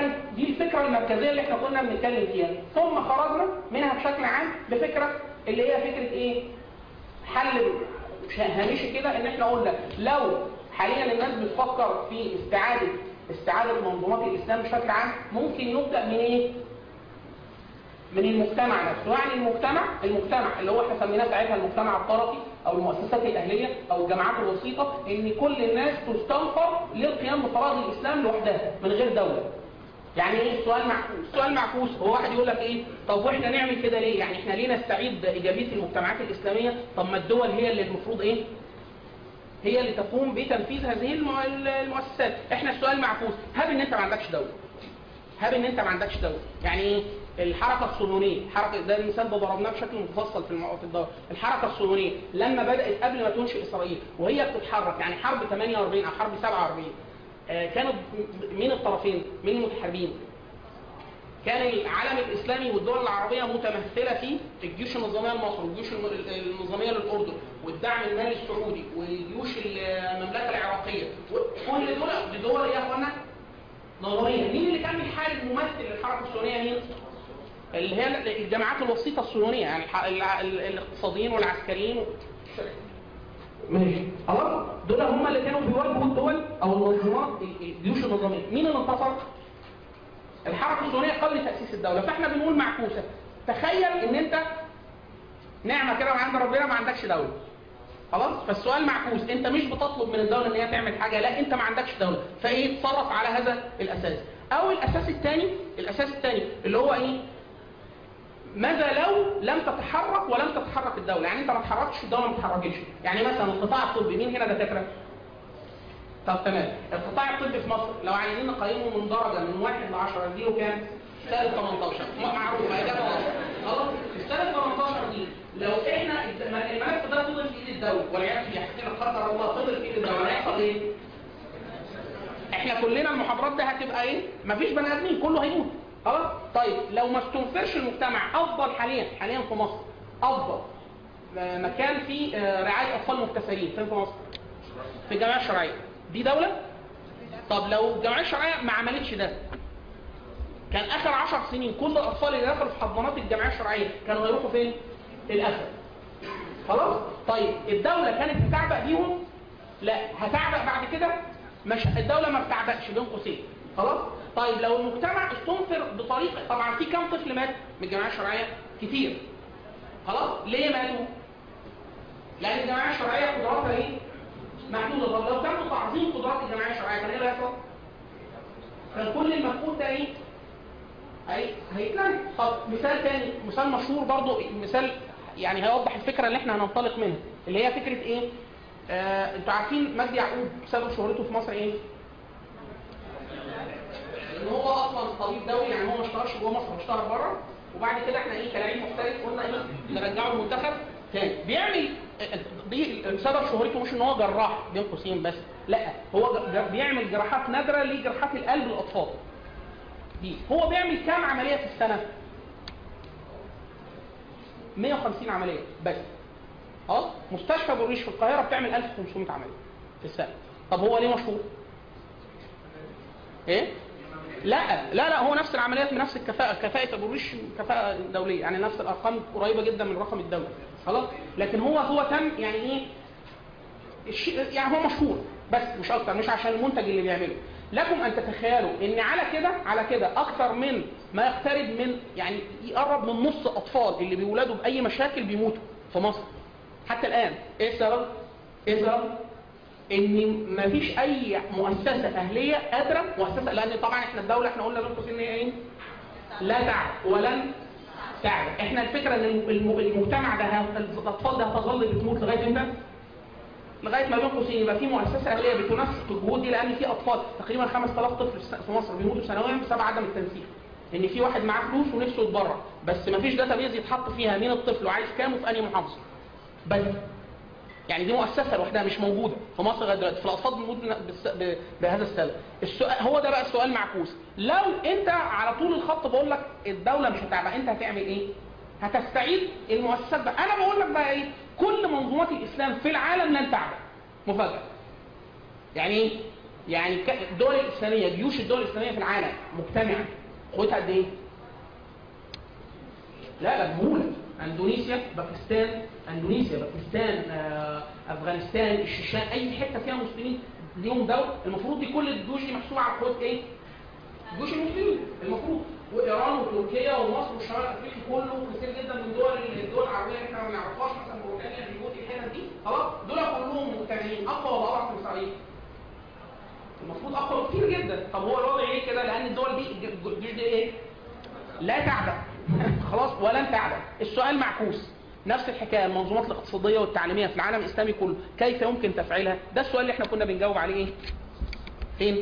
كانت دي الفكره المركزيه اللي احنا كنا بنتكلم فيها ثم خرجنا منها بشكل عام بفكره اللي هي فكره ايه حل هامشي كده ان احنا قلنا لو حاليا الناس بتفكر في استعاده استعاده منظومات الاسلام بشكل عام ممكن نبدا من ايه من المجتمع نفسه يعني المجتمع المجتمع اللي هو احنا سميناه ساعتها المجتمع الطرفي او المؤسسات الاهليه او الجامعات الوسيطه ان كل الناس تستنفر للقيام بفرائض الاسلام لوحدها من غير دوله يعني ايه السؤال معكوس السؤال معكوس هو واحد يقول لك ايه طب واحنا نعمل كده ليه يعني احنا ليه نستعيد ايجابيه المجتمعات الاسلاميه طب ما الدول هي اللي المفروض ايه هي اللي تقوم بتنفيذ هذه الم- المؤسسات احنا السؤال معكوس هب ان انت ما عندكش دوله هب ان انت ما عندكش دوله يعني ايه الحركه الصهيونيه الحركه ده المثال ده ضربناه بشكل مفصل في المو- في الدوله الحركه الصهيونيه لما بدات قبل ما تنشئ اسرائيل وهي بتتحرك يعني حرب 48 او حرب 47 آه، كانت م- مين الطرفين مين المتحاربين كان العالم الاسلامي والدول العربيه متمثله في الجيوش النظاميه لمصر والجيوش الم- النظاميه للاردن والدعم المالي السعودي والجيوش المملكه العراقيه كل دول دي دول ايه يا اخوانا؟ نظاميه مين اللي كان بيحارب ممثل للحركه الصهيونيه مين؟ اللي هي الجماعات الوسيطه الصهيونيه يعني الح- الع- ال- الاقتصاديين والعسكريين ماشي خلاص دول هم اللي كانوا بيواجهوا الدول او المنظمات الجيوش النظاميه مين اللي انتصر؟ الحركه الصهيونيه قبل تاسيس الدوله فاحنا بنقول معكوسه تخيل ان انت نعمه كده من عند ربنا ما عندكش دوله خلاص فالسؤال معكوس انت مش بتطلب من الدوله ان هي تعمل حاجه لا انت ما عندكش دوله فايه تصرف على هذا الاساس او الاساس الثاني الاساس الثاني اللي هو ايه ماذا لو لم تتحرك ولم تتحرك الدوله يعني انت ما تحركتش الدوله ما تتحركتش يعني مثلا القطاع الطبي مين هنا دكاتره طب تمام القطاع الطبي في مصر لو عايزين نقيمه من درجه من 1 ل 10 اديله كام؟ سالب 18 ما- معروف اجابه واضحه خلاص السالب 18 دي لو احنا الد- ما- الملف ده فضل في ايد الدوله والعياذ بالله حكينا قدر الله فضل في ايد الدوله هيحصل ايه؟ احنا كلنا المحاضرات دي هتبقى ايه؟ مفيش بني ادمين كله هيموت خلاص؟ طيب لو ما استنفرش المجتمع افضل حاليا حاليا في مصر افضل آه، مكان فيه آه، رعايه اطفال مبتسرين فين في مصر؟ في الجمعيه الشرعيه دي دوله؟ طب لو الجمعيه الشرعيه ما عملتش ده كان اخر عشر سنين كل الاطفال اللي دخلوا في حضانات الجمعيه الشرعيه كانوا هيروحوا فين؟ الاسد خلاص؟ طيب الدوله كانت هتعبأ بيهم؟ لا هتعبأ بعد كده مش الدوله ما بتعبأش بين قوسين خلاص؟ طيب لو المجتمع استنفر بطريقه طبعا في كام طفل مات من الجمعيه الشرعيه؟ كتير خلاص؟ ليه ماتوا؟ لان الجمعيه الشرعيه قدراتها ايه؟ محدوده طب لو كان تعظيم قدرات الجمعيه الشرعيه كان ايه اللي هيحصل؟ كان كل المفقود ده ايه؟ هي هيتلغي طب مثال تاني مثال مشهور برضو مثال يعني هيوضح الفكره اللي احنا هننطلق منها اللي هي فكره ايه؟ آه انتوا عارفين مجدي يعقوب سبب شهرته في مصر ايه؟ ان هو اصلا طبيب دولي يعني هو ما اشتهرش جوه مصر هو اشتهر بره وبعد كده احنا ايه كلاعب محترف قلنا ايه نرجعه المنتخب تاني بيعمل دي سبب شهرته مش ان هو جراح بين قوسين بس لا هو ج- بيعمل جراحات نادره لجراحات القلب للاطفال دي هو بيعمل كام عمليه في السنه 150 عمليه بس خلاص مستشفى بالريش في القاهره بتعمل 1500 عمليه في السنه طب هو ليه مشهور ايه لا لا لا هو نفس العمليات بنفس الكفاءه كفاءه ابو الريش كفاءه دوليه يعني نفس الارقام قريبه جدا من الرقم الدولي خلاص لكن هو هو تم يعني ايه الشيء يعني هو مشهور بس مش اكتر مش عشان المنتج اللي بيعمله لكم ان تتخيلوا ان على كده على كده اكثر من ما يقترب من يعني يقرب من نص اطفال اللي بيولدوا باي مشاكل بيموتوا في مصر حتى الان ايه السبب؟ ايه السبب؟ ان مفيش اي مؤسسه اهليه قادره مؤسسه لان طبعا احنا الدوله احنا قلنا بين قوسين ان هي ايه؟ لا تعب ولن تعب احنا الفكره ان الم- المجتمع ده ه- الاطفال ده هتظل بتموت لغايه امتى؟ لغايه ما بين قوسين يبقى في مؤسسه اهليه بتنسق الجهود دي لان في اطفال تقريبا 5000 طفل في الس- في مصر بيموتوا سنويا بسبب عدم التنسيق ان في واحد معاه فلوس ونفسه يتبرع بس ما فيش داتابيز يتحط فيها مين الطفل وعايز كام وفي انهي محافظه بس يعني دي مؤسسه لوحدها مش موجوده في مصر لغايه دلوقتي في الاطفال بنموت بالس- ب- بهذا السبب السؤال هو ده بقى السؤال معكوس لو انت على طول الخط بقول لك الدوله مش هتعمل انت هتعمل ايه هتستعيد المؤسسات بقى انا بقول لك بقى ايه كل منظومات الاسلام في العالم لن تعمل مفاجاه يعني ايه يعني ك- الدول الاسلاميه جيوش الدول الاسلاميه في العالم مجتمعه قوتها قد ايه؟ لا لا مهولة اندونيسيا باكستان اندونيسيا باكستان آه، افغانستان الشيشان اي حته فيها مسلمين ليهم دوله المفروض دي كل الجيوش دي محسوبه على قوه ايه؟ جيوش المسلمين المفروض وايران وتركيا ومصر والشمال الافريقي كله كتير جدا من دول الدول العربيه اللي احنا ما نعرفهاش مثلا موريتانيا جيبوتي الحتت دي خلاص دول كلهم مجتمعين اقوى ولا اضعف من اسرائيل؟ المفروض اقوى كتير جدا طب هو الوضع ليه كده؟ لان الدول دي الجيوش دي ايه؟ لا تعدم خلاص ولن تعدم السؤال معكوس نفس الحكايه المنظومات الاقتصاديه والتعليميه في العالم الاسلامي كله كيف يمكن تفعيلها ده السؤال اللي احنا كنا بنجاوب عليه ايه فين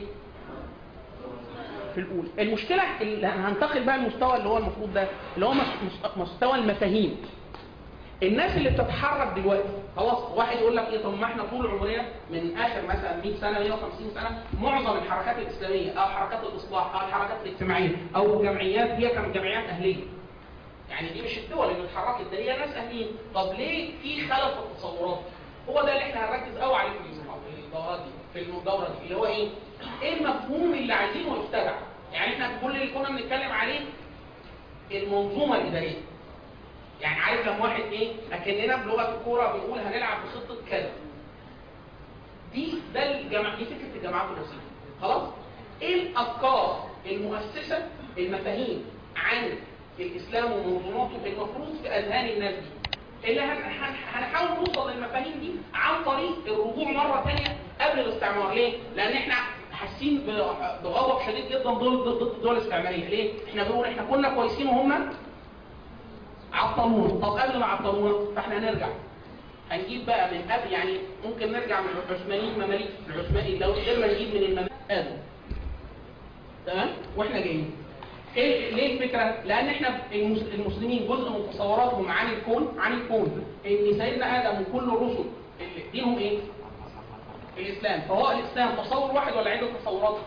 في الاولى المشكله اللي هننتقل بقى المستوى اللي هو المفروض ده اللي هو مس- مستوى المفاهيم الناس اللي بتتحرك دلوقتي خلاص واحد يقول لك ايه طب ما احنا طول عمرنا من اخر مثلا 100 سنه 150 سنه معظم الحركات الاسلاميه او حركات الاصلاح او الحركات الاجتماعيه او جمعيات هي كانت جمعيات اهليه يعني دي مش الدول اللي اتحركت ده هي ناس اهليين طب ليه في خلل في التصورات هو ده اللي احنا هنركز قوي عليه في الدورات دي في الدوره دي اللي هو ايه ايه المفهوم اللي عايزينه يخترع يعني احنا كل اللي كنا بنتكلم عليه المنظومه الاداريه يعني عارف لما واحد ايه اكننا بلغه الكوره بنقول هنلعب بخطه كذا دي ده الجماعة دي فكره الجماعات الوسيطه خلاص ايه الافكار المؤسسه المفاهيم عن الاسلام ومنظوماته المفروض في اذهان الناس دي اللي هن- هن- هنحاول نوصل للمفاهيم دي عن طريق الرجوع مره ثانيه قبل الاستعمار ليه؟ لان احنا حاسين ب- بغضب شديد جدا ضد ضد الدول الاستعماريه ليه؟ احنا بنقول احنا كنا كويسين وهم عطلونا طب قبل ما عطلونا فاحنا هنرجع هنجيب بقى من قبل يعني ممكن نرجع من العثمانيين مماليك العثماني لو قدرنا نجيب من المماليك آدم تمام واحنا جايين ايه ليه الفكره؟ لان احنا المس- المسلمين جزء من تصوراتهم عن الكون عن الكون ان سيدنا ادم وكل الرسل اللي دينهم ايه؟ الاسلام فهو الاسلام تصور واحد ولا عده تصورات؟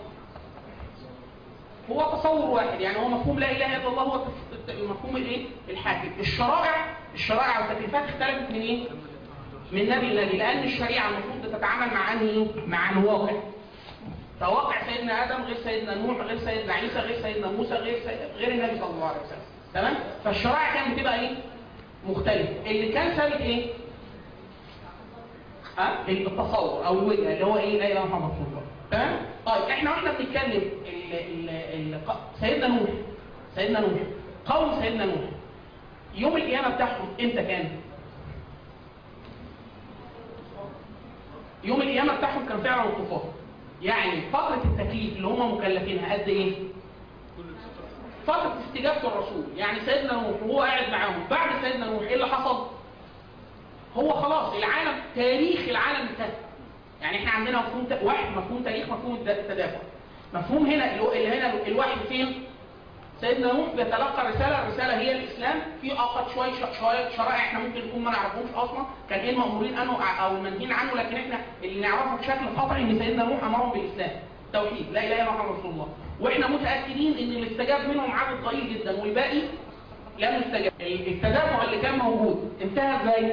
هو تصور واحد يعني هو مفهوم لا اله الا الله هو التف- المفهوم الايه الحاكم الشرائع الشرائع والتكليفات اختلفت من ايه من نبي لنبي لان الشريعه المفروض بتتعامل مع انهي ايه مع الواقع فواقع سيدنا ادم غير سيدنا نوح غير سيدنا عيسى غير سيدنا موسى غير سي... غير النبي صلى الله عليه وسلم تمام فالشرائع كانت بتبقى ايه مختلفه اللي كان ثابت ايه ها التصور او الوجهه اللي هو ايه لا اله الا الله محمد رسول الله تمام طيب احنا واحنا بنتكلم ال... ال... ال... سيدنا نوح سيدنا نوح قوم سيدنا نوح يوم القيامه بتاعهم امتى كان يوم القيامه بتاعهم كان فعلا الطوفان يعني فتره التكليف اللي هم مكلفينها قد ايه فتره استجابه الرسول يعني سيدنا نوح وهو قاعد معاهم بعد سيدنا نوح ايه اللي حصل هو خلاص العالم تاريخ العالم انتهى يعني احنا عندنا مفهوم ت... واحد مفهوم تاريخ مفهوم الد- التدافع مفهوم هنا اللي هو- اللي هنا الوحي فين سيدنا نوح بيتلقى رسالة الرسالة هي الإسلام في أوقات شوية ش- شوية شرائع احنا ممكن نكون ما نعرفهمش أصلا كان إيه المأمورين عنه أو المنهيين عنه لكن احنا اللي نعرفه بشكل قطعي إن سيدنا نوح أمرهم بالإسلام توحيد لا إله إلا الله محمد رسول الله واحنا متأكدين إن اللي استجاب منهم عدد قليل جدا والباقي لم يستجاب التدافع اللي كان موجود انتهى ازاي؟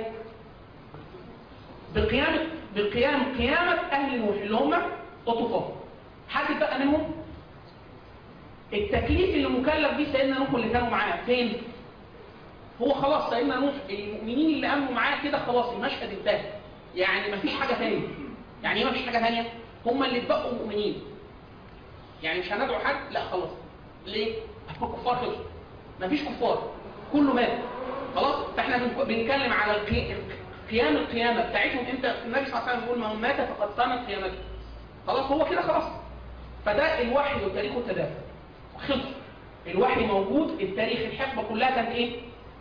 بقيامة بقيام قيامة أهل نوح اللي هم الطوفان حد بقى منهم التكليف اللي مكلف بيه سيدنا نوح واللي كانوا معاه فين؟ هو خلاص سيدنا نوح المؤمنين اللي امنوا معاه كده خلاص المشهد انتهى يعني مفيش حاجه ثانيه يعني ايه مفيش حاجه ثانيه؟ هم اللي اتبقوا مؤمنين يعني مش هندعو حد لا خلاص ليه؟ الكفار خلصوا مفيش كفار كله مات خلاص فاحنا بنك- بنتكلم على القي- قيام القيامه بتاعتهم امتى النبي صلى الله عليه وسلم بيقول من مات فقد قامت قيامته خلاص هو كده خلاص فده الوحي والتاريخ والتدافع خلص الوحي موجود التاريخ الحقبه كلها كانت ايه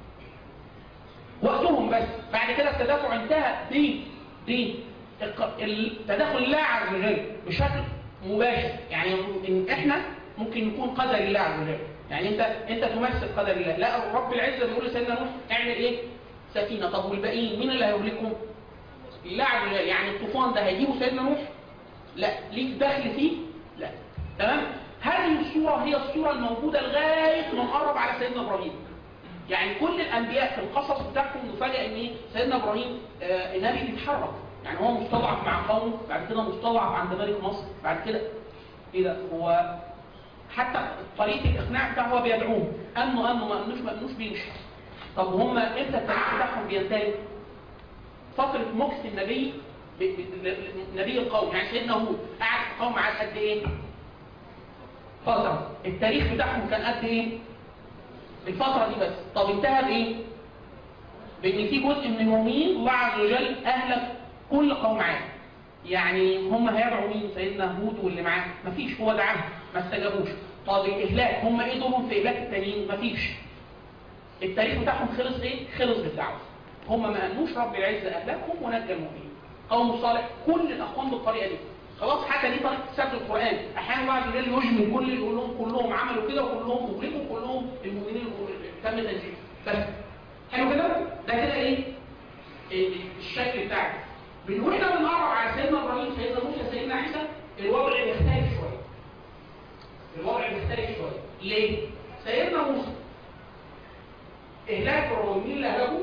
وقتهم بس بعد كده التدافع انتهى ب ب الق- التدخل الله عز وجل بشكل مباشر يعني إن احنا ممكن نكون قدر الله عز وجل يعني انت انت تمثل قدر الله لا رب العزه بيقول لسيدنا نوح اعمل ايه سفينه طب والباقيين مين اللي هيهلكهم الله عز وجل يعني الطوفان ده هيجيبه سيدنا نوح لا ليك دخل فيه لا تمام هذه الصورة هي الصورة الموجودة لغاية ما قرب على سيدنا إبراهيم يعني كل الأنبياء في القصص بتاعهم نفاجئ إن إيه؟ سيدنا إبراهيم آه النبي بيتحرك يعني هو مستضعف مع قومه بعد كده مستضعف عند ملك مصر بعد كده ايه ده هو حتى طريقه الاقناع بتاعه هو بيدعوهم امنوا امنوا ما امنوش ما امنوش بيمشي طب هم امتى التاريخ بتاعهم بينتهي؟ فتره مكث النبي ب- ب- ل- نبي القوم يعني سيدنا هود قعد في القوم قعد قد ايه؟ فتره التاريخ بتاعهم كان قد ايه؟ الفتره دي بس طب انتهى بايه؟ بان في جزء من المؤمنين الله عز وجل اهلك كل قوم عاد يعني هم هيدعوا مين سيدنا هود واللي معاه مفيش هو دعاهم ما استجابوش طب الاهلاك هم ايه دورهم في اهلاك التانيين مفيش التاريخ بتاعهم خلص ايه خلص بالدعوه هم ما امنوش رب العزه اهلاكهم ونجى المؤمنين قوم صالح كل الاقوام بالطريقه دي خلاص حتى دي طريقه سرد القران احيانا الله عز وجل يجمل كل يقول لهم كلهم عملوا كده وكلهم اغلقوا كلهم المؤمنين تم تنجيهم بس حلو كده ده كده ايه إيه الشكل بتاعه من واحنا بنقرب على سيدنا ابراهيم سيدنا موسى سيدنا عيسى الوضع بيختلف شويه الوضع بيختلف شويه ليه سيدنا موسى اهلاك فرعون مين اللي اهلكه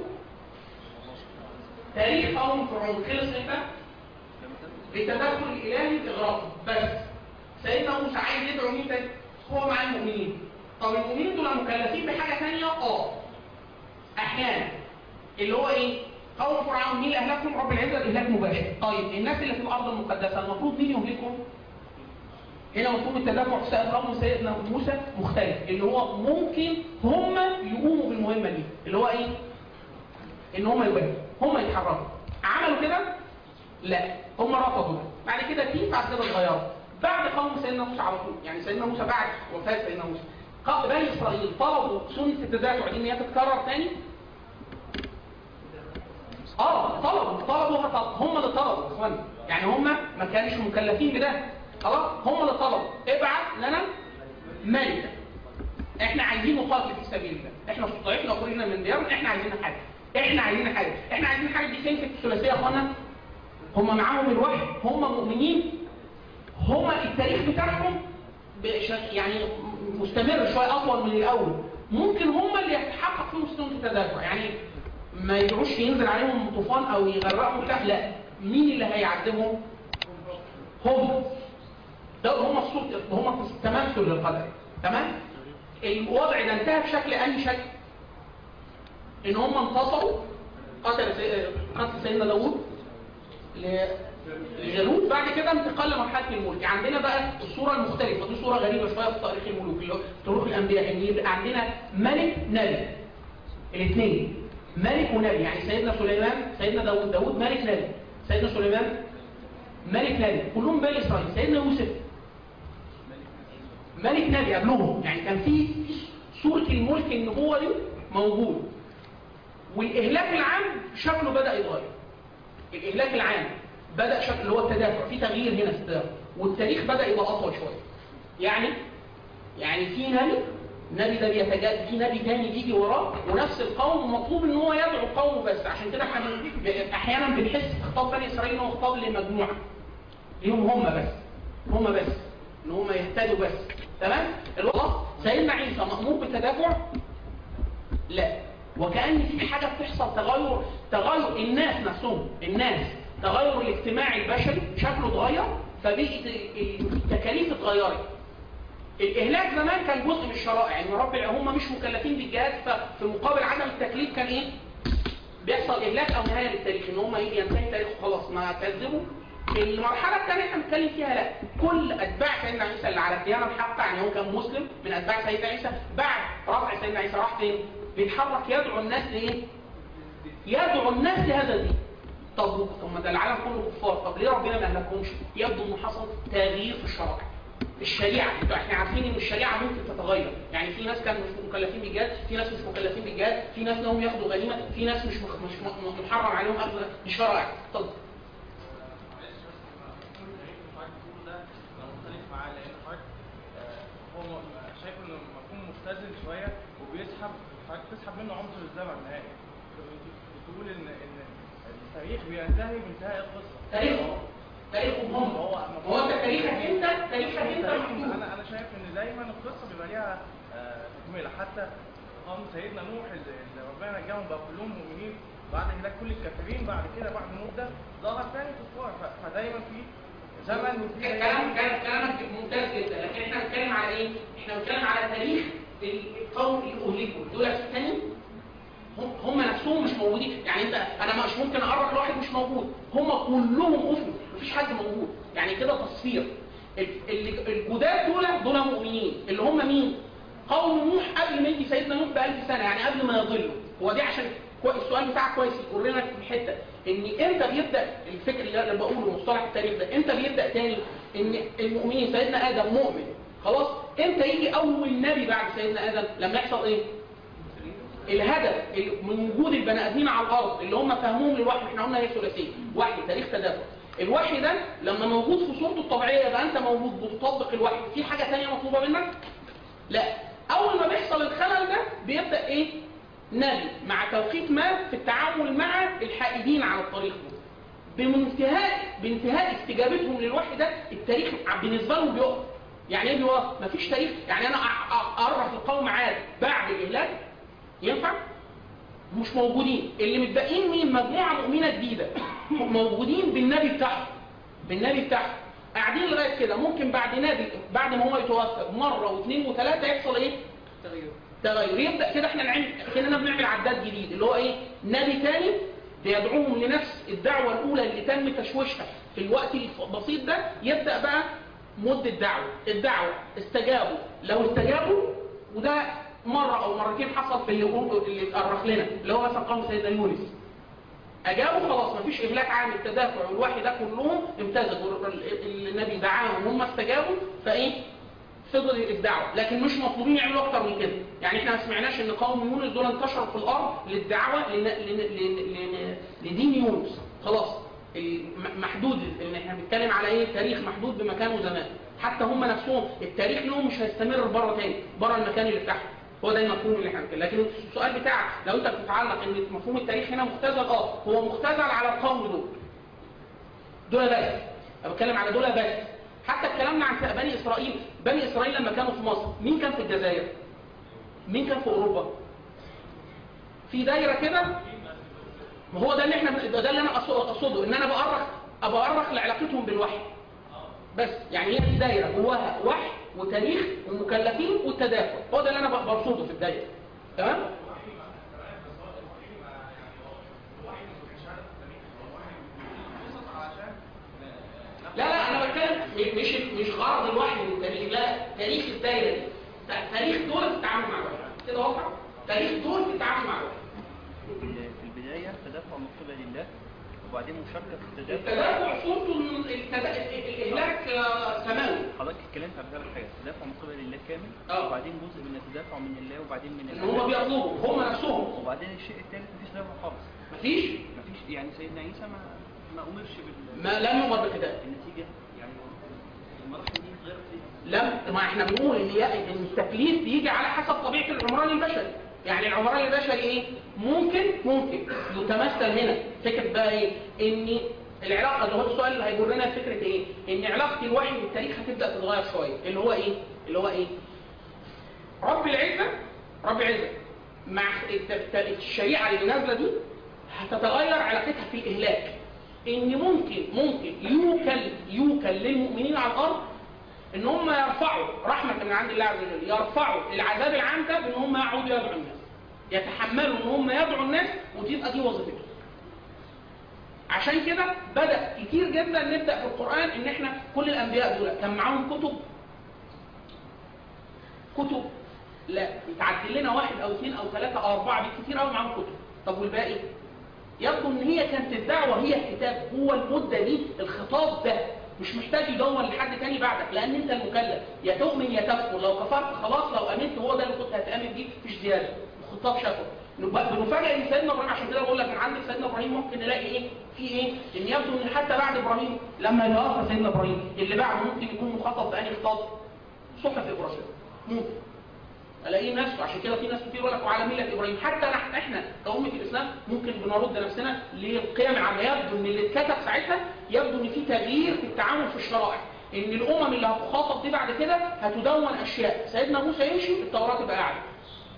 تاريخ قوم فرعون خلص امتى بالتدخل الالهي باغراقه بس سيدنا موسى عايز يدعو مين تاني هو مع المؤمنين طب المؤمنين دول مكلفين بحاجه ثانيه اه احيانا اللي هو ايه قوم فرعون مين اللي اهلكهم رب العزه اهلاك مباشر طيب الناس اللي في الارض المقدسه المفروض مين يهلكهم هنا مفهوم التدافع سائر رغم سيدنا موسى مختلف اللي هو ممكن هم يقوموا بالمهمه دي اللي هو ايه ان هم يواجهوا هم يتحركوا عملوا كده لا هم رفضوا ده. بعد كده في بعد كده اتغيروا بعد قوم سيدنا موسى على طول يعني سيدنا موسى بعد وفاه سيدنا موسى ق- بني اسرائيل طلبوا سنه التدافع دي ان هي تتكرر تاني اه طلبوا طلبوا طلب هم اللي طلبوا يا اخوانا يعني هم ما كانش مكلفين بده خلاص هم اللي طلبوا ابعت لنا ملكا احنا عايزين نقاتل في سبيل الله احنا استضعفنا وخرجنا من ديارنا احنا عايزين حاجه احنا عايزين حاجه احنا عايزين حاجه دي فين في الثلاثيه يا اخوانا هم معاهم الوحي هم مؤمنين هم التاريخ بتاعهم بش- يعني مستمر شويه اطول من الاول ممكن هم اللي يتحقق فيهم سنه التدافع يعني ما يدعوش ينزل عليهم طوفان او يغرقهم بتاع لا مين اللي هيعذبهم هم ده هم الصوت هم في تمثل للقدر تمام الوضع ده انتهى بشكل اي شكل ان هم انتصروا قتل سي... قتل سيدنا داوود ل- لجالوت بعد كده انتقال لمرحله الملك عندنا بقى الصوره المختلفه دي صوره غريبه شويه في تاريخ الملوك اللي هو تاريخ الانبياء ان يبقى عندنا ملك نبي الاثنين ملك ونبي يعني سيدنا سليمان سيدنا داوود داوود ملك نبي سيدنا سليمان ملك نبي كلهم بني اسرائيل سيدنا يوسف ملك نبي قبلهم يعني كان في في صوره الملك النبوه دي موجود والاهلاك العام شكله بدا يتغير الاهلاك العام بدا شكل اللي هو التدافع في تغيير هنا في التدافع والتاريخ بدا يبقى اطول شويه يعني يعني في نبي النبي ده بيتجاد في نبي تاني بيجي وراه ونفس القوم مطلوب ان هو يدعو قومه بس عشان كده احنا بن- احيانا بنحس في خطاب بني اسرائيل ان هو خطاب لمجموعه ليهم هم بس هم بس ان هم يهتدوا بس تمام الوقت سيدنا عيسى مأمور بالتدافع لا وكأن في حاجة بتحصل تغير تغير الناس نفسهم الناس تغير الاجتماعي البشري شكله اتغير فبقت التكاليف اتغيرت الإهلاك زمان كان جزء من الشرائع يعني رب هم مش مكلفين بالجهاد ففي مقابل عدم التكليف كان ايه؟ بيحصل إهلاك أو نهاية للتاريخ إن هم يجي ينتهي تاريخه خلاص ما كذبوا المرحلة الثانية احنا بنتكلم فيها لا كل أتباع سيدنا عيسى اللي على الديانة الحقة يعني هو كان مسلم من أتباع سيدنا عيسى بعد رفع سيدنا عيسى راح فين؟ بيتحرك يدعو الناس لإيه؟ يدعو الناس لهذا الدين طب طب ما ده العالم كله كفار طب ليه ربنا ما اهلكهمش؟ يبدو انه حصل تغيير في الشرائع الشريعة انتوا احنا عارفين ان الشريعة ممكن تتغير يعني في ناس كانوا مش مكلفين بالجهاد في ناس مش مكلفين بالجهاد في ناس لهم ياخدوا غنيمة في ناس مش مخ- مش م- محرم عليهم اخذ الشرائع طب مختلف معاه لان حضرتك آه، هو م- شايف انه مفهوم مختزل شويه وبيسحب حضرتك بتسحب منه عنصر الزمن نهائي بتقول ان ان التاريخ بينتهي بانتهاء القصه تاريخهم تاريخهم هم هو هو انت تاريخك انت تاريخك انت التاريخ محدود انا انا شايف ان دايما القصه بيبقى ليها آه، تكمله حتى قوم سيدنا نوح اللي اللي ربنا نجاهم بقى كلهم مؤمنين بعد هلاك كل الكافرين بعد كده بعد مده ظهر تاني كفار ف- فدايما في زمن وفي كلام كلام كلامك ممتاز جدا لكن احنا بنتكلم على ايه؟ احنا بنتكلم على تاريخ القوم اللي اهلكوا دول الثاني هم هم نفسهم مش موجودين يعني انت انا مش ممكن اقرب لواحد مش موجود هم كلهم افوا مفيش حد موجود يعني كده تصفير ال- ال- الجداد دول دول مؤمنين اللي هم مين؟ قوم نوح قبل ما يجي سيدنا نوح ب 1000 سنه يعني قبل ما يضلوا هو دي عشان كوي- السؤال بتاعك كويس يقول لنا في الحته ان امتى بيبدا الفكر اللي انا بقوله مصطلح التاريخ ده امتى بيبدا تاني ان المؤمنين سيدنا ادم مؤمن خلاص امتى يجي اول نبي بعد سيدنا ادم لما يحصل ايه الهدف ال- من وجود البني ادمين على الارض اللي هم فهموهم للوحي احنا قلنا هي ثلاثيه وحي تاريخ تدافع الوحي ده لما موجود في صورته الطبيعيه يبقى انت موجود بتطبق الوحي في حاجه ثانيه مطلوبه منك لا اول ما بيحصل الخلل ده بيبدا ايه نبي مع توقيت ما في التعامل مع الحائدين على الطريق ده بمنتهاء بانتهاء استجابتهم للوحي ده التاريخ بالنسبه لهم بيقف يعني ايه بيقف مفيش تاريخ يعني انا أع- أع- اعرف القوم عاد بعد الاهلاك ينفع مش موجودين اللي متبقين مين مجموعه مؤمنه جديده موجودين بالنبي بتاعهم بالنبي بتاعهم قاعدين لغايه كده ممكن بعد نبي بعد ما هو يتوفى مره واثنين وثلاثه يحصل ايه تغير تغير يبدا كده احنا نعمل كاننا بنعمل عداد جديد اللي هو ايه نبي تاني بيدعوهم لنفس الدعوه الاولى اللي تم تشويشها في الوقت البسيط ده يبدا بقى مده دعوه الدعوه استجابوا لو استجابوا وده مره او مرتين حصل في اللي اللي اتأرخ لنا اللي هو مثلا قوم سيدنا يونس اجابوا خلاص مفيش اهلاك عام التدافع والوحي ده كلهم امتزجوا ال- ال- النبي دعاهم هم استجابوا فايه فضل الدعوه لكن مش مطلوبين يعملوا اكتر من كده يعني احنا ما سمعناش ان قوم يونس دول انتشروا في الارض للدعوه لن- لن- لن- لن- لدين يونس خلاص الم- محدود ان احنا بنتكلم على ايه تاريخ محدود بمكان وزمان حتى هم نفسهم التاريخ لهم مش هيستمر بره تاني بره المكان اللي بتاعهم هو ده المفهوم اللي احنا بنتكلم لكن السؤال بتاعك لو انت بتتعلق ان مفهوم التاريخ هنا مختزل اه هو مختزل على القوم دول دول بس انا بتكلم على دول بس حتى اتكلمنا عن بني اسرائيل بني اسرائيل لما كانوا في مصر مين كان في الجزائر مين كان في اوروبا في دايره كده ما هو ده اللي احنا ده اللي انا أقص- اقصده ان انا بأرخ بأرخ لعلاقتهم بالوحي بس يعني هي في دايره جواها وحي وتاريخ ومكلفين والتدافع هو ده اللي انا ب- برصده في الدايره تمام لا لا انا بتكلم م- مش مش غرض الوحي من التاريخ لا تاريخ الدايره دي تا- تاريخ دول في التعامل مع الوحي كده واضح تاريخ دول في التعامل مع الوحي في البداية تدافع من قبل الله وبعدين مشاركة في التدافع التدافع صورته إن التدا- الاهلاك آه، سماوي حضرتك اتكلمت على ثلاث حاجات تدافع من قبل الله كامل اه. وبعدين جزء من التدافع من الله وبعدين من ان هم الله بيطلبوا هم نفسهم وبعدين الشيء الثالث مفيش تدافع خالص مفيش مفيش يعني سيدنا عيسى ما ما أمرش بال ما لم يؤمر بكده النتيجة يعني المراحل دي غير فيها لم ما احنا بنقول ان ي- ان التكليف بيجي على حسب طبيعه العمران البشري يعني العمران البشري ايه ممكن ممكن يتمثل هنا فكره بقى ايه ان العلاقه اللي هو السؤال اللي هيجر لنا فكره ايه ان علاقه الوحي بالتاريخ هتبدا تتغير شويه اللي هو ايه اللي هو ايه رب العزه رب العزه مع الت- الت- الشريعه اللي نازله دي هتتغير علاقتها في الاهلاك ان ممكن ممكن يوكل يوكل للمؤمنين على الارض ان هم يرفعوا رحمه من عند الله عز وجل يرفعوا العذاب العام ده بان هم يقعدوا يدعوا الناس يتحملوا ان هم يدعوا الناس وتبقى دي وظيفتهم عشان كده بدا كتير جدا نبدا في القران ان احنا كل الانبياء دول كان معاهم كتب كتب لا يتعدل لنا واحد او اثنين او ثلاثه او اربعه بالكثير قوي معاهم كتب طب والباقي يبدو ان هي كانت الدعوه هي الكتاب هو المده دي الخطاب ده مش محتاج يدور لحد تاني بعدك لان انت المكلف يا تؤمن يا تكفر لو كفرت خلاص لو امنت هو ده اللي كنت هتامن بيه مفيش زياده الخطاب شافه نبقى بنفاجئ ان سيدنا ابراهيم عشان كده بقول لك من عند سيدنا ابراهيم ممكن نلاقي ايه في ايه ان يبدو ان حتى بعد ابراهيم لما يتوفى سيدنا ابراهيم اللي بعده ممكن يكون مخاطب باني خطاب صحف ابراهيم ممكن الاقيه نفسه عشان كده في ناس كتير يقول لك وعلى مله ابراهيم حتى نحن احنا كأمة الاسلام ممكن بنرد نفسنا للقيم العامه يبدو ان اللي اتكتب ساعتها يبدو ان في تغيير في التعامل في الشرائع ان الامم اللي هتخاطب دي بعد كده هتدون اشياء سيدنا موسى يمشي التوراه تبقى قاعده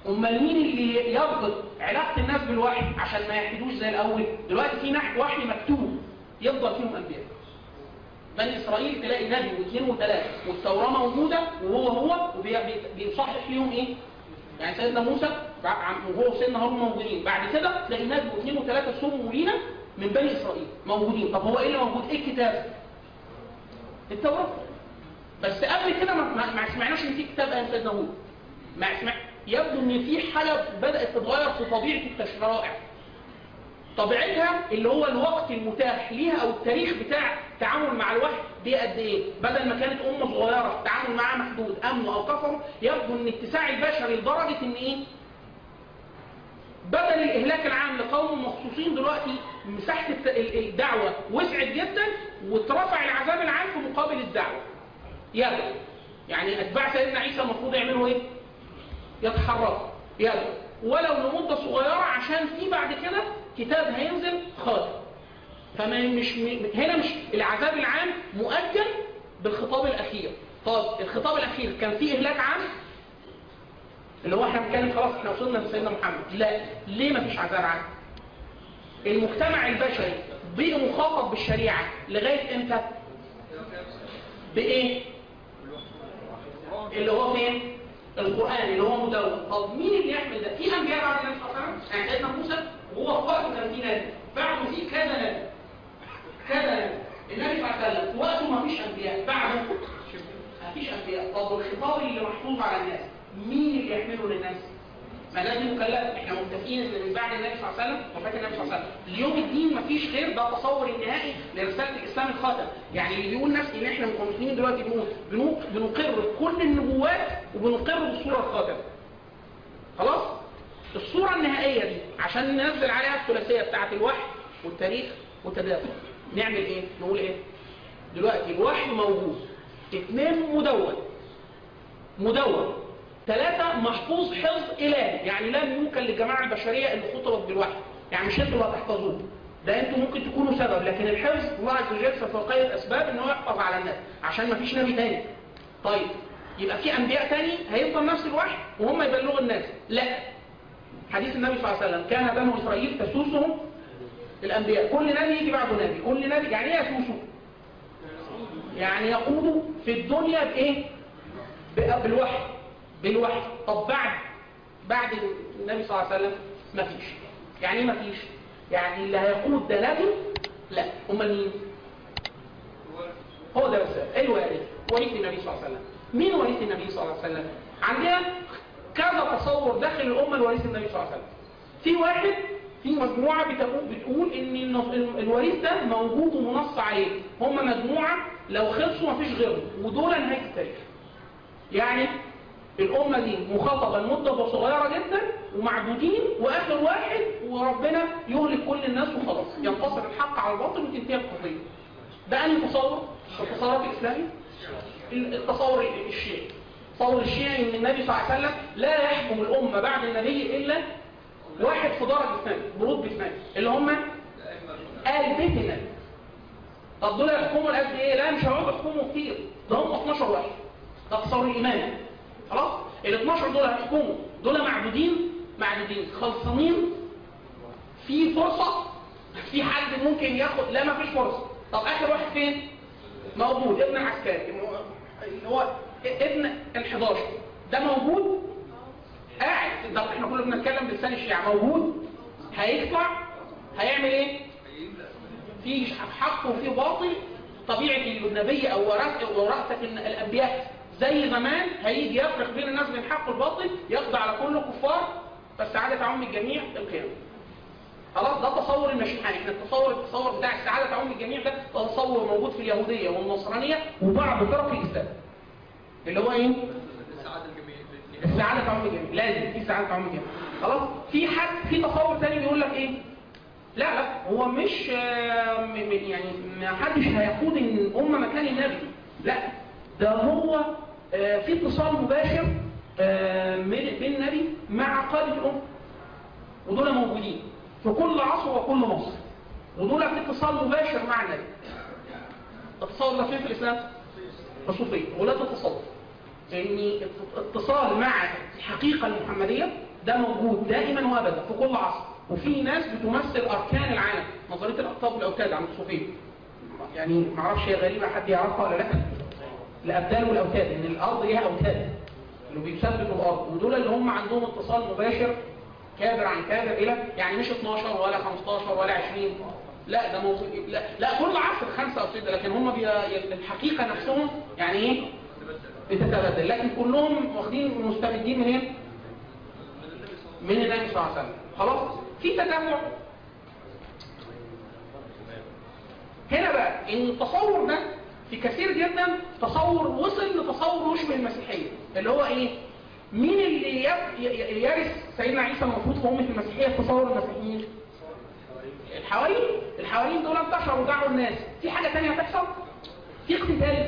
امال مين اللي يربط علاقه الناس بالوحي عشان ما يحدوش زي الاول دلوقتي في نحو وحي مكتوب يفضل فيهم انبياء بني اسرائيل تلاقي نبي واثنين وثلاثه والتوراه موجوده وهو هو وبيصحح ليهم ايه يعني سيدنا موسى بع- عم- وهو وسيدنا هارون موجودين بعد كده تلاقي نبي واثنين وثلاثه سموا لينا من بني اسرائيل موجودين طب هو ايه اللي موجود ايه الكتاب التوراه بس قبل كده ما, ما, ما سمعناش ان في كتاب ايام سيدنا هود ما سمع يبدو ان في حاجه بدات تتغير في طبيعه الشرائع طبيعتها اللي هو الوقت المتاح ليها او التاريخ بتاع التعامل مع الوحي دي قد ايه بدل ما كانت امه صغيره التعامل معاها محدود امن او كفر يبدو ان اتساع البشري لدرجه ان ايه بدل الاهلاك العام لقوم مخصوصين دلوقتي مساحه الت- ال- الدعوه وسعت جدا واترفع العذاب العام في مقابل الدعوه يدعو يعني اتباع سيدنا عيسى المفروض يعملوا ايه يتحركوا يدعو ولو لمده صغيره عشان في بعد كده كتاب هينزل خالد فما مش م- هنا مش العذاب العام مؤجل بالخطاب الاخير طب الخطاب الاخير كان فيه اهلاك عام اللي هو احنا بنتكلم خلاص احنا وصلنا لسيدنا محمد لا ليه ما فيش عذاب عام المجتمع البشري بقي مخاطب بالشريعه لغايه امتى بايه اللي هو فين القران اللي هو مدون طب مين اللي يحمل ده في انبياء بعد النبي صلى الله عليه وسلم يعني سيدنا موسى وهو في وقته كان في نبي بعده في كذا نبي كذا نبي النبي صلى الله عليه وسلم في وقته ما فيش انبياء بعده ما فيش انبياء طب الخطاب اللي محفوظ على الناس مين اللي يحمله للناس ما لازم مكلف احنا متفقين ان من بعد النبي صلى الله عليه وسلم وفاة النبي صلى الله عليه وسلم اليوم الدين مفيش غير ده تصور النهائي لرساله الاسلام الخاتم يعني اللي بيقول نفس ان احنا المسلمين دلوقتي بنقول بنو- بنقر بكل النبوات وبنقر بالصوره الخاتمه خلاص الصوره النهائيه دي عشان ننزل عليها الثلاثيه بتاعه الوحي والتاريخ والتدافع نعمل ايه نقول ايه دلوقتي الوحي موجود اثنين مدون مدون ثلاثة محفوظ حفظ إلهي يعني لا يمكن للجماعة البشرية اللي خطبت بالوحي يعني مش انتوا اللي هتحفظوه ده انتوا ممكن تكونوا سبب لكن الحفظ الله عز وجل في فوقية أسباب ان هو يحفظ على الناس عشان ما فيش نبي تاني طيب يبقى في أنبياء تاني هيفضل نفس الوحي وهم يبلغوا الناس لا حديث النبي صلى الله عليه وسلم كان بنو إسرائيل تسوسهم الأنبياء كل نبي يجي بعده نبي كل نبي يعني ايه يسوسه يعني يقودوا في الدنيا بإيه بقى بالوحي بالوحي طب بعد بعد النبي صلى الله عليه وسلم مفيش يعني ايه مفيش يعني اللي هيقود ده نبي لا امال مين هو ده بس الوارث وريث النبي صلى الله عليه وسلم مين وريث النبي صلى الله عليه وسلم عندنا كذا تصور داخل الامه لوريث النبي صلى الله عليه وسلم في واحد في مجموعة بتقول, بتقول ان النص- الوريث ده موجود ومنص عليه هم مجموعة لو خلصوا مفيش غيرهم ودول نهاية التاريخ يعني الأمة دي مخاطبة لمدة صغيرة جدا ومعدودين وآخر واحد وربنا يهلك كل الناس وخلاص ينتصر الحق على الباطل وتنتهي القضية ده أنهي تصور؟ التصورات الإسلامي؟ التصور الشيعي تصور الشيعي ان النبي صلى الله عليه وسلم لا يحكم الأمة بعد النبي إلا واحد في درجة اثنين برود اثنين اللي هم آل بيت النبي طب دول يحكموا القد ايه؟ لا مش هيقعدوا يحكموا كتير ده هم 12 واحد ده تصور الإيمان خلاص؟ ال 12 دول هيحكموا دول معدودين معدودين خلصانين في فرصة في حد ممكن ياخد لا ما فيش فرصة طب آخر واحد فين؟ موجود ابن العسكري اللي هو ابن ال 11 ده موجود قاعد ده احنا كنا بنتكلم بلسان الشيعة موجود هيطلع هيعمل ايه؟ في حق وفي باطل طبيعة النبي او ورثة ورثة الانبياء زي زمان هيجي يفرق بين الناس بين الحق والباطل يقضي على كل كفار فالسعادة تعم الجميع القيامة خلاص ده تصور المشيحاني احنا التصور التصور بتاع السعادة تعم الجميع ده تصور موجود في اليهودية والنصرانية وبعض فرق الإسلام اللي هو ايه؟ السعادة تعم الجميع لازم في سعادة تعم الجميع خلاص في حد في تصور تاني بيقول لك ايه؟ لا لا هو مش آه، م- م- يعني ما حدش هيقود ان الامه مكان النبي لا ده هو آه، في اتصال مباشر آه، من- بين النبي مع قاده الامه ودول موجودين في كل عصر وكل مصر ودول في اتصال مباشر مع النبي التصور ده فين في الاسلام؟ الصوفيه ولا تتصور ان اتصال مع الحقيقه المحمديه ده موجود دائما وابدا في كل عصر وفي ناس بتمثل اركان العالم نظريه الاقطاب والاوتاد عند الصوفيه يعني ما اعرفش هي غريبه حد يعرفها ولا لا الابدال والاوتاد ان الارض ليها اوتاد اللي بيثبتوا الارض ودول اللي هم عندهم اتصال مباشر كابر عن كابر الى يعني مش 12 ولا 15 ولا 20 لا ده موجود لا, لا كل عصر خمسه او سته لكن هم بي... الحقيقه نفسهم يعني ايه بتتبدل لكن كلهم واخدين مستمدين من ايه؟ من النبي صلى الله عليه وسلم خلاص في تجمع هنا بقى ان التصور ده في كثير جدا تصور وصل لتصور يشبه المسيحيه اللي هو ايه مين اللي يب- ي- ي- يرث سيدنا عيسى المفروض في امه المسيحيه في تصور المسيحيين الحواريين الحواريين دول انتشروا ودعوا الناس في حاجه ثانيه هتحصل في اقتتال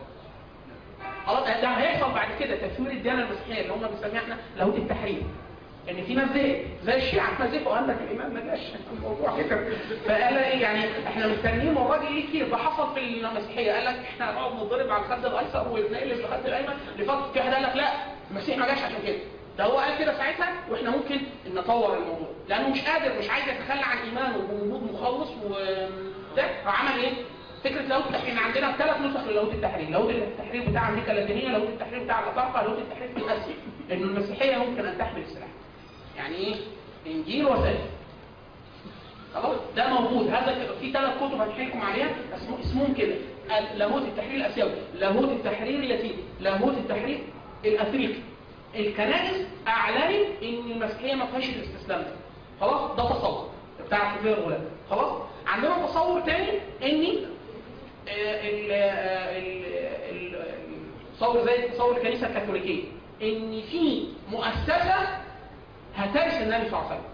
خلاص ده هيحصل بعد كده تثوير الديانه المسيحيه اللي هم بنسميها احنا لاهوت التحريم ان في ناس زهقت زي الشيعة ما زهقوا قال لك الامام ما جاش الموضوع كده فقال ايه يعني احنا مستنيين والراجل ليه كتير ده حصل في المسيحيه قال لك احنا هنقعد نضرب على الخد الايسر ونقلب الخد الايمن لفتره في واحد قال لك لا المسيح ما جاش عشان كده ده هو قال كده ساعتها واحنا ممكن نطور الموضوع لانه مش قادر مش عايز يتخلى عن ايمانه بوجود مخلص وده فعمل ايه؟ فكره لاهوت التحرير إحنا عندنا ثلاث نسخ للاهوت التحرير، لاهوت التحرير بتاع امريكا اللاتينيه، لاهوت التحرير بتاع الافارقه، لاهوت التحرير في اسيا، انه المسيحيه ممكن ان تحمل السلاح. يعني ايه؟ انجيل وسائل. خلاص ده موجود هذا كده في ثلاث كتب هحكي لكم عليها اسمه اسمهم كده لاهوت التحرير الاسيوي لاهوت التحرير اللاتيني لاهوت التحرير الافريقي الكنائس اعلنت ان المسيحيه ما فيهاش الاستسلام ده خلاص ده تصور بتاع كبير الغلام خلاص عندنا تصور تاني ان آه، ال- آه، ال- ال- التصور زي تصور الكنيسه الكاثوليكيه ان في مؤسسه هترث النبي صلى الله عليه وسلم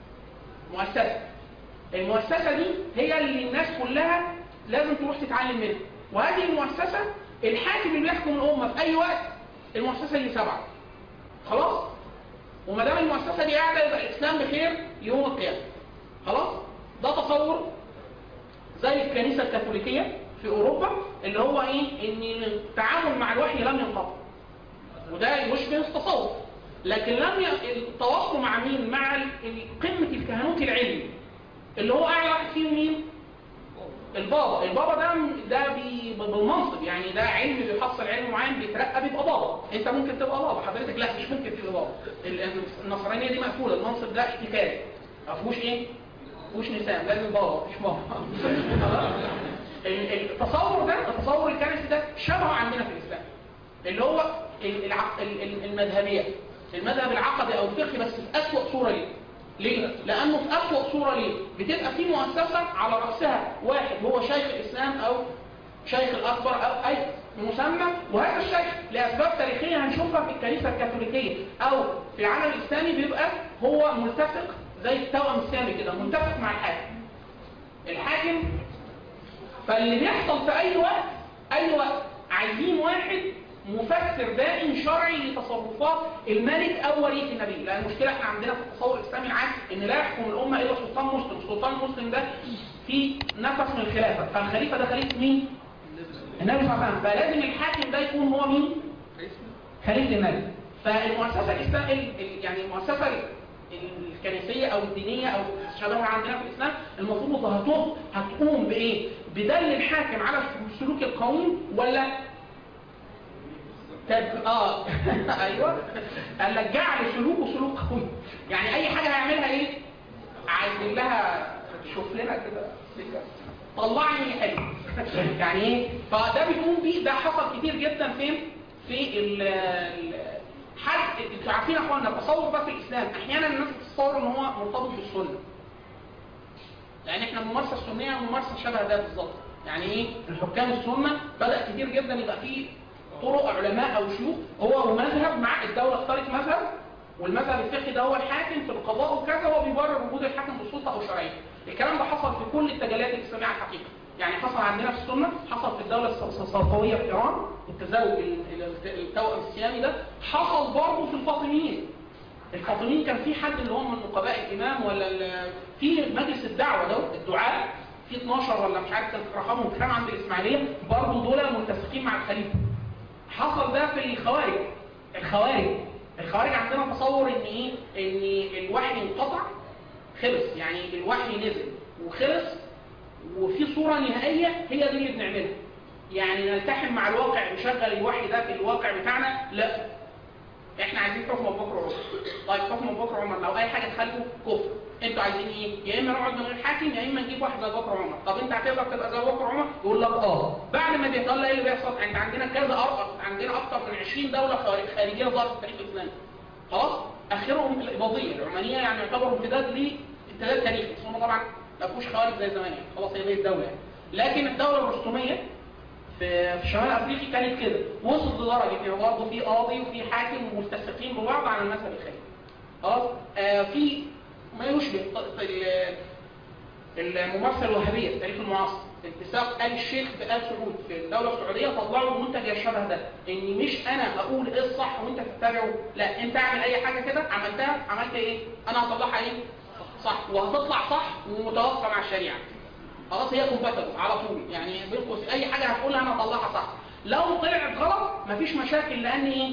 مؤسسة المؤسسة دي هي اللي الناس كلها لازم تروح تتعلم منها وهذه المؤسسة الحاكم اللي بيحكم الأمة في أي وقت المؤسسة اللي سبعة خلاص وما دام المؤسسة دي قاعدة يبقى الإسلام بخير يوم القيامة خلاص ده تصور زي الكنيسة الكاثوليكية في أوروبا اللي هو إيه إن التعامل مع الوحي لم ينقطع وده يشبه التصوف لكن لم ي... التواصل مع مين مع ال- ال- قمة الكهنوت العلمي اللي هو اعلى واحد فيهم مين البابا البابا ده ده بي... بالمنصب يعني ده علم بيحصل علم معين بيترقى بيبقى بابا انت ممكن تبقى بابا حضرتك لا مش ممكن تبقى بابا ال- النصرانيه دي مقفوله المنصب ده احتكاري ما فيهوش ايه ما فيهوش نساء لازم بابا مفيش بابا ال- التصور ده التصور الكنسي ده شبهه عندنا في الاسلام اللي هو ال- الع- ال- ال- المذهبية المذهب العقدي او الفقهي بس في اسوأ صورة ليه ليه؟ لانه في اسوأ صورة ليه بتبقى في مؤسسة على رأسها واحد هو شيخ الاسلام او شيخ الاكبر او اي مسمى وهذا الشيخ لاسباب تاريخية هنشوفها في الكنيسة الكاثوليكية او في العالم الاسلامي بيبقى هو ملتصق زي التوأم السامي كده ملتصق مع الحاكم الحاكم فاللي بيحصل في اي وقت اي وقت عايزين واحد مفسر دائم شرعي لتصرفات الملك او ولي النبي لان المشكله احنا عندنا في التصور الاسلامي العام ان لا يحكم الامه الا سلطان مسلم السلطان المسلم ده في نفس من الخلافه فالخليفه ده خليفه مين النبي صلى الله عليه وسلم فلازم الحاكم ده يكون هو مين خليفه النبي فالمؤسسه الاسلام ال- ال- يعني المؤسسه ال- الكنسيه او الدينيه او شبهها عندنا في الاسلام المفروض هتقوم هتقوم بايه بدل الحاكم على السلوك القويم ولا تب... اه ايوه قال لك جعل سلوكه سلوك قوي يعني اي حاجه هيعملها ايه عايزين لها شوف لنا كده سكة. طلعني حلو يعني ايه فده بيقوم بيه ده حصل كتير جدا فين في ال ال- حد انتوا عارفين يا اخوانا التصور ده في الاسلام احيانا الناس بتتصور ان هو مرتبط بالسنه لان احنا الممارسه السنيه ممارسه شبه ده بالظبط يعني ايه الحكام السنه بدا كتير جدا يبقى فيه طرق علماء او شيوخ هو مذهب مع الدوله اختارت مذهب والمذهب الفقهي ده هو الحاكم في القضاء وكذا هو بيبرر وجود الحاكم بالسلطه او شرعيه الكلام ده حصل في كل التجليات الاسلاميه على الحقيقه يعني حصل عندنا في السنه حصل في الدوله الص- الصفويه في ايران التزاوج ال- ال- التوأم السيامي ده حصل برضه في الفاطميين الفاطميين كان في حد اللي هم من نقباء الامام ولا ال- في مجلس الدعوه ده الدعاء في 12 ولا مش عارف كان رقمهم كام عند الاسماعيليه برضه دول ملتصقين مع الخليفه حصل ده في الخوارج الخوارج الخوارج عندنا تصور ان ايه ان الوحي انقطع خلص يعني الوحي نزل وخلص وفي صورة نهائية هي دي اللي بنعملها يعني نلتحم مع الواقع نشغل الوحي ده في الواقع بتاعنا لا احنا عايزين حكم ابو بكر وعمر طيب حكم ابو بكر وعمر لو اي حاجه تخالفه كفر انتوا عايزين ايه يا اما نقعد من غير حاكم يا اما نجيب واحد زي ابو بكر وعمر طب انت هتقدر تبقى زي ابو بكر وعمر يقول لك اه بعد ما بيطلع ايه اللي بيحصل انت عندنا كذا ارقص عندنا اكتر من 20 دوله خارج- خارجيه ظهرت في التاريخ الاسلامي خلاص اخرهم الاباضيه العمانيه يعني يعتبروا امتداد لامتداد تاريخي بس هم طبعا ما فيهوش خوارج زي زمان يعني خلاص هي بقت دوله يعني لكن الدوله الرستميه في في شمال افريقيا كانت كده وصل لدرجه ان برضه في قاضي وفي حاكم ومستسقين ببعض على المذهب الخليفي خلاص آه في ما يشبه ط- ال- الممارسه الوهابيه في التاريخ المعاصر اتساق ال الشيخ بآل سعود في الدوله السعوديه طلعوا منتج يشبه ده ان مش انا هقول ايه الصح وانت تتبعه لا انت اعمل اي حاجه كده عملتها عملت ايه انا هطلعها ايه صح وهتطلع صح ومتوافقه مع الشريعه خلاص هي كومباتبل على طول يعني بين قوسين اي حاجه هتقولها انا هطلعها صح لو طلعت غلط مفيش مشاكل لان ايه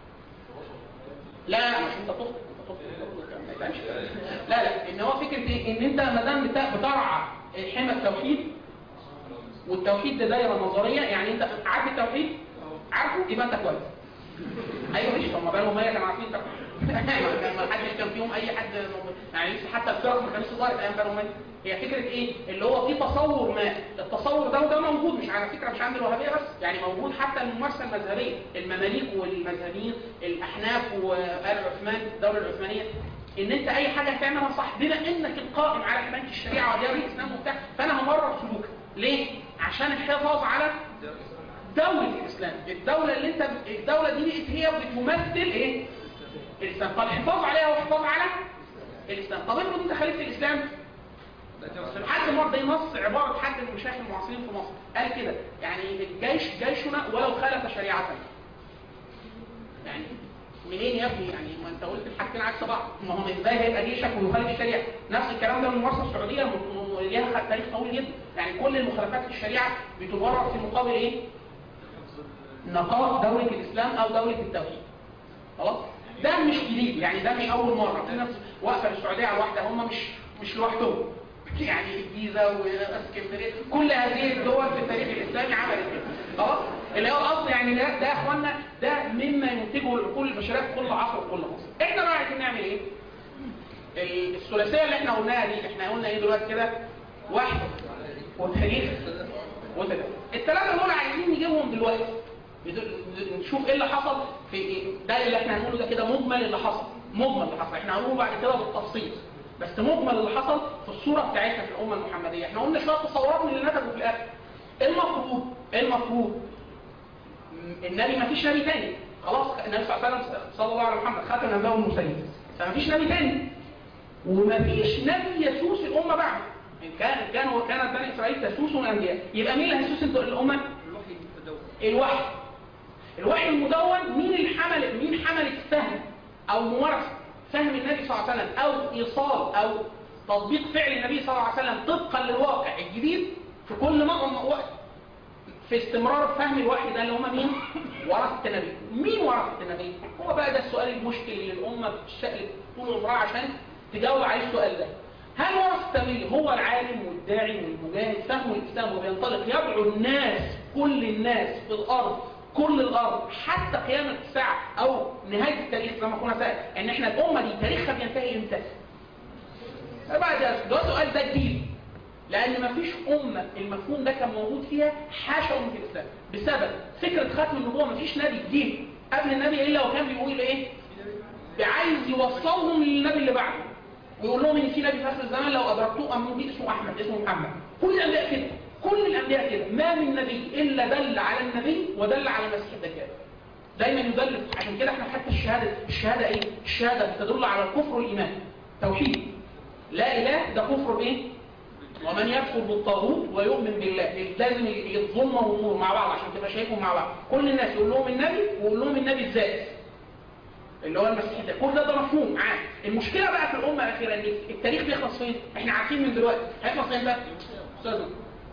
لا لا مش انت تخطئ انت تخطئ ما يبانش. لا لا ان هو فكره ايه ان انت ما دام بتا- بترعى حمى التوحيد والتوحيد ده دايره نظريه يعني انت عارف التوحيد عارفه يبقى انت كويس ايوه مش هم بقالهم هي كانوا عارفين التوحيد ما حدش كان فيهم اي حد يعني لسه حتى الفرق ما كانتش ظهرت ايام بنو اميه هي فكره ايه اللي هو في تصور ما التصور ده وده موجود مش على فكره مش عند الوهابيه بس يعني موجود حتى الممارسه المذهبيه المماليك والمذهبيين الاحناف وال عثمان الدوله العثمانيه ان انت اي حاجه هتعملها صح بما انك القائم على حمايه الشريعه وديار الاسلام وبتاع فانا همرر سلوكك ليه عشان الحفاظ على دولة الإسلام الدولة اللي انت الدولة دي بقت هي بتمثل ايه الإسلام فالحفاظ عليها والحفاظ على الإسلام طب افرض انت خالفت الإسلام حد مرة نص عبارة حد من المشايخ المعاصرين في مصر قال كده يعني الجيش جيشنا ولو خالف شريعتنا يعني منين يا ابني يعني ما انت قلت الحاجتين عكس بعض ما هو ازاي هيبقى جيشك ويخالف الشريعه نفس الكلام ده من الممارسه السعوديه م- م- ليها تاريخ طويل جدا يعني كل المخالفات في الشريعه بتبرر في مقابل ايه نقاط دولة الإسلام أو دولة التوحيد خلاص ده مش جديد يعني ده مش أول مرة في ناس واقفة للسعودية على واحدة هم مش مش لوحدهم يعني الجيزة واسكندرية كل هذه الدول في التاريخ الإسلامي عملت كده خلاص اللي هو الأصل يعني ده ده يا إخوانا ده مما ينتجه العقول البشرية في كل عصر وكل مصر إحنا بقى عايزين نعمل إيه؟ ال- الثلاثية اللي إحنا قلناها دي إحنا قلنا إيه دلوقتي كده؟ واحد وتاريخ وتاريخ الثلاثة دول عايزين نجيبهم دلوقتي بدل- نشوف ايه اللي حصل في إيه؟ ده اللي احنا هنقوله ده كده مجمل اللي حصل مجمل اللي حصل احنا هنقوله بعد كده بالتفصيل بس مجمل اللي حصل في الصورة بتاعتنا في الأمة المحمدية احنا قلنا شوية تصورات من اللي نتجوا في الآخر المفروض المفروض م- النبي ما فيش نبي تاني خلاص النبي صلى الله عليه وسلم صلى الله عليه محمد خاتم الانبياء والمرسلين فما فيش نبي تاني وما فيش نبي يسوس الأمة بعد إن كان كان وكانت بني إسرائيل تسوس الأنبياء يبقى مين اللي هيسوس الأمة؟ الوحي الوحي المدون مين اللي حمل مين حمل الفهم او ممارسه فهم النبي صلى الله عليه وسلم او ايصال او تطبيق فعل النبي صلى الله عليه وسلم طبقا للواقع الجديد في كل ما وقت في استمرار فهم الوحي ده اللي هم مين ورثه النبي مين ورثه النبي هو بقى ده السؤال المشكل اللي الامه بتشقلب طول عمرها عشان تجاوب عليه السؤال ده هل ورثه النبي هو العالم والداعي والمجاهد فهم الاسلام وبينطلق يدعو الناس كل الناس في الارض كل الارض حتى قيامه الساعه او نهايه التاريخ زي ما كنا سأل ان احنا الامه دي تاريخها بينتهي امتى بقى ده ده سؤال ده جديد لان مفيش امه المفهوم ده كان موجود فيها حاشا من الاسلام بسبب فكره ختم النبوه مفيش نبي جديد قبل النبي الا وكان بيقول ايه عايز يوصلهم للنبي اللي بعده ويقول لهم ان في نبي في اخر الزمان لو ادركتوه امنوا بيه اسمه احمد اسمه محمد كل الانبياء كده كل الانبياء كده ما من نبي الا دل على النبي ودل على المسيح الدجال دايما يدل عشان كده احنا حتى الشهاده الشهاده ايه الشهاده بتدل على الكفر والايمان توحيد لا اله ده كفر بايه ومن يكفر بالطاغوت ويؤمن بالله لازم الظلمه والنور مع بعض عشان تبقى شايفهم مع بعض كل الناس يقول لهم النبي ويقول لهم النبي الذات اللي هو المسيح ده كل ده ده مفهوم عام المشكله بقى في الامه الاخيره ان التاريخ بيخلص فين احنا عارفين من دلوقتي هيخلص فين بقى استاذ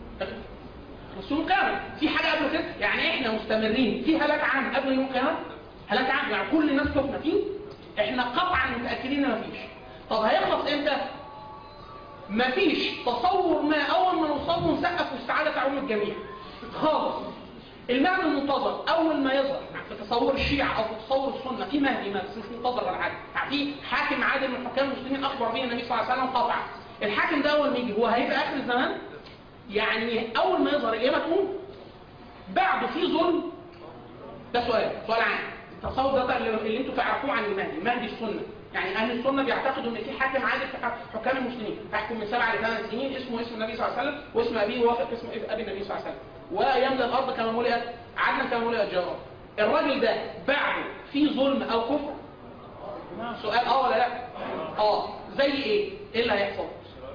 بس يوم القيامه في حاجه قبل كده يعني احنا مستمرين في هلاك عام قبل يوم القيامه هلاك عام يعني كل الناس تفنى فيه احنا قطعا متاكدين ان مفيش طب هيخلص امتى مفيش تصور ما اول ما نوصل له نسقف والسعاده تعم الجميع خالص المهدي المنتظر اول ما يظهر في تصور الشيعة او في تصور السنه في مهدي ما بس مش منتظر ولا حاجه يعني في حاكم عادل من حكام المسلمين اخبر به النبي صلى الله عليه وسلم قطعا الحاكم ده اول ما يجي هو هيبقى اخر الزمان يعني اول ما يظهر القيامه تقوم بعده في ظلم ده سؤال سؤال عام التصور ده اللي, اللي انتوا تعرفوه عن المهدي المهدي السنه يعني اهل السنه بيعتقدوا ان في حاكم عادل في حكام المسلمين يحكم من سبع لثمان سنين اسمه اسم النبي صلى الله عليه وسلم واسم ابيه يوافق اسم ابي النبي صلى الله عليه وسلم ويملى الارض كما ملئت عدلا كما ملئت جرا الراجل ده بعده في ظلم او كفر سؤال اه ولا لا اه زي ايه ايه اللي هيحصل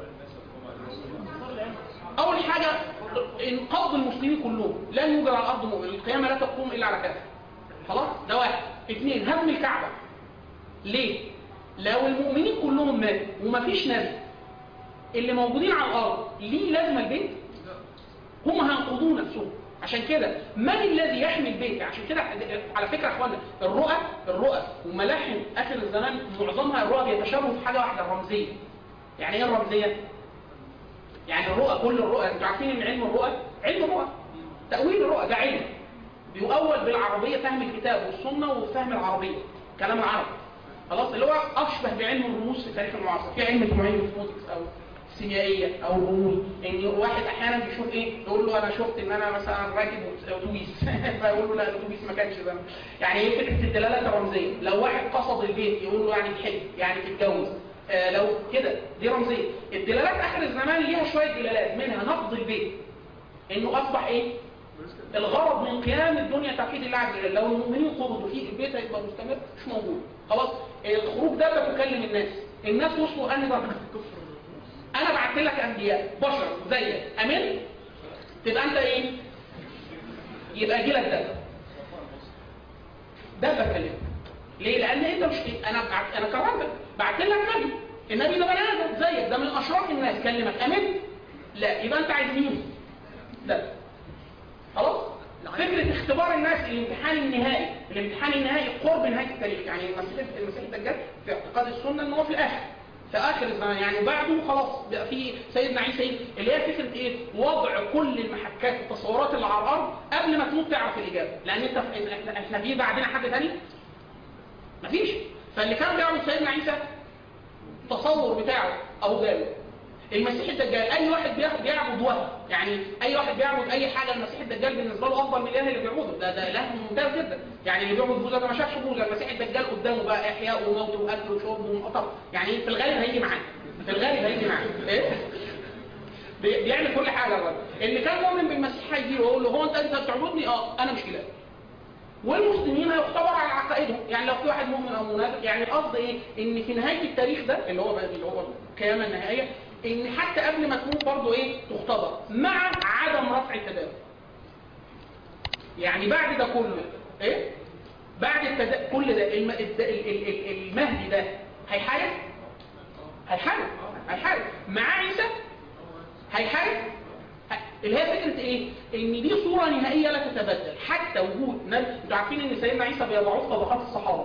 اول حاجه انقاذ المسلمين كلهم لن يوجد على الارض مؤمن القيامه لا تقوم الا على كافر خلاص ده واحد اثنين هدم الكعبه ليه لو المؤمنين كلهم ماتوا ومفيش نبي اللي موجودين على الارض ليه لازمه البيت هم هينقضوا نفسهم عشان كده من الذي يحمي البيت عشان كده على فكره يا اخوانا الرؤى الرؤى وملاحم اخر الزمان معظمها الرؤى بيتشابهوا في حاجه واحده الرمزيه يعني ايه الرمزيه يعني الرؤى كل الرؤى انتوا عارفين ان علم الرؤى علم الرؤى تاويل الرؤى ده علم بيؤول بالعربيه فهم الكتاب والسنه وفهم العربيه كلام العرب خلاص اللي هو اشبه بعلم الرموز في التاريخ المعاصر في علم اسمه علم الفوزكس او السيميائيه او الرموز ان واحد احيانا بيشوف ايه يقول له انا شفت ان انا مثلا راكب اتوبيس فيقول له لا الاتوبيس ما كانش ده يعني ايه فكره الدلالات الرمزيه لو واحد قصد البيت يقول له يعني تحب يعني تتجوز آه لو كده دي رمزيه الدلالات اخر الزمان ليها شويه دلالات منها نقض البيت انه اصبح ايه الغرض من قيام الدنيا توحيد الله عز وجل لو المؤمنين قبضوا فيه البيت هيبقى مستمر مش موجود خلاص الخروج ده بتكلم الناس الناس وصلوا انهي درجه انا بعت لك انبياء بشر زيك امين تبقى انت ايه يبقى جيلك ده ده بكلمك ليه لان انت مش انا بعت انا كرمتك بعت لك نبي النبي ده بني ادم زيك ده من اشراف الناس كلمك امين لا يبقى انت عايز مين ده خلاص فكرة اختبار الناس الامتحان النهائي الامتحان النهائي قرب نهاية التاريخ يعني المسيح المسيح الدجال في اعتقاد السنة ان هو في الاخر في اخر الزمان يعني بعده خلاص بقى في سيدنا عيسى اللي هي فكرة ايه وضع كل المحكات والتصورات اللي على الارض قبل ما تموت تعرف الاجابة لان انت احنا, احنا في بعدنا حد تاني مفيش فاللي كان بيعمل سيدنا عيسى التصور بتاعه ابو جابر المسيح الدجال اي واحد بيعبد وهم يعني اي واحد بيعبد اي حاجه المسيح الدجال بالنسبه له افضل من الاله اللي بيعبده ده ده اله ممتاز جدا يعني اللي بيعبد بوذا ده ما شافش بوذا المسيح الدجال قدامه بقى احياء وموت واكل وشرب ومقطر يعني في الغالب هيجي معاه في الغالب هيجي معاه ايه بيعمل كل حاجه الراجل اللي كان مؤمن بالمسيح هيجي ويقول له هو انت انت بتعبدني اه انا مش اله والمسلمين هيختبر على عقائدهم يعني لو في واحد مؤمن او منافق يعني القصد ايه ان في نهايه التاريخ ده اللي هو اللي هو القيامه النهائيه ان حتى قبل ما تموت برضه ايه تختبر مع عدم رفع التداول يعني بعد ده كله ايه بعد التدا... كل ده الم... الد... ال... ال... ال... المهدي ده هيحارب هيحارب هيحارب مع عيسى هيحارب اللي هي فكره ايه ان دي صوره نهائيه لا تتبدل حتى وجود نبي انتوا عارفين ان سيدنا عيسى بيضعوه في طبقات الصحابه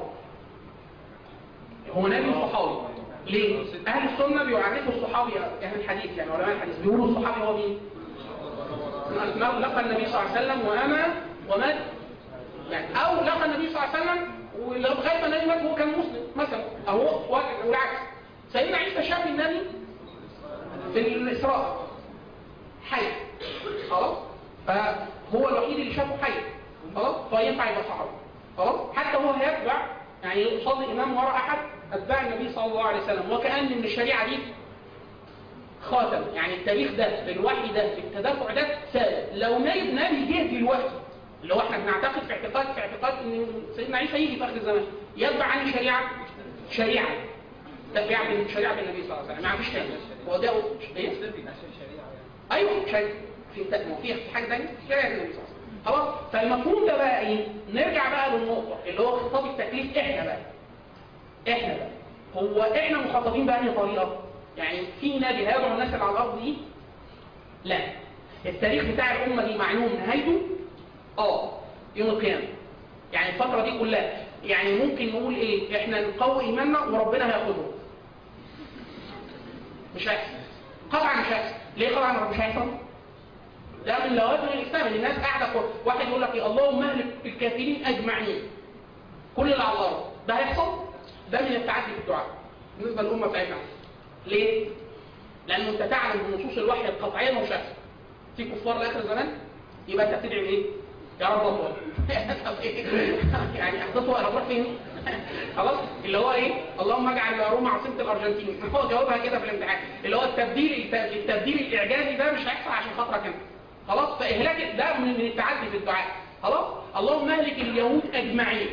هو نبي صحابي ليه؟ أهل السنة بيعرفوا الصحابي أهل الحديث يعني علماء الحديث بيقولوا الصحابي هو مين؟ لقى النبي صلى الله عليه وسلم وأما ومات يعني أو لقى النبي صلى الله عليه وسلم ولغاية ما النبي مات وهو كان مسلم مثلا أهو والعكس سيدنا عيسى شاف النبي في الإسراء حي خلاص فهو الوحيد اللي شافه حي خلاص فينفع يبقى صحابي خلاص حتى هو هيتبع يعني يصلي إمام وراء أحد أتباع النبي صلى الله عليه وسلم وكأن من الشريعة دي خاتم يعني التاريخ ده الوحي ده التدافع ده ثابت لو نبي نبي جه دلوقتي اللي هو احنا بنعتقد في اعتقاد في اعتقاد ان سيدنا عيسى يجي في اخر الزمان يتبع عن شريعه شريعه تتبع من شريعه النبي صلى الله عليه وسلم ما فيش تاني هو ده ايه ايوه شريعه في في في حاجه ثانيه شريعه النبي صلى الله عليه وسلم خلاص فالمفهوم ده بقى ايه نرجع بقى للنقطه اللي هو خطاب التكليف احنا بقى احنا بقى هو احنا مخاطبين بأنهي طريقة يعني في نبي هيدعو الناس اللي على الارض دي لا التاريخ بتاع الامة دي معلوم نهايته اه يوم القيامة يعني الفترة دي كلها يعني ممكن نقول ايه احنا نقوي ايماننا وربنا هياخده مش هيحصل قطعا مش هيحصل ليه قطعا مش هيحصل ده من لوازم الاسلام ان الناس قاعده كل- واحد يقول لك إيه اللهم اهلك الكافرين اجمعين كل اللي على الارض ده هيحصل ده من التعدي في الدعاء بالنسبه للامه بتاعتنا ليه لانه انت تعلم بنصوص الوحي القطعيه انه مش هيحصل في كفار لاخر زمان يبقى انت بتدعي بايه يا رب اطول طب إيه؟ يعني هتطول هتروح فين خلاص اللي هو ايه اللهم اجعل روما عاصمه الارجنتين هو جاوبها كده في الامتحان اللي هو التبديل التبديل الاعجازي ده مش هيحصل عشان خاطرك انت خلاص فاهلاك ده من من التعدي في الدعاء خلاص اللهم اهلك اليهود اجمعين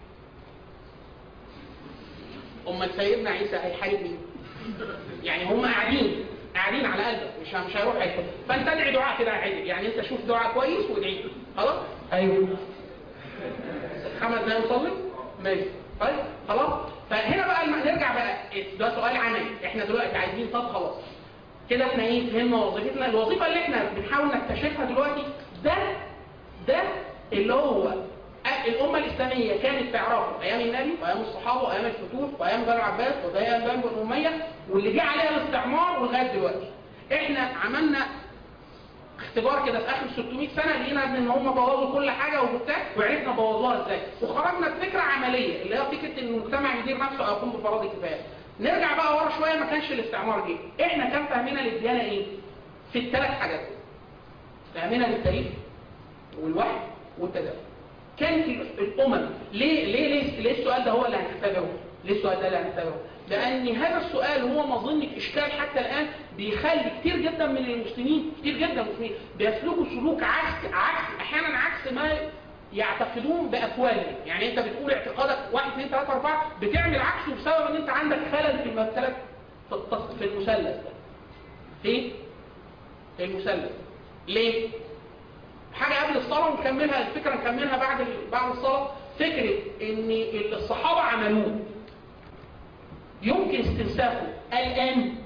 امال سيدنا عيسى هيحارب مين يعني هم قاعدين قاعدين على قلبك مش مش هيروح حته فانت ادعي دعاء كده عادي يعني انت شوف دعاء كويس وادعي خلاص ايوه خمس دقايق نصلي ماشي طيب خلاص فهنا بقى الم- نرجع بقى ده سؤال عملي احنا دلوقتي عايزين طب خلاص كده احنا ايه فهمنا وظيفتنا الوظيفه اللي احنا بنحاول نكتشفها دلوقتي ده ده اللي هو أ- الامه الاسلاميه كانت تعرفه ايام النبي وايام الصحابه وايام الفتوح وايام بني العباس وايام بني اميه واللي جه عليها الاستعمار ولغايه دلوقتي احنا عملنا اختبار كده في اخر 600 سنه لقينا ان هم بوظوا كل حاجه وبتاع وعرفنا بوظوها ازاي وخرجنا بفكره عمليه اللي هي فكره ان المجتمع يدير نفسه او يقوم بفرائض الكفايه نرجع بقى ورا شويه ما كانش الاستعمار جه احنا كان فهمنا للديانه ايه في الثلاث حاجات دول. فهمنا للتاريخ والوحي والتدين كانت الامم ليه ليه ليه, ليه السؤال ده هو اللي هنختبره ليه السؤال ده اللي هنختبره لان هذا السؤال هو مظنه اشكال حتى الان بيخلي كتير جدا من المسلمين كتير جدا من المسلمين بيسلكوا سلوك عكس عكس احيانا عكس ما يعتقدون باقوالهم يعني انت بتقول اعتقادك 1 2 3 4 بتعمل عكسه بسبب ان انت عندك خلل في المثلث في التص- في المثلث ده في المثلث ليه حاجة قبل الصلاة ونكملها الفكرة نكملها بعد ال- بعد الصلاة فكرة ان اللي الصحابة عملوه يمكن استنساخه الآن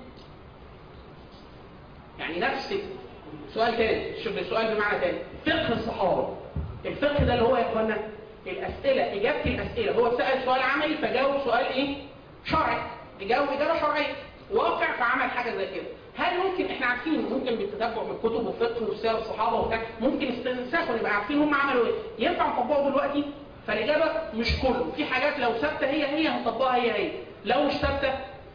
يعني نفس سؤال تاني شوف السؤال بمعنى تاني فقه الصحابة الفقه ده اللي هو يا اخوانا الأسئلة إجابة الأسئلة هو سأل سؤال عملي فجاوب سؤال إيه؟ شرعي يجاوب إجابة شرعية واقع فعمل حاجة زي كده هل ممكن احنا عارفين ممكن بالتتبع من كتب وفقه وسير الصحابة وبتاع ممكن استنساخ ونبقى عارفين هم عملوا ايه ينفع نطبقه دلوقتي فالإجابة مش كله في حاجات لو ثابتة هي هي هنطبقها هي هي لو مش ثابتة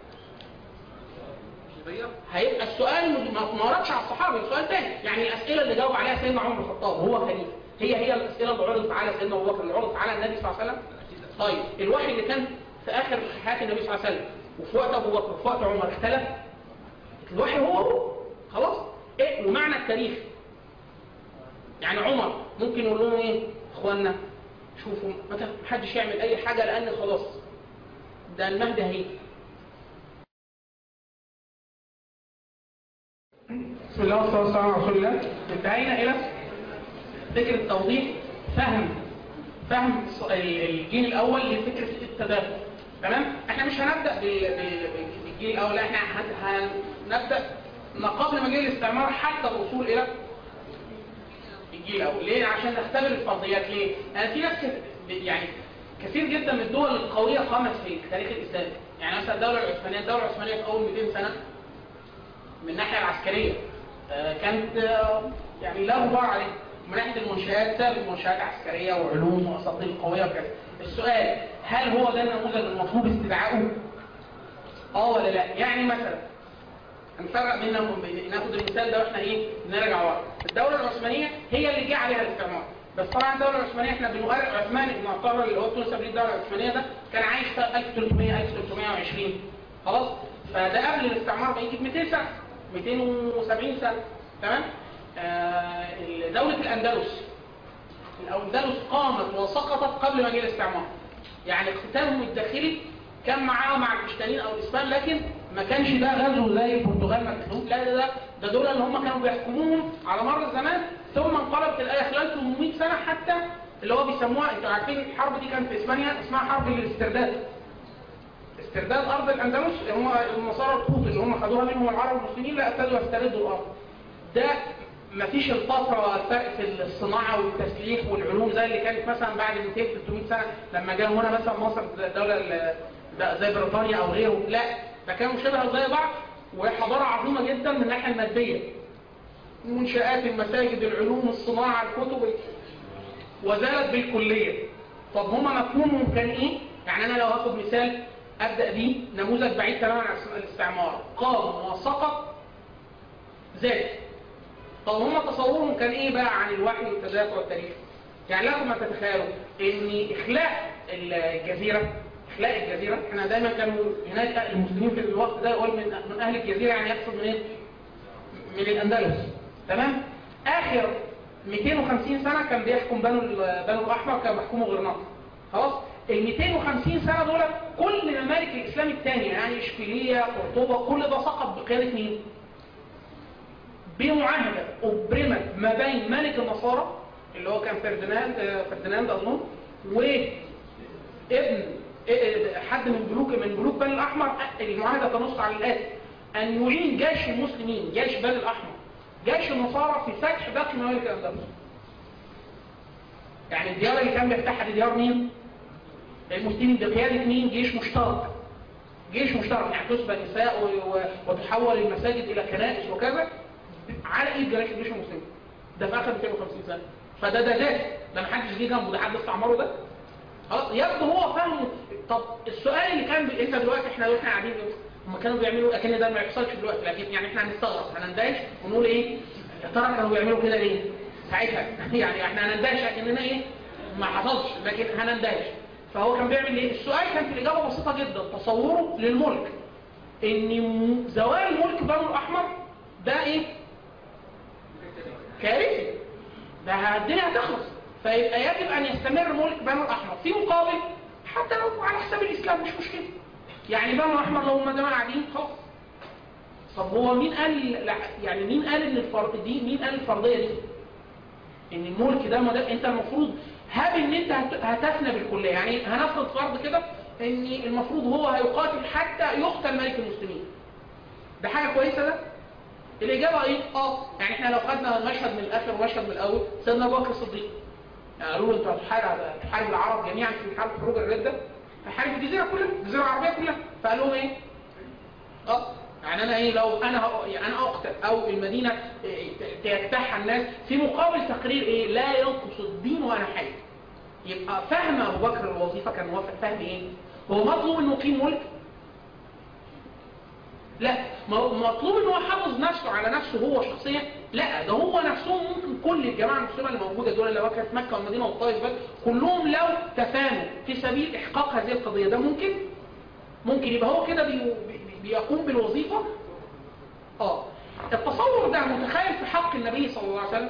هيبقى السؤال ما ما وردش على الصحابه سؤال تاني يعني الاسئله اللي جاوب عليها سيدنا عمر بن الخطاب وهو خليفه هي هي الاسئله اللي عرضت على سيدنا ابو بكر اللي عرضت على النبي صلى الله عليه وسلم طيب الوحي اللي كان في اخر حياه النبي صلى الله عليه وسلم وفي وقت ابو بكر وفي وقت عمر اختلف الوحي هو هو خلاص ايه ومعنى التاريخ يعني عمر ممكن يقول لهم ايه اخوانا شوفوا ما حدش يعمل اي حاجه لان خلاص ده المهدي هيجي بسم الله والصلاة والسلام على رسول الله انتهينا إلى فكرة توضيح فهم فهم الص- ال- الجيل الأول لفكرة التدافع تمام؟ احنا مش هنبدأ بال- بال- بالجيل الأول لا، احنا هن- هنبدأ ما قبل ما جه الاستعمار حتى الوصول إلى الجيل الأول ليه؟ عشان نختبر الفرضيات ليه؟ لأن في ناس كت- يعني كثير جدا من الدول القوية قامت في التاريخ الإسلامي يعني مثلا الدولة العثمانية الدولة العثمانية في أول 200 سنة من الناحية العسكرية آه، كانت آه، يعني لا غبار عليه من ناحية المنشآت ثابت منشآت عسكرية وعلوم وأساطير قوية وكذا السؤال هل هو ده النموذج المطلوب استدعائه؟ اه ولا لا؟ يعني مثلا هنفرق بيننا وبين- ناخد المثال ده واحنا ايه نرجع ورا الدولة العثمانية هي اللي جه عليها الاستعمار بس طبعا الدولة العثمانية احنا بنؤرخ عثمان بن معتبر اللي هو تونس قبل الدولة العثمانية ده كان عايش في 1300 1320 خلاص فده قبل الاستعمار بيجي ب 200 سنة 270 سنة تمام آه دولة الأندلس الأندلس قامت وسقطت قبل ما جه الاستعمار يعني اقتتالهم الداخلي كان معاهم مع الكشتالين او الاسبان لكن ما كانش ده غزو زي البرتغال ما كانوا لا ده ده ده دول اللي هم كانوا بيحكموهم على مر الزمان ثم انقلبت الايه خلال 800 سنه حتى اللي هو بيسموها انتوا عارفين الحرب دي كانت في اسبانيا اسمها حرب الاسترداد استرداد ارض الاندلس هم النصارى القوط اللي هم خدوها منهم العرب والمسلمين لا ابتدوا يستردوا الارض ده مفيش الفترة الفرق في الصناعة والتسليح والعلوم زي اللي كانت مثلا بعد 200 300 سنة لما جاء هنا مثلا مصر دولة ال- ده زي بريطانيا أو غيره لا ده كانوا شبه زي بعض وحضارة عظيمة جدا من الناحية المادية منشآت المساجد العلوم الصناعة الكتب وزالت بالكلية طب هما مفهومهم كان ايه؟ يعني انا لو هاخد مثال ابدا بيه نموذج بعيد تماما عن الاستعمار قام وسقط ذات طب هما تصورهم كان ايه بقى عن الوحي والتدافع والتاريخ؟ يعني لكم ما تتخيلوا ان اخلاء الجزيرة اخلاء الجزيرة احنا دايما كانوا هناك المسلمين في الوقت ده يقول من من اهل الجزيرة يعني يقصد من ايه؟ من الاندلس تمام؟ اخر 250 سنة كان بيحكم بنو ال- بنو الأحمر كانوا بيحكموا غرناطة خلاص ال 250 سنة دول كل ممالك الإسلام الثانية يعني إشبيلية قرطبة كل ده سقط بقيادة مين؟ بمعاهدة أبرمت ما بين ملك النصارى اللي هو كان فرديناند فرديناند أظن وابن حد من ملوك من ملوك بني الأحمر المعاهدة تنص على الآتي أن يعين جيش المسلمين جيش بني الأحمر جيش النصارى في فتح باقي ممالك الأندلس يعني الديار اللي كان بيفتحها دي ديار مين؟ المسلمين بقيادة مين؟ جيش مشترك جيش مشترك يعني تسبى نساء و- و- وتحول المساجد إلى كنائس وكذا على ايد جيش الجيش المسلمي ده في اخر 250 سنه فده ده ده ده ما حدش جه جنبه ده حد استعمره ده خلاص يبدو هو فاهم طب السؤال اللي كان بي... انت دلوقتي احنا واحنا قاعدين هم كانوا بيعملوا اكن ده ما يحصلش دلوقتي لكن يعني احنا هنستغرب هنندهش ونقول ايه يا ترى كانوا بيعملوا كده ليه ساعتها يعني احنا هنندهش اكننا ايه ما حصلش لكن هنندهش فهو كان بيعمل ايه السؤال كانت الاجابه بسيطه جدا تصوره للملك ان م- زوال ملك بنو الاحمر ده ايه كارثي ده الدنيا هتخلص فيبقى يجب ان يستمر ملك بنو الاحمر في مقابل حتى لو على حساب الاسلام مش مشكله يعني بنو الاحمر لو هم جماعه قاعدين خلاص طب هو مين قال لا يعني مين قال ان الفرض دي مين قال الفرضيه دي ان الملك ده, ما ده انت المفروض هاب ان انت هت- هتفنى بالكليه يعني هنفرض فرض كده ان المفروض هو هيقاتل حتى يقتل ملك المسلمين ده حاجه كويسه ده الإجابة إيه؟ آه يعني إحنا لو خدنا مشهد من الآخر ومشهد من الأول سيدنا أبو بكر الصديق يعني قالوا له أنت هتحارب هتحارب العرب جميعا في حرب خروج الردة هحارب الجزيرة كلها الجزيرة العربية كلها فقال لهم إيه؟ آه يعني أنا إيه لو أنا هق- يعني أنا أقتل أو المدينة إيه، ت- يجتاحها الناس في مقابل تقرير إيه؟ لا ينقص الدين وأنا حي يبقى فهم أبو بكر الوظيفة كان موافق فهم إيه؟ هو مطلوب إنه يقيم ملك لا ما هو مطلوب ان هو يحافظ نفسه على نفسه هو شخصيا لا ده هو نفسهم ممكن كل الجماعه المسلمه اللي موجوده دول اللي هو كانت مكه والمدينه والطائف بس كلهم لو تفانوا في سبيل احقاق هذه القضيه ده ممكن ممكن يبقى هو كده بي بي- بيقوم بالوظيفه اه التصور ده متخيل في حق النبي صلى الله عليه وسلم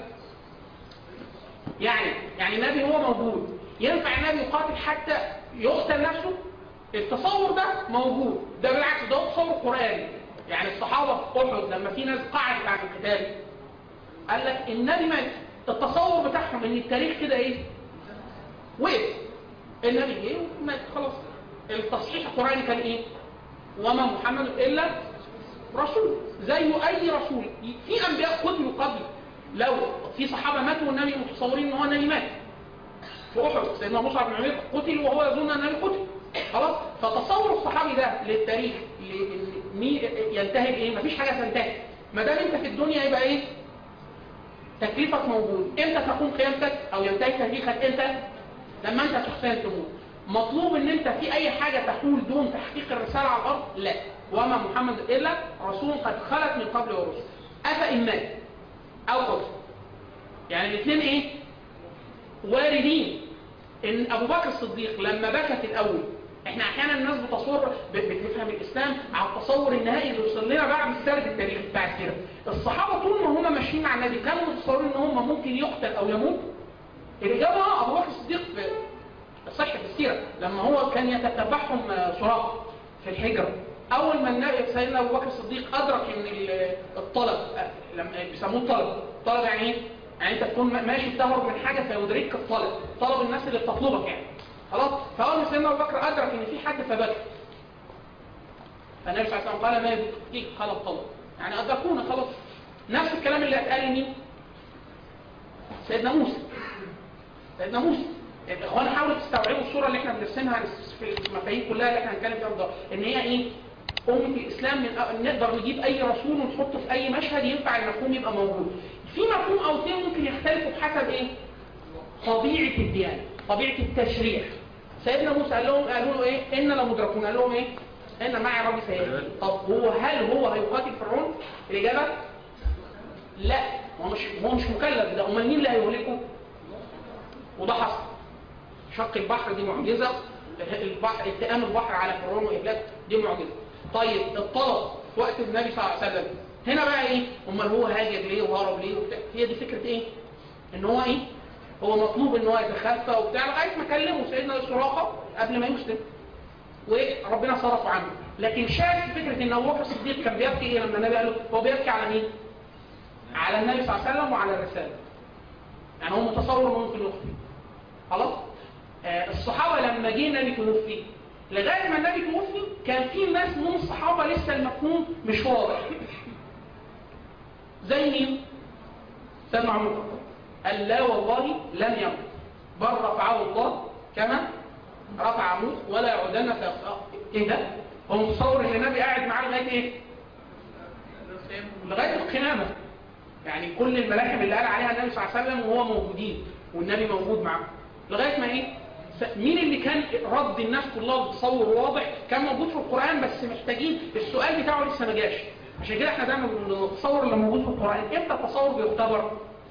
يعني يعني النبي هو موجود ينفع النبي يقاتل حتى يقتل نفسه التصور ده موجود ده بالعكس ده تصور قرآني يعني الصحابة في أحد لما في ناس قعدت عن القتال قال لك النبي مات التصور بتاعهم ان التاريخ كده ايه وقف النبي جه ومات خلاص التصحيح القرآني كان ايه وما محمد الا رسول زيه اي رسول في انبياء قتلوا قبل لو في صحابه ماتوا والنبي متصورين ان هو النبي مات في احد سيدنا مصعب بن عمير قتل وهو يظن ان النبي قتل خلاص فتصور الصحابي ده للتاريخ ل- مي- ينتهي بايه مفيش حاجه تنتهي ما دام انت في الدنيا يبقى ايه تكليفك موجود امتى تكون قيامتك او ينتهي تاريخك امتى لما انت شخصيا تموت مطلوب ان انت في اي حاجه تحول دون تحقيق الرساله على الارض لا وما محمد الا رسول قد خلت من قبل ورسل افان مات او قتل يعني الاثنين ايه واردين ان ابو بكر الصديق لما بكى في الاول احنا احيانا الناس بتصور ب- بتفهم الاسلام على التصور النهائي اللي وصل لنا بعد السرد التاريخي بتاع السيره الصحابه طول ما هم ماشيين مع النبي كانوا متصورين ان هم ممكن يقتل او يموت الاجابه اه ابو بكر الصديق في صحة السيرة لما هو كان يتتبعهم آه، سراقة في الحجرة أول ما النبي سيدنا أبو بكر الصديق أدرك إن ال- الطلب آه، لما بيسموه الطلب الطلب يعني إيه؟ يعني أنت تكون ماشي بتهرب من حاجة فيدركك الطلب طلب الناس اللي بتطلبك يعني خلاص فأول ما سيدنا أبو بكر أدرك إن في حد فبكى فالنبي صلى الله عليه وسلم قال ما يبكيك قال الطلب يعني أدركونا خلاص نفس الكلام اللي اتقال لمين؟ سيدنا موسى سيدنا موسى الاخوان حاولوا تستوعبوا الصوره اللي احنا بنرسمها في المفاهيم كلها اللي احنا هنتكلم فيها النهارده ان هي ايه أمة الإسلام من أ- نقدر نجيب أي رسول ونحطه في أي مشهد ينفع المفهوم يبقى موجود. في مفهوم أو اثنين ممكن يختلفوا بحسب إيه؟ طبيعة الديانة، طبيعة التشريع. سيدنا موسى قال لهم قالوا له إيه؟ إن لمدركون، قال لهم إيه؟ إن معي ربي سيهدي. طب هو هل هو هيقاتل فرعون؟ الإجابة لا، هو مش هو مش مكلف ده، أمال مين اللي هيهلكه؟ وده حصل. شق البحر دي معجزة البحر التئام البحر على فرعون وإهلاك دي معجزة طيب الطلب في وقت النبي صلى الله عليه وسلم هنا بقى ايه امال هو هاجر ليه وهرب ليه وبتاع هي دي فكرة ايه ان هو ايه هو مطلوب ان هو يتخفى وبتاع لغايه ما كلمه سيدنا سراقه قبل ما يسلم وربنا صرفه عنه لكن شاف فكره ان ابو بكر الصديق كان بيبكي ايه لما النبي قال له هو بيبكي على مين على النبي صلى الله عليه وسلم وعلى الرساله يعني هو متصور انه ممكن يخفي خلاص آه، الصحابة لما جه النبي توفي لغاية ما النبي توفي كان في ناس من الصحابة لسه المفهوم مش واضح زي مين؟ سيدنا عمر بن الخطاب قال لا والله لم يمت بل رفعه الله كما رفع موسى ولا يعودن في ايه ده؟ هو متصور ان النبي قاعد معاه لغايه ايه؟ لغايه القيامه يعني كل الملاحم اللي قال عليها النبي صلى الله عليه وسلم وهو موجودين والنبي موجود معاه لغايه ما ايه س- مين اللي كان رد الناس كلها بتصور واضح كان موجود في القران بس محتاجين السؤال بتاعه لسه ما جاش عشان كده احنا دايما بنقول التصور اللي موجود في القران امتى التصور بيختبر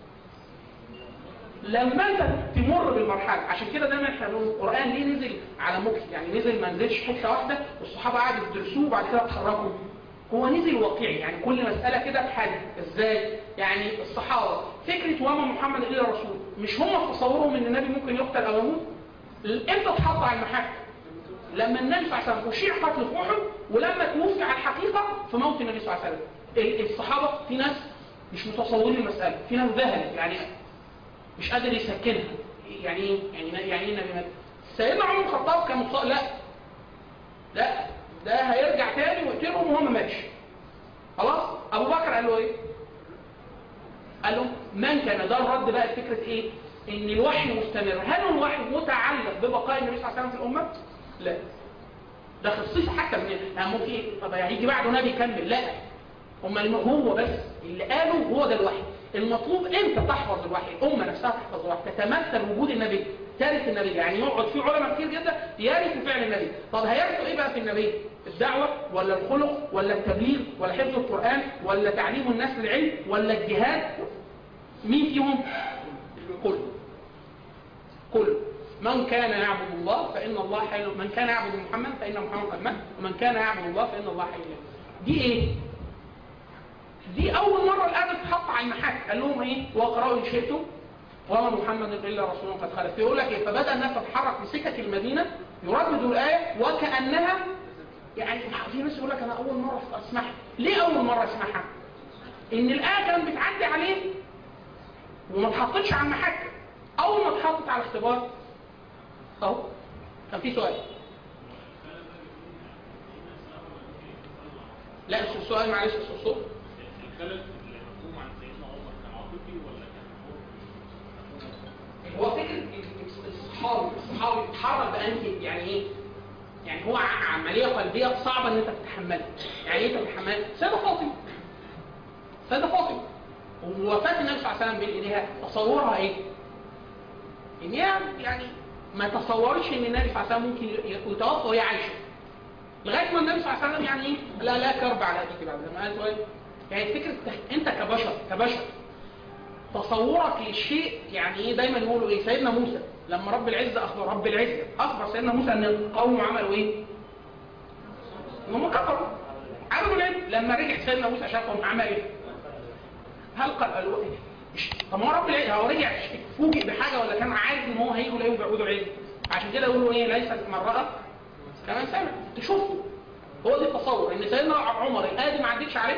لما انت تمر بالمرحله عشان كده دايما احنا بنقول القران ليه نزل على مكس يعني نزل ما نزلش حته واحده والصحابه قعدوا يدرسوه وبعد كده اتحركوا هو نزل واقعي يعني كل مساله كده بحل ازاي يعني الصحابه فكره وما محمد الا رسول مش هم في تصورهم ان النبي ممكن يقتل او يموت امتى اتحط على المحك لما النبي صلى الله عليه وسلم اشيع قتل في احد ولما توفي على الحقيقه في موت النبي صلى الله عليه وسلم ال- الصحابه في ناس مش متصورين المساله في ناس ذهلت يعني مش قادر يسكنها يعني ايه يعني يعني ايه النبي مات سيدنا عمر بن الخطاب كان متصور لا لا ده هيرجع تاني ويقتلهم وهو ما ماتش خلاص ابو بكر قال له ايه قال له من كان ده الرد بقى لفكره ايه ان الوحي مستمر هل الوحي متعلق ببقاء النبي صلى الله عليه وسلم في الامه لا ده خصيصه حتى من يعني ممكن ايه طب هيجي بعده نبي يكمل لا هم هو بس اللي قالوا هو ده الوحي المطلوب انت تحفظ الوحي الامه نفسها تحفظ الوحي تتمثل وجود النبي تارث النبي يعني يقعد في علماء كتير جدا يرثوا فعل النبي طب هيرثوا ايه بقى في النبي الدعوه ولا الخلق ولا التبليغ ولا حفظ القران ولا تعليم الناس للعلم ولا الجهاد مين فيهم كله كله من كان يعبد الله فإن الله حي من كان يعبد محمد فإن محمد قد مات ومن كان يعبد الله فإن الله حي لا دي إيه؟ دي أول مرة الآية تتحط على المحك قال لهم إيه؟ وقرأوا إن شئتم وما محمد إلا رسول قد خلت يقول لك إيه؟ فبدأ الناس تتحرك في سكك المدينة يرددوا الآية وكأنها يعني في ناس يقول لك أنا أول مرة أسمعها ليه أول مرة أسمعها؟ إن الآية كانت بتعدي عليه وما اتحطتش على المحك اول ما اتحطت على الاختبار اهو كان في سؤال لا السؤال معلش الصوت الخلل المفهوم عن سيدنا عمر كان عاطفي ولا كان هو فكره الصحابي الصحابي بيتحرك بانهي يعني ايه؟ يعني هو ع- عمليه قلبيه صعبه ان انت تتحملها يعني ايه تتحملها؟ سيده فاطمه سيده فاطمه ووفاه النبي صلى الله عليه وسلم بين ايديها تصورها ايه؟ ان هي يعني ما تصورش ان النبي صلى الله عليه وسلم ممكن ي- يتوفى وهي عايشه لغايه ما النبي صلى الله عليه وسلم يعني ايه؟ لا لا كرب على ابيك بعد لما قالت ايه؟ يعني فكره انت كبشر كبشر تصورك للشيء يعني ايه دايما يقولوا ايه سيدنا موسى لما رب العزه اخبر رب العزه اخبر سيدنا موسى ان القوم عملوا ايه؟ ان هم كفروا عملوا ايه؟ لما رجع سيدنا موسى شافهم عمل ايه؟ هل قال قالوا ايه؟ مش طب ما هو رب العزه هو رجع فوجئ بحاجه ولا كان عارف ان هو هيجوا لا يبعدوا العزه عشان كده يقولوا ايه ليست من راى كمان سمع تشوفوا هو ده التصور ان سيدنا عمر الايه دي ما عدتش عليه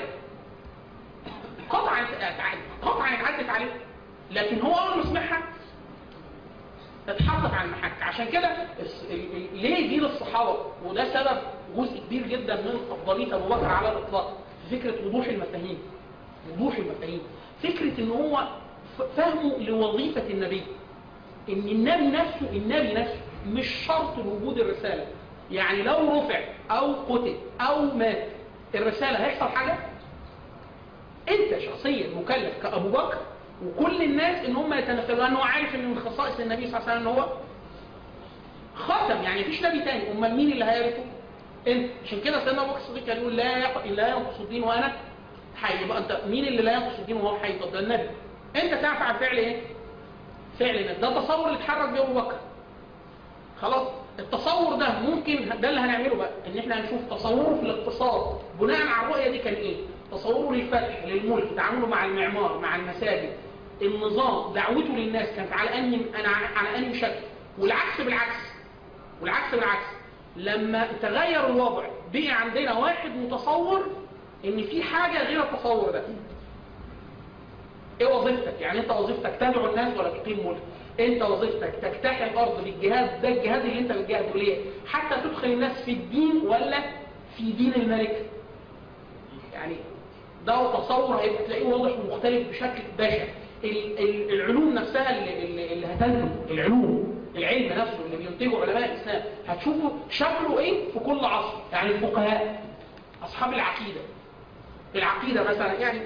قطعا قطعا عدت عليه لكن هو اول ما سمعها اتحطت على المحك عشان كده الس- ال- ال- ليه جيل الصحابه وده سبب جزء كبير جدا من افضليه ابو بكر على الاطلاق في فكره وضوح المفاهيم وضوح المفاهيم فكره ان هو ف- فهمه لوظيفة النبي ان النبي نفسه النبي نفسه مش شرط لوجود الرسالة يعني لو رفع او قتل او مات الرسالة هيحصل حاجة انت شخصيا مكلف كأبو بكر وكل الناس ان هم يتنفذوا لانه عارف ان من خصائص النبي صلى الله عليه وسلم ان هو ختم يعني مفيش نبي تاني امال مين اللي هيرثه انت عشان كده سيدنا ابو بكر الصديق كان يقول لا يق- لا ينقص الدين وانا حي يبقى انت مين اللي لا ينقص الدين وهو حي طب ده النبي انت تعرف عن فعل ايه فعل النبي ده التصور اللي اتحرك بيه ابو بكر خلاص التصور ده ممكن ده اللي هنعمله بقى ان احنا هنشوف تصوره في الاقتصاد بناء على الرؤيه دي كان ايه تصوره للفتح للملك تعامله مع المعمار مع المساجد النظام دعوته للناس كانت على اني انا على اني شكل والعكس بالعكس والعكس بالعكس لما تغير الوضع بقي عندنا واحد متصور ان في حاجه غير التصور ده ايه وظيفتك يعني انت وظيفتك تدعو الناس ولا تقيم ملك انت وظيفتك تجتاح الارض بالجهاد ده الجهاد اللي انت بتجاهده ليه حتى تدخل الناس في الدين ولا في دين الملك يعني ده تصور هيبقى تلاقيه واضح ومختلف بشكل بشع ال- ال- العلوم نفسها اللي, اللي, اللي هتنتج العلوم العلم نفسه اللي بينتجه علماء الاسلام هتشوفوا شكله ايه في كل عصر يعني الفقهاء اصحاب العقيده العقيده مثلا يعني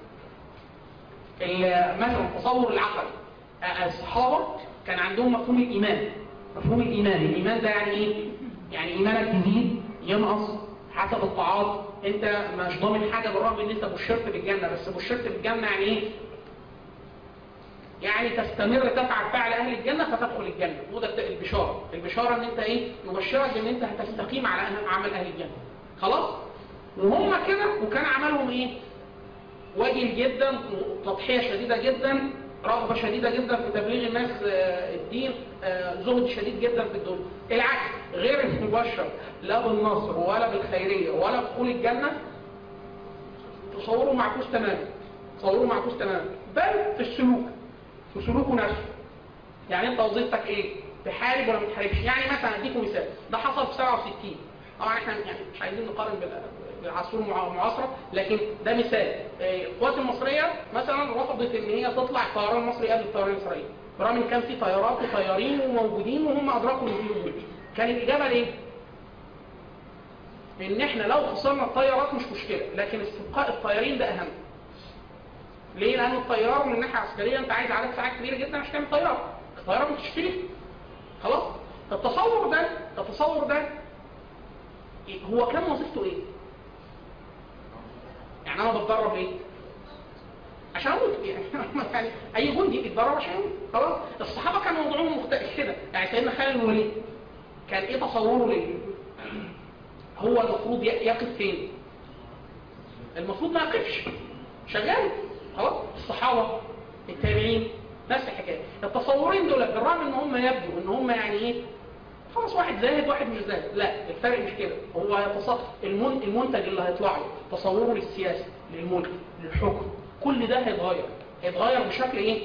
ال- مثلا تصور العقل آه، الصحابة كان عندهم مفهوم الإيمان مفهوم الإيمان الإيمان ده يعني إيه؟ يعني إيمانك يزيد ينقص حسب الطاعات أنت مش ضامن حاجة بالرغم إن أنت بشرت بالجنة بس بشرت بالجنة يعني إيه؟ يعني تستمر تفعل فعل أهل الجنة فتدخل الجنة وده البشارة البشارة إن أنت إيه؟ نبشرك إن أنت هتستقيم على أه- عمل أهل الجنة خلاص؟ وهم كده وكان عملهم إيه؟ واجل جدا تضحية شديدة جدا رغبة شديدة جدا في تبليغ الناس آه، الدين آه، زهد شديد جدا في الدنيا العكس غير المبشر لا بالنصر ولا بالخيرية ولا بدخول الجنة تصوره معكوس تماما تصوره معكوس تماما بل في السلوك في سلوكه نفسه يعني انت وظيفتك ايه تحارب ولا ما تحاربش يعني مثلا اديكم مثال ده حصل في 67 طبعا احنا يعني مش عايزين نقارن بال- بالعصور المع- المعاصره لكن ده مثال آه، القوات المصريه مثلا رفضت ان هي تطلع الطيران المصري قبل الطيران الاسرائيلي برغم ان كان في طيارات وطيارين وموجودين وهم ادركوا ان في وجود كان الاجابه ليه؟ ان احنا لو خسرنا الطيارات مش مشكله لكن استبقاء الطيارين ده اهم ليه؟ لأن الطيار من الناحية العسكرية أنت عايز عدد ساعات كبيرة جدا عشان تعمل طيارة. الطيارة بتشتري. خلاص؟ التصور ده التصور ده إيه؟ هو كان وظيفته إيه؟ يعني أنا بتدرب ليه؟ عشان أموت يعني يعني أي جندي بيتدرب عشان يموت. خلاص؟ الصحابة كان موضوعهم مختلف كده، يعني سيدنا خالد الوليد كان إيه تصوره ليه؟ هو المفروض ي- يقف فين؟ المفروض ما يقفش شغال خلاص الصحابه التابعين نفس الحكايه التصورين دول بالرغم ان هم يبدو ان هم يعني ايه خلاص واحد زاهد واحد مش زاهد لا الفرق مش كده هو هيتص- المن... المنتج اللي هيطلع له تصوره للسياسه للملك للحكم كل ده هيتغير هيتغير بشكل ايه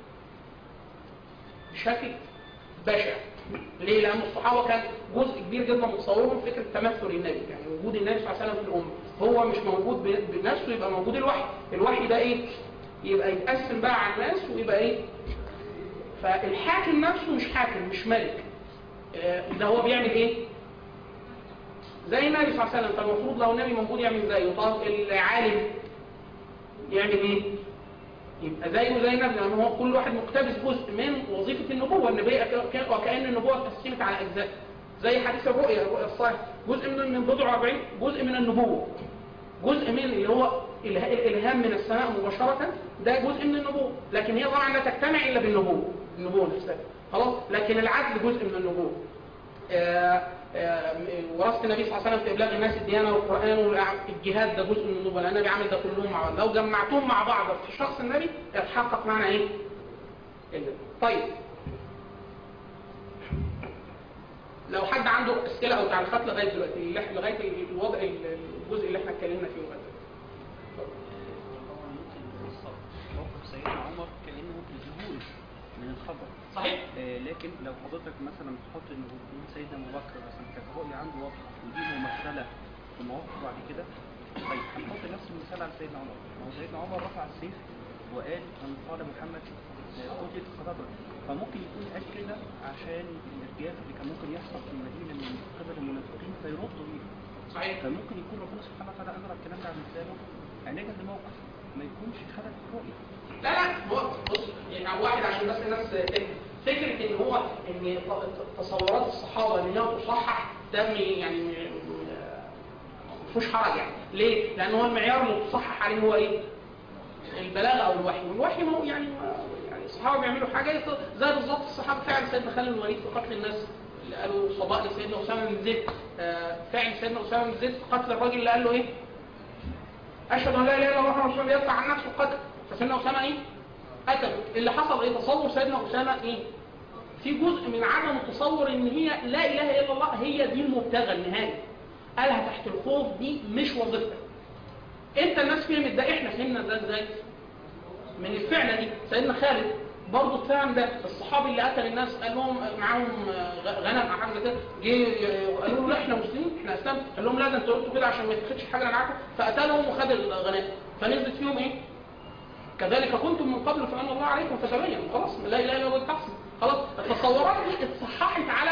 بشكل بشع ليه؟ لأن الصحابة كان جزء كبير جدا من تصورهم فكرة تمثل النبي، يعني وجود النبي صلى الله عليه وسلم في الأمة، هو مش موجود ب- بنفسه يبقى موجود الوحي، الوحي ده إيه؟ يبقى يتقسم بقى على الناس ويبقى إيه؟ فالحاكم نفسه مش حاكم مش ملك. آه، ده هو بيعمل إيه؟ زي النبي صلى الله عليه وسلم، فالمفروض لو النبي موجود يعمل زيه، طب العالم يعمل إيه؟ يبقى زيه زي النبي لان هو كل واحد مقتبس جزء من وظيفه النبوه النبيه ك- وكان النبوه اتقسمت على اجزاء زي حديث الرؤيا الرؤيا الصالح جزء من من بضع 40 جزء من النبوه جزء من اللي هو اله- الالهام من السماء مباشره ده جزء من النبوه لكن هي طبعا لا تجتمع الا بالنبوه النبوه نفسها خلاص لكن العدل جزء من النبوه آه، آه، وراثه النبي صلى الله عليه وسلم في ابلاغ الناس الديانه والقران والجهاد ده جزء من النبوه لان النبي عامل ده كلهم مع بعض لو جمعتهم مع بعض في شخص النبي يتحقق معنى ايه؟ النبي. طيب لو حد عنده اسئله او تعليقات لغايه دلوقتي اللي إحنا- لغايه الوضع الجزء اللي احنا اتكلمنا فيه لغايه دلوقتي. طبعا ممكن نوصل موقف سيدنا عمر كأنه ذهول من الخبر صحيح؟ آه، لكن لو حضرتك مثلا تحط ان وجود سيدنا ابو بكر مثلا كانت رؤيه عنده واضحه ودي ممثله في مواقف بعد كده طيب هنحط نفس المثال على سيدنا عمر ما هو سيدنا عمر رفع السيف وقال من قال محمد قتل خطبا فممكن يكون قال كده عشان الارجاف اللي كان ممكن يحصل في المدينه من قبل المنافقين فيردوا بيه صحيح فممكن يكون ربنا سبحانه وتعالى امر الكلام ده عن لسانه علاجا لموقف ما يكونش خلل في الرؤيه لا لا هو بص يعني واحد عشان بس الناس تفهم فكره ان هو ان تصورات الصحابه ان هي تصحح ده م- يعني م- م- ما فيهوش حرج يعني ليه؟ لان هو المعيار اللي تصحح عليه هو ايه؟ البلاغه او الوحي والوحي ما هو يعني ما- يعني الصحابه بيعملوا حاجه يط- زي بالظبط الصحابه فعل سيدنا خالد بن الوليد في قتل الناس اللي قالوا صباء لسيدنا اسامه بن زيد آه، فعل سيدنا اسامه بن زيد في قتل الراجل اللي قال له ايه؟ اشهد ان لا اله الا الله محمد رسول الله يدفع عن نفسه القتل فسيدنا اسامه ايه؟ قتل اللي حصل ايه؟ تصور سيدنا اسامه ايه؟ في جزء من عدم التصور ان هي لا اله الا الله هي دي المبتغى النهائي قالها تحت الخوف دي مش وظيفتك انت الناس فهمت ده احنا فهمنا ده ازاي من الفعله دي سيدنا خالد برضه اتفهم ده الصحابي اللي قتل الناس قال لهم معاهم غ- غنم او حاجه زي كده جه قالوا له لا احنا مسلمين احنا اسلام قال لهم لا ده انتوا قلتوا كده عشان ما يتاخدش حاجه معاكم فقتلهم وخد الغنائم فنزلت فيهم ايه؟ كذلك كنتم من قبل فان الله عليكم فتبينوا خلاص لا اله الا الله تحصل خلاص التصورات دي اتصححت على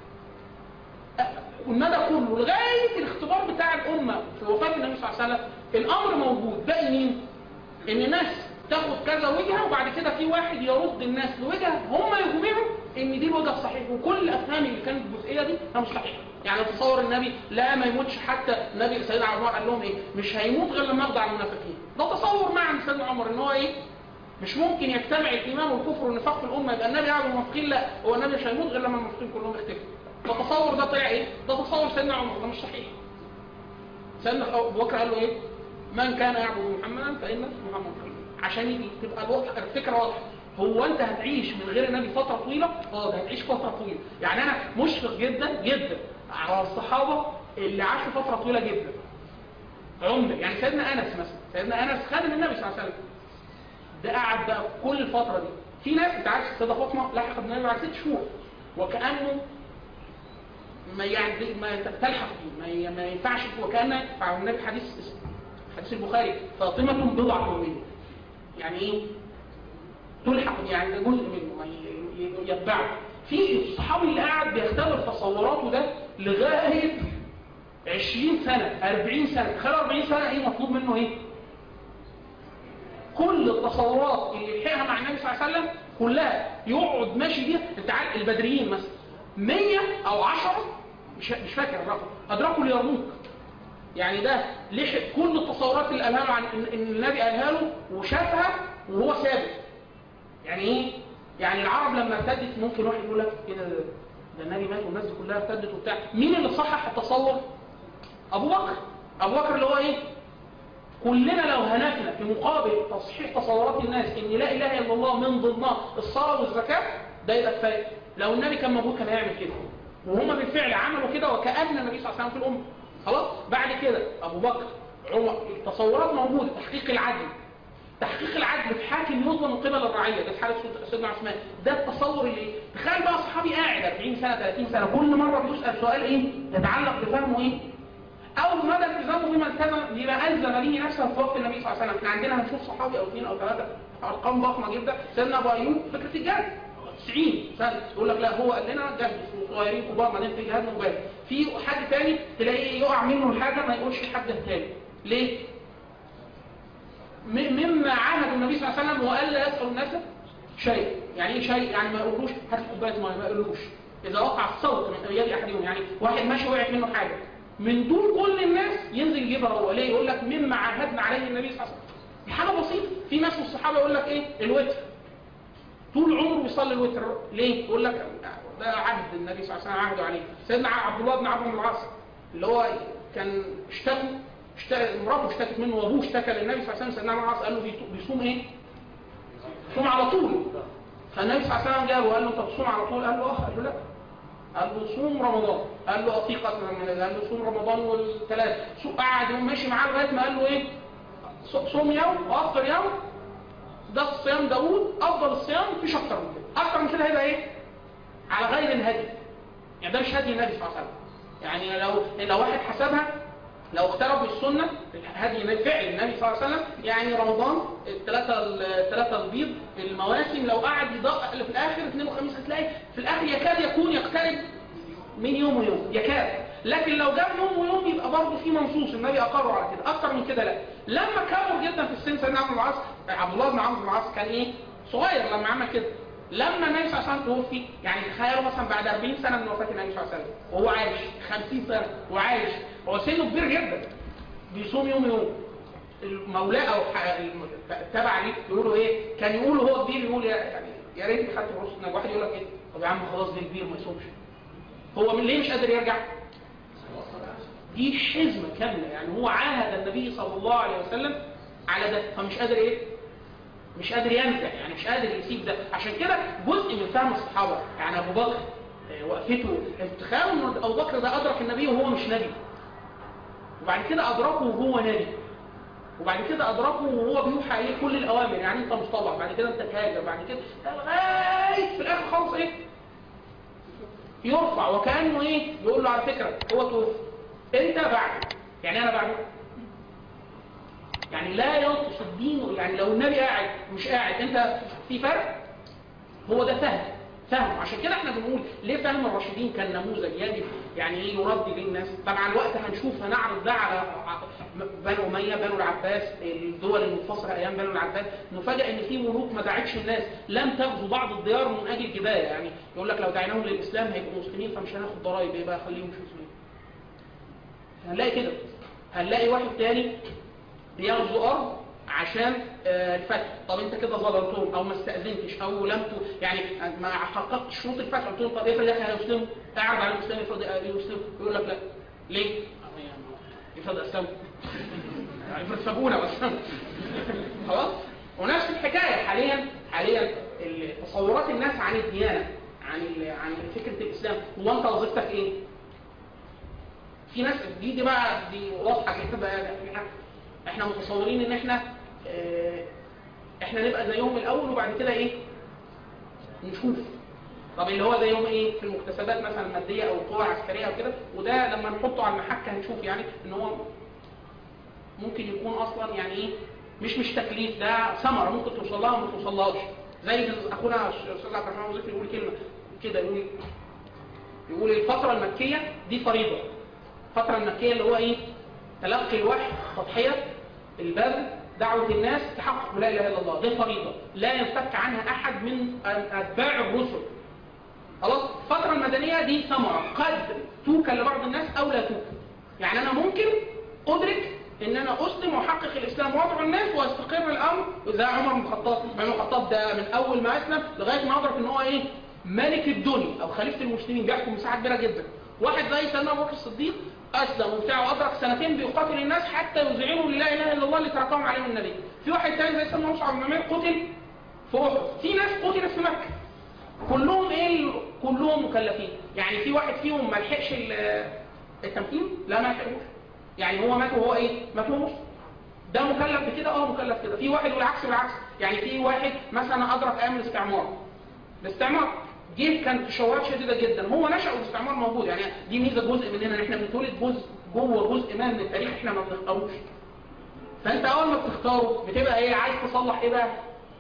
والمدى كله لغايه الاختبار بتاع الامه في وفاه النبي صلى الله عليه وسلم الامر موجود باقي مين؟ ان ناس تاخد كذا وجهه وبعد كده في واحد يرد الناس لوجهه هم يجمعوا ان دي الوجهه الصحيح وكل الافهام اللي كانت في الجزئيه دي هي مش صحيحه يعني تصور النبي لا ما يموتش حتى النبي سيدنا عمر قال لهم ايه مش هيموت غير لما يقضي على المنافقين ده تصور مع عند سيدنا عمر ان هو ايه مش ممكن يجتمع الايمان والكفر والنفاق في الامه يبقى النبي يعبد المنافقين لا هو النبي مش هيموت غير لما المنافقين كلهم يختفوا ده تصور ده طلع ايه ده تصور سيدنا عمر ده مش صحيح سيدنا ابو بكر قال له ايه من كان يعبد محمدا فان محمد خير عشان يجي تبقى الوضع الفكره واضحه هو انت هتعيش من غير النبي فتره طويله اه ده هتعيش فتره طويله يعني انا مشفق جدا جدا على الصحابه اللي عاشوا فتره طويله جدا عمده يعني سيدنا انس مثلا سيدنا انس خادم النبي صلى الله عليه وسلم ده قعد بقى كل الفتره دي في ناس انت عارف السيده فاطمه لحقت النبي بعد ست شهور وكانه ما يعني ما تلحق فيه ما, ي- ما ينفعش وكان على النبي حديث حديث البخاري فاطمه بضعه منه يعني ايه تلحق يعني ده جزء منه ما ي- ي- يتبعه في الصحابي اللي قاعد بيختبر تصوراته ده لغايه 20 سنه 40 سنه تخيل 40 سنه ايه مطلوب منه ايه كل التصورات اللي لحقها مع النبي صلى الله عليه وسلم كلها يقعد ماشي بيها انت عارف البدريين مثلا 100 او 10 مش مش فاكر الرقم ادركوا اليرموك يعني ده لحق كل التصورات اللي قالها له عن ان إن النبي قالها له وشافها وهو ثابت يعني ايه يعني العرب لما ارتدت ممكن واحد يقول لك ايه ده ده النبي مات والناس دي كلها ارتدت وبتاع مين اللي صحح التصور ابو بكر ابو بكر اللي هو ايه كلنا لو هنفنا في مقابل تصحيح تصورات الناس ان لا اله الا الله من ضمنها الصلاه والزكاه ده يبقى كفايه لو النبي كان موجود كان هيعمل كده وهما بالفعل عملوا كده وكان النبي صلى الله عليه وسلم في الامه خلاص بعد كده ابو بكر عمر التصورات موجوده تحقيق العدل تحقيق العدل في حاكم يظلم من قبل الرعيه ده في حاله سيدنا عثمان ده التصور اللي تخيل بقى صحابي قاعد 40 سنه 30 سنه كل مره بيسال سؤال ايه يتعلق بفهمه ايه اول مدى التزامه بما التزم يبقى الزم به نفسه في وقت النبي صلى الله عليه وسلم احنا عندنا هنشوف صحابي او اثنين او ثلاثه ارقام ضخمه جدا سيدنا ابو ايوب فكره الجهاد 90 سنه يقول لك لا هو قال لنا جهد صغيرين كبار بعدين في جهاد مبارك في حد تاني تلاقيه يقع منه الحاجه ما يقولش لحد تاني ليه؟ م- مما عاهد النبي صلى الله عليه وسلم والا يسال الناس شيء يعني ايه شيء يعني ما يقولوش هات كوبايه ميه ما يقولوش اذا وقع الصوت من يد احدهم يعني واحد ماشي وقعت منه حاجه من دون كل الناس ينزل يجيبها هو ليه يقول لك مما عاهدنا عليه النبي صلى الله عليه وسلم دي حاجه بسيطه في ناس من الصحابه يقول لك ايه الوتر طول عمره بيصلي الوتر ليه يقول لك ده عهد النبي صلى الله عليه وسلم عهده عليه سيدنا عبد الله بن عمرو بن العاص اللي هو كان اشتكوا اشتكى مراته اشتكت منه وابوه اشتكى للنبي صلى الله عليه وسلم سيدنا عمرو بن العاص قال له بيتو- بيصوم ايه بيصوم على طول فالنبي صلى الله عليه وسلم جابه وقال له انت بتصوم على طول قال له اه قال له لا قال له صوم رمضان قال له اطيق أكثر من هذا. قال له صوم رمضان والثلاث سو- قعد يوم ماشي معاه لغايه ما قال له ايه ص- صوم يوم وافطر يوم ده الصيام داوود افضل الصيام مفيش اكتر من كده اكتر من كده هيبقى ايه على غير الهدي يعني ده مش هدي النبي صلى الله عليه وسلم يعني لو لو واحد حسبها لو اقتربوا السنه هذه فعل النبي صلى الله عليه وسلم يعني رمضان الثلاثه الثلاثه البيض المواسم لو قعد يدق في الاخر اثنين وخميس هتلاقي في الاخر يكاد يكون يقترب من يوم ويوم يكاد لكن لو جاب يوم ويوم يبقى برضه في منصوص النبي اقره على كده اكتر من كده لا لما كبر جدا في السن سيدنا عمرو بن العاص عبد الله بن عمرو بن العاص كان ايه صغير لما عمل كده لما النبي صلى الله عليه وسلم توفي يعني تخيلوا مثلا بعد 40 سنه من وفاه النبي صلى الله عليه وسلم وهو عايش 50 سنه وعايش هو سنه كبير جدا بيصوم يوم يوم المولاه او ح- الم- تبع ليه يقولوا ايه كان يقول هو كبير يقول يا يعني يا ريتني خدت رخصه واحد يقول لك ايه طب يا عم خلاص ده كبير ما يصومش هو من ليه مش قادر يرجع دي حزمه كامله يعني هو عاهد النبي صلى الله عليه وسلم على ده فمش قادر ايه مش قادر ينزع يعني مش قادر يسيب ده عشان كده جزء من فهم الصحابه يعني ابو بكر آه، وقفته تخيلوا ان ابو بكر ده ادرك النبي وهو مش نبي وبعد كده ادركه وهو نبي وبعد كده ادركه وهو بيوحى عليه كل الاوامر يعني انت مصطبع بعد كده انت تهاجر بعد كده لغايه في الاخر خالص ايه يرفع وكانه ايه يقول له على فكره هو توفي انت بعد يعني انا بعد يعني لا ينقص الدين يعني لو النبي قاعد مش قاعد انت في فرق هو ده فهم فهم عشان كده احنا بنقول ليه فهم الراشدين كان نموذج يجب يعني ايه يرد ليه الناس طبعا الوقت هنشوف هنعرض ده على ع- بنو اميه بنو العباس الدول المنفصله ايام بنو العباس نفاجئ ان في ملوك ما دعتش الناس لم تغزو بعض الديار من اجل جبايه يعني يقول لك لو دعيناهم للاسلام هيبقوا مسلمين فمش هناخد ضرايب يبقى خليهم مش مسلمين هنلاقي كده هنلاقي واحد تاني بيغزو ارض عشان آه، الفتح طب انت كده ظلمتهم او ما استاذنتش او لم ت... يعني ما حققتش شروط الفتح قلت لهم طب افرض يا اخي هيسلموا اعرض على المسلم افرض يسلموا يقول لك لا ليه؟ آه، يعني افرض اسلموا يعني افرض سابونا بس خلاص ونفس الحكايه حاليا حاليا ال- تصورات الناس عن الديانه عن ال... عن فكره الاسلام هو انت وظيفتك ايه؟ في ناس دي دي بقى دي واضحه كده بقى احنا احنا متصورين ان احنا اه احنا نبقى زيهم الاول وبعد كده ايه نشوف طب اللي هو زيهم ايه في المكتسبات مثلا الماديه او القوى العسكريه او كده وده لما نحطه على المحك هنشوف يعني ان هو ممكن يكون اصلا يعني ايه مش مش تكليف ده ثمره ممكن توصل لها وما توصلهاش زي اخونا الاستاذ عبد الرحمن وزير يقول كلمه كده يقول يقول الفتره المكيه دي فريضه الفتره المكيه اللي هو ايه تلقي الوحي تضحيه البذل دعوه الناس تحقق لا اله الا الله دي فريضه لا ينفك عنها احد من اتباع الرسل خلاص الفتره المدنيه دي ثمره قد توكل لبعض الناس او لا توكل يعني انا ممكن ادرك ان انا اسلم واحقق الاسلام وادعو الناس واستقر الامر زي عمر بن الخطاب عمر بن الخطاب ده من اول ما اسلم لغايه ما ادرك ان هو ايه ملك الدنيا او خليفه المسلمين بيحكم مساحه كبيره جدا واحد زي سيدنا ابو بكر الصديق اسلم وبتاع وادرك سنتين بيقاتل الناس حتى يذعنوا للا اله الا الله اللي تركهم عليهم النبي في واحد ثاني زي سيدنا مصعب بن عمير قتل في احد في ناس قتلت في مكه كلهم ايه ال- كلهم مكلفين يعني في واحد فيهم ما لحقش ال- التمكين لا ما لحقوش يعني هو مات وهو ايه مات وهو مسلم ده مكلف بكده اه مكلف كده في واحد والعكس بالعكس يعني في واحد مثلا ادرك ايام الاستعمار الاستعمار جه كان تشوهات شديده جدا هو نشا والاستعمار موجود يعني دي ميزه جزء مننا ان احنا بنتولد جزء جوه جزء ما من التاريخ احنا ما بنختاروش فانت اول ما بتختاره بتبقى ايه عايز تصلح ايه بقى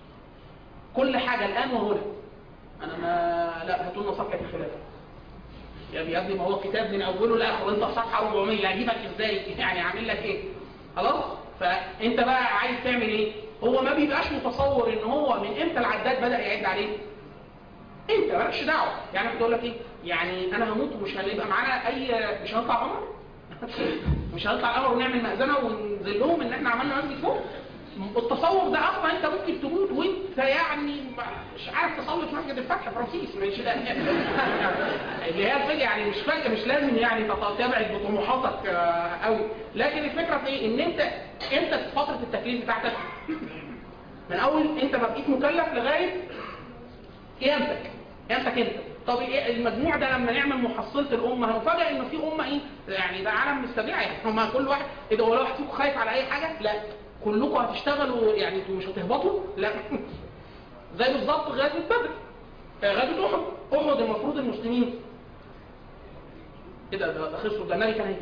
كل حاجه الان وهنا انا ما لا هاتوا لنا صفحه الخلافه يا ابني يا ابني ما هو كتاب من اوله لاخره انت في صفحه 400 هجيبك ازاي يعني اعمل لك ايه خلاص فانت بقى عايز تعمل ايه هو ما بيبقاش متصور ان هو من امتى العداد بدا يعد عليه انت مالكش دعوه يعني بتقول لك ايه يعني انا هموت ومش هيبقى معانا اي مش هنطلع قمر مش هنطلع القمر ونعمل مأذنه وننزل لهم ان احنا عملنا مسجد فوق التصور ده اصلا انت ممكن تموت وانت يعني مش عارف تصلي في مسجد الفتح في رمسيس مش اللي هي الفكره يعني مش فاكر مش لازم يعني تط- تبعد بطموحاتك آه، قوي لكن الفكره في ايه ان انت انت في فتره التكليف بتاعتك من اول انت ما بقيت مكلف لغايه قيامتك قيامتك انت طب إيه المجموع ده لما نعمل محصله الامه هنفاجئ ان في امه ايه يعني ده عالم مستبيع يعني هم كل واحد ايه ده هو واحد فيكم خايف على اي حاجه لا كلكم هتشتغلوا يعني انتوا مش هتهبطوا لا زي بالظبط غزوه بدر آه، غزوه احد احد المفروض المسلمين ايه ده ده ده خسروا ده النبي كان هيتقتل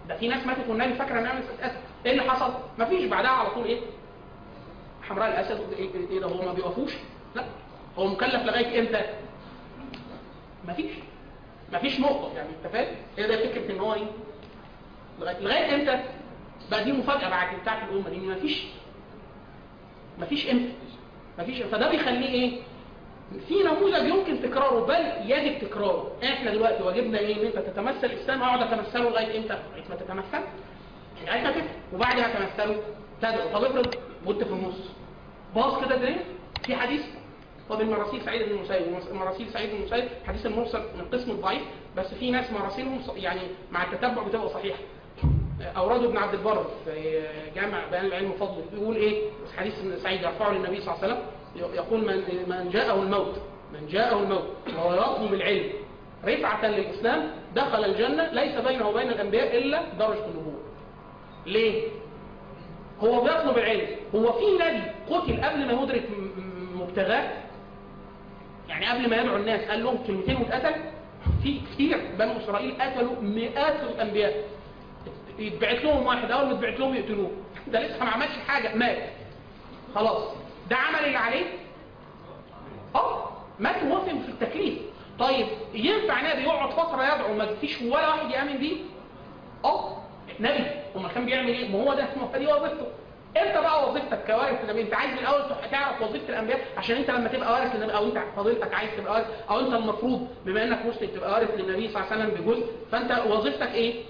ده في ناس ماتت والنبي فاكره انها من اسد ايه اللي حصل؟ مفيش بعدها على طول ايه؟ حمراء الاسد ايه, إيه ده هو ما بيوقفوش؟ لا هو مكلف لغايه امتى؟ مفيش مفيش نقطه يعني انت فاهم؟ هي ده فكره ان هو ايه؟ لغايه لغايه امتى؟ بقى دي مفاجاه بعد بتاعت الامه دي إن مفيش مفيش امتى مفيش فده بيخليه ايه؟ في نموذج يمكن تكراره بل يجب تكراره احنا دلوقتي واجبنا ايه ان انت تتمثل الاسلام اقعد اتمثله لغايه امتى؟ لغايه ما تتمثل لغايه ما تفهم وبعدها تمثله تدعو طب افرض وانت في النص باص كده الدنيا في حديث هو من مراسيل سعيد بن المسيب مراسيل سعيد بن المسيب حديث المرسل من قسم الضعيف بس في ناس مراسيلهم ص- يعني مع التتبع بتبقى صحيحه اورده ابن عبد البر في جامع بيان العلم وفضله بيقول ايه حديث ابن سعيد يرفعه للنبي صلى الله عليه وسلم يقول من من جاءه الموت من جاءه الموت وهو يطلب العلم رفعة للإسلام دخل الجنة ليس بينه وبين الأنبياء إلا درجة النبوة ليه؟ هو بيطلب العلم هو في نبي قتل قبل ما يدرك م- م- مبتغاه يعني قبل ما يدعو الناس قال لهم كلمتين واتقتل في كتير بنو اسرائيل قتلوا مئات الانبياء يتبعت لهم واحد اول ما يتبعت لهم يقتلوه ده لسه ما عملش حاجه مات خلاص ده عمل اللي عليه اه مات موافق في التكليف طيب ينفع نبي يقعد فتره يدعو ما فيش ولا واحد يامن بيه اه نبي امال كان بيعمل ايه ما هو ده ما هو دي وظيفته انت بقى وظيفتك كوارث النبي انت عايز من الاول تعرف وظيفه الانبياء عشان انت لما تبقى وارث للنبي او انت فضيلتك عايز تبقى وارث او انت المفروض بما انك مسلم تبقى وارث للنبي صلى الله عليه وسلم بجزء فانت وظيفتك ايه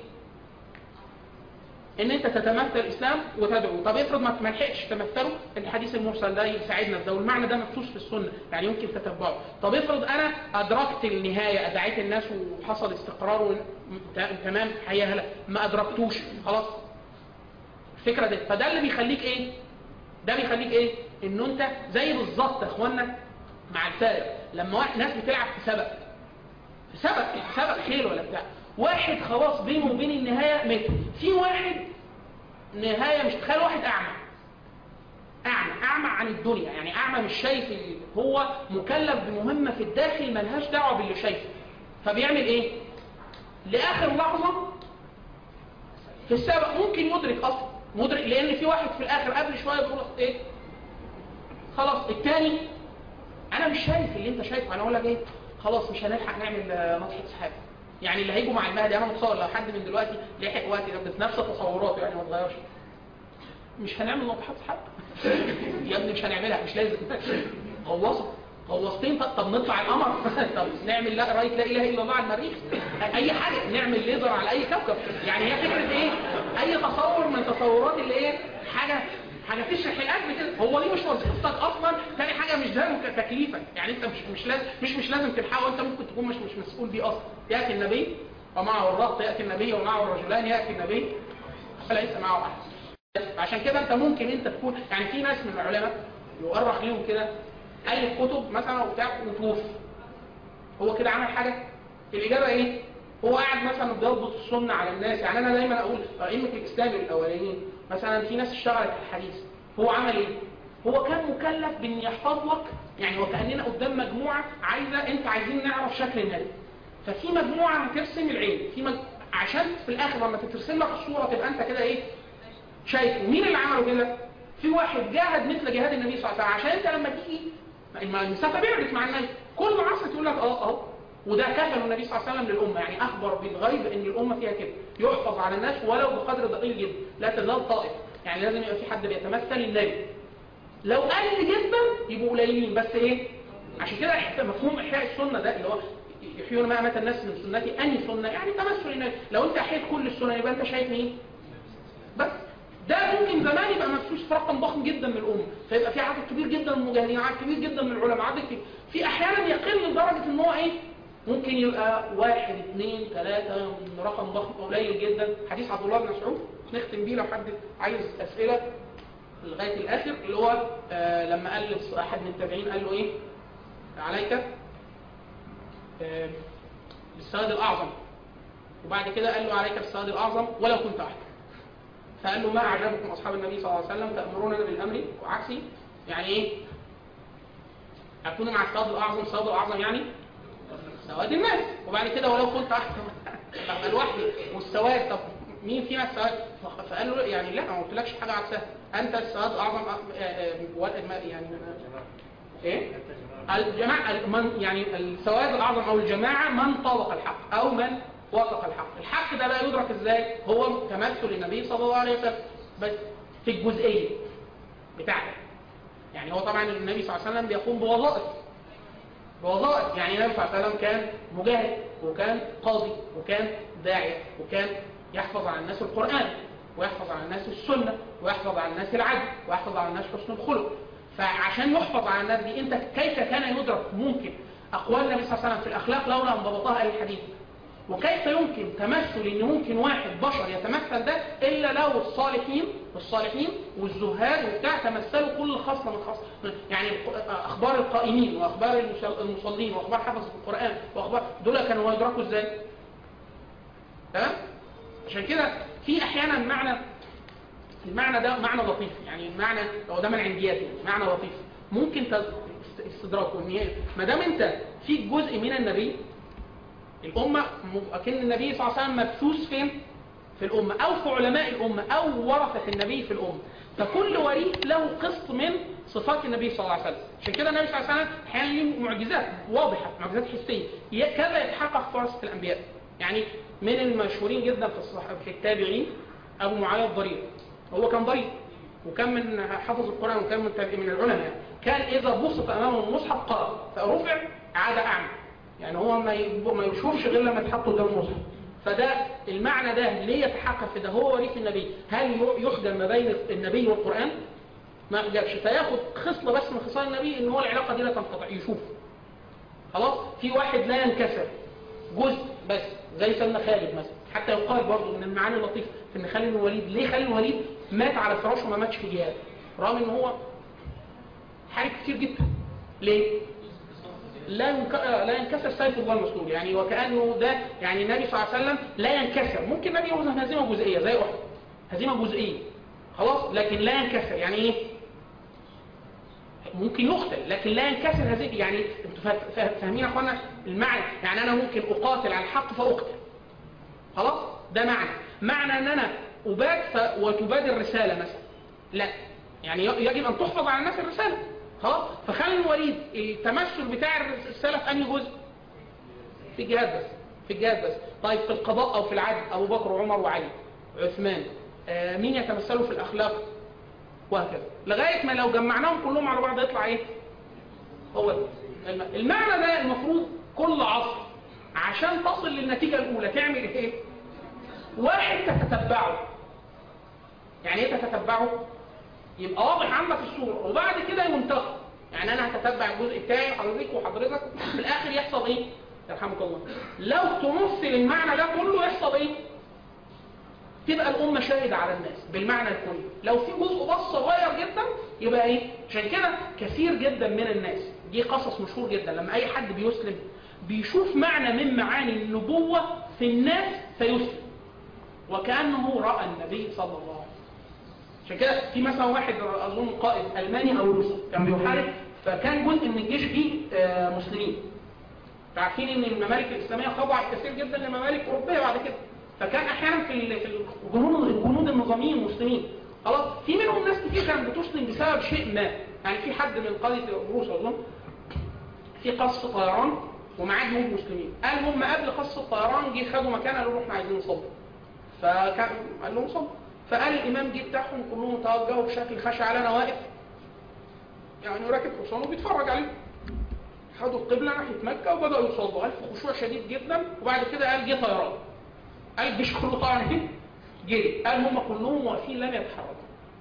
ان انت تتمثل الاسلام وتدعو طب افرض ما ما لحقتش تمثله الحديث المرسل ده يساعدنا في ده والمعنى ده مبثوث في السنه يعني يمكن تتبعه طب افرض انا ادركت النهايه دعيت الناس وحصل استقرار و... ت- تمام حياه هلا ما ادركتوش خلاص الفكره دي فده اللي بيخليك ايه ده بيخليك ايه انه انت زي بالظبط يا اخوانا مع الفارق لما واحد ناس بتلعب في سبق في سبق في سبق خيل ولا بتاع واحد خلاص بينه وبين النهايه متر في واحد نهايه مش تخيل واحد اعمى اعمى اعمى عن الدنيا يعني اعمى مش شايف ال- هو مكلف بمهمه في الداخل ملهاش دعوه باللي شايفه فبيعمل ايه لاخر لحظه في السابق ممكن يدرك اصلا مدرك لان في واحد في الاخر قبل شويه بيقول ايه خلاص التاني انا مش شايف اللي انت شايفه انا اقول لك ايه خلاص مش هنلحق نعمل آه، نصحة سحاب يعني اللي هيجوا مع المهدي انا متصور لو حد من دلوقتي لحق وقت ده بس نفس تصوراته يعني ما اتغيرش مش هنعمل نصحة سحاب يا ابني مش هنعملها مش لازم غواصه غواصتين طب, طب نطلع القمر طب نعمل لا رايت لا اله الا الله على المريخ اي حاجه نعمل ليزر على اي كوكب يعني هي فكره ايه اي تصور من تصورات اللي ايه حاجه حاجه تشرح القلب كده هو دي مش وظيفتك اصلا تاني حاجه مش ده مك- تكليفك يعني انت مش مش لازم مش مش لازم تلحقه انت ممكن تكون مش مش مسؤول بيه اصلا ياتي النبي ومعه الرهط ياتي النبي ومعه الرجلان ياتي النبي فليس معه احد عشان كده انت ممكن انت تكون يعني في ناس من العلماء يؤرخ ليهم كده الف كتب مثلا وبتاع وتوفي هو كده عمل حاجه الاجابه ايه هو قاعد مثلا بيضبط السنه على الناس يعني انا دايما اقول ائمه الاسلام الاولانيين مثلا في ناس اشتغلت في الحديث هو عمل ايه هو كان مكلف بان يحفظ لك يعني وكاننا قدام مجموعه عايزه انت عايزين نعرف شكل النبي ففي مجموعه هترسم العين في مج... عشان في الاخر لما تترسم لك الصوره تبقى انت كده ايه شايف مين اللي عمله كده في واحد جاهد مثل جهاد النبي صلى الله عليه وسلم عشان انت لما تيجي ما المسافه بعدت مع النبي كل عصر تقول لك اه اه وده كفل النبي صلى الله عليه وسلم للامه يعني اخبر بالغيب ان الامه فيها كده يحفظ على الناس ولو بقدر دقيق جدا لا تزال طائف يعني لازم يبقى في حد بيتمثل النبي لو قل جدا يبقوا قليلين بس ايه عشان كده إح- مفهوم احياء السنه ده اللي هو يحيون ما امات الناس من سنتي اني سنه يعني تمثل النبي لو انت احييت كل السنن يبقى انت شايف مين بس ده ممكن زمان يبقى مفسوس في رقم ضخم جدا من الامه فيبقى في عدد كبير جدا من المجاهدين عدد كبير جدا من العلماء عدد كبير في احيانا يقل لدرجه ان هو ايه ممكن يبقى واحد اثنين ثلاثة من رقم ضخم قليل جدا حديث عبد الله بن مسعود نختم بيه لو حد عايز اسئله لغايه الاخر اللي هو آه لما قال لص- احد من التابعين قال له ايه عليك آه بالسواد الاعظم وبعد كده قال له عليك بالسواد الاعظم ولو كنت واحد فقال له ما أعجبكم أصحاب النبي صلى الله عليه وسلم تأمروننا بالأمر وعكسي يعني إيه؟ أكون مع السواد الأعظم السواد الأعظم يعني سواد الناس وبعد كده ولو كنت أحد أبقى لوحدي والسواد طب مين فينا السواد فق- فقال له يعني لا ما قلتلكش حاجه عكسها انت السواد اعظم أ- آه، آه، و- ما- يعني ايه الجماعة من يعني السواد الأعظم أو الجماعة من طابق الحق أو من وافق الحق الحق ده بقى يدرك إزاي هو تمثل النبي صلى الله عليه وسلم بس في الجزئية بتاعته يعني هو طبعا النبي صلى الله عليه وسلم بيقوم بوظائف بوظائف يعني النبي صلى الله عليه وسلم كان مجاهد وكان قاضي وكان داعية وكان يحفظ على الناس القرآن ويحفظ على الناس السنة ويحفظ على الناس العدل ويحفظ على الناس حسن الخلق فعشان يحفظ على الناس دي انت كيف كان يدرك ممكن اقوال النبي صلى الله عليه وسلم في الاخلاق لولا ان ضبطها اهل الحديث وكيف يمكن تمثل ان ممكن واحد بشر يتمثل ده الا لو الصالحين والصالحين والزهاد وبتاع تمثلوا كل خصله من خصله يعني اخبار القائمين واخبار المصل- المصلين واخبار حفظ القران واخبار دول كانوا يدركوا ازاي تمام عشان كده في احيانا معنى المعنى ده معنى لطيف يعني المعنى هو ده من عندياتي يعني معنى لطيف ممكن تز- استدراكه ان هي ما دام انت في جزء من النبي الامه م- اكن النبي صلى الله عليه وسلم مبثوث فين في الامه او في علماء الامه او ورثه النبي في الامه فكل وريث له قسط من صفات النبي صلى الله عليه وسلم عشان كده النبي صلى الله عليه وسلم احيانا ليه معجزات واضحه معجزات حسيه ي- كذا يتحقق في ورثه الانبياء يعني من المشهورين جدا في الصح- في التابعين ابو معاويه الضرير هو كان ضرير وكان من حفظ القرآن وكان من التابعين- من العلماء كان إذا بسط أمامه المصحف قرأ فرفع عاد أعمى يعني هو ما ي- ما يشوفش غير لما يتحط قدام المصحف فده المعنى ده ليه يتحقق في ده هو وريث النبي هل ي- يحجم ما بين النبي والقرآن ما يحجبش فياخد خصلة بس من خصال النبي ان هو العلاقة دي لا تنقطع يشوف خلاص في واحد لا ينكسر جزء بس زي سيدنا خالد مثلا حتى يقال برضه من المعاني اللطيفه في ان خالد بن الوليد ليه خالد بن الوليد مات على فراشه وما ماتش في جهاد رغم ان هو حارب كتير جدا ليه لا ينك... لا ينكسر سيف الله المسلول يعني وكانه ده يعني النبي صلى الله عليه وسلم لا ينكسر ممكن النبي يوزن هزيمه جزئيه زي احد هزيمه جزئيه خلاص لكن لا ينكسر يعني ايه ممكن يقتل لكن لا ينكسر هذه يعني انتوا فا- فا- فاهمين يا اخوانا المعنى يعني انا ممكن اقاتل على الحق فاقتل خلاص ده معنى معنى ان انا اباد ف... وتباد الرساله مثلا لا يعني ي- يجب ان تحفظ على الناس الرساله خلاص فخلي الوليد التمثل بتاع الرساله في انهي جزء في الجهاد بس في الجهاد بس طيب في القضاء او في العدل ابو بكر وعمر وعلي عثمان آه مين يتمثلوا في الاخلاق وهكذا لغايه ما لو جمعناهم كلهم على بعض يطلع ايه هو ده الم- المعنى ده المفروض كل عصر عشان تصل للنتيجه الاولى تعمل ايه واحد تتتبعه يعني ايه تتتبعه يبقى واضح عندك الصوره وبعد كده ينتقى يعني انا هتتبع الجزء بتاعي حضرتك وحضرتك في الاخر يحصل ايه يرحمك الله لو تمثل المعنى ده كله يحصل ايه تبقى الأمة شاهدة على الناس بالمعنى الكلي لو في جزء بس صغير جدا يبقى ايه عشان كده كثير جدا من الناس دي قصص مشهور جدا لما اي حد بيسلم بيشوف معنى من معاني النبوة في الناس فيسلم وكأنه رأى النبي صلى الله عليه وسلم عشان كده في مثلا واحد اظن قائد الماني او روسي كان بيحارب فكان جزء من الجيش فيه آه، مسلمين عارفين ان الممالك الاسلاميه خضعت كثير جدا لممالك اوروبيه بعد كده فكان احيانا في ال- في الجنود الجنود النظاميين المسلمين خلاص في منهم ناس كتير كانت بتسلم بسبب شيء ما يعني في حد من قاده الروس اظن في قصف طيران ومعاه جنود مسلمين قال هم قبل قصف الطيران جه خدوا مكان قالوا له احنا عايزين نصلي فكان قال لهم صلوا فقال الامام جه بتاعهم كلهم توجهوا بشكل خشع على انا واقف يعني راكب حصان وبيتفرج عليهم خدوا القبلة ناحية مكة وبدأوا يصلوا قال في خشوع شديد جدا وبعد كده قال جه طيران قال الجيش كله طبعا اهي جري قال هم كلهم واقفين لم يتحركوا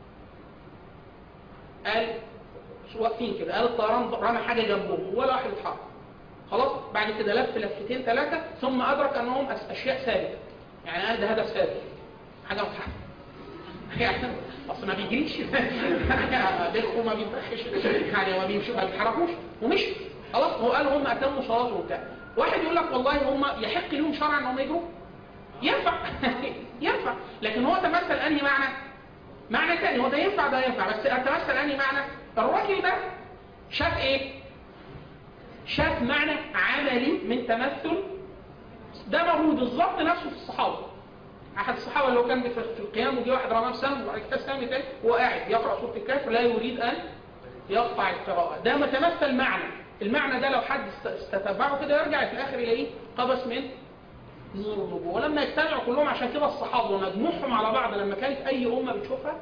قال واقفين كده قال الطيران رمى حاجة جنبهم ولا واحد اتحرك خلاص بعد كده لف لفتين ثلاثة ثم أدرك أنهم أس- أشياء ثابتة يعني قال ده هدف ثابت حاجة متحركة يعني اصل ما بيجريش بيخو ما بينفخش يعني ما بيمشي ما بيتحركوش ومشي خلاص هو قال هم اتموا صلاتهم وبتاع واحد يقول لك والله هم يحق لهم شرعا ان هم يجروا ينفع ينفع لكن هو تمثل انهي معنى معنى تاني هو ده ينفع ده ينفع بس تمثل انهي معنى الراجل ده شاف ايه شاف معنى عملي من تمثل ده موجود بالظبط نفسه في الصحابه احد الصحابه اللي هو كان في في القيام وجه واحد رماه بسهم وبعد كده سهم تاني وهو قاعد يقرا سوره الكهف لا يريد ان يقطع القراءه ده متمثل معنى المعنى ده لو حد است- استتبعه كده يرجع في الاخر الى ايه قبس من نور النبوه ولما يجتمعوا كلهم عشان كده الصحابه ومجموعهم على بعض لما كانت اي امه بتشوفها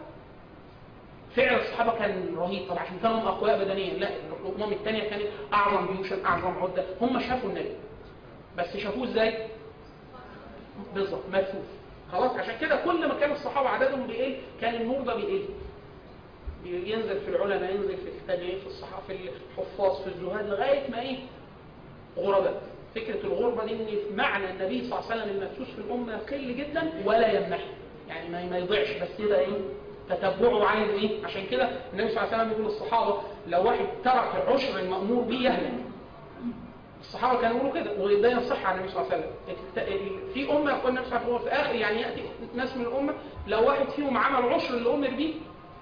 فعل الصحابه كان رهيب طبعا عشان كانوا اقوياء بدنيا لا الامم الثانيه كانت اعظم جيوشا اعظم عده هم شافوا النبي بس شافوه ازاي؟ بالظبط ملفوف خلاص عشان كده كل ما كان الصحابه عددهم بيقل كان النور ده بيقل ينزل في العلماء ينزل في التابعين في الصحابه في الحفاظ في الزهاد لغايه ما ايه غرباء فكره الغربه دي ان في معنى النبي صلى الله عليه وسلم المبثوث في الامه قل جدا ولا يمنح يعني ما ما يضيعش بس يبقى ايه تتبعه عايز ايه عشان كده النبي صلى الله عليه وسلم يقول للصحابه لو واحد ترك العشر المامور به يهلك الصحابه كانوا يقولوا كده وده يصح عن النبي صلى الله عليه وسلم الت- ال- في امه يقول النبي صلى الله عليه وسلم في اخر يعني ياتي ناس من الامه لو واحد فيهم عمل عشر اللي امر بيه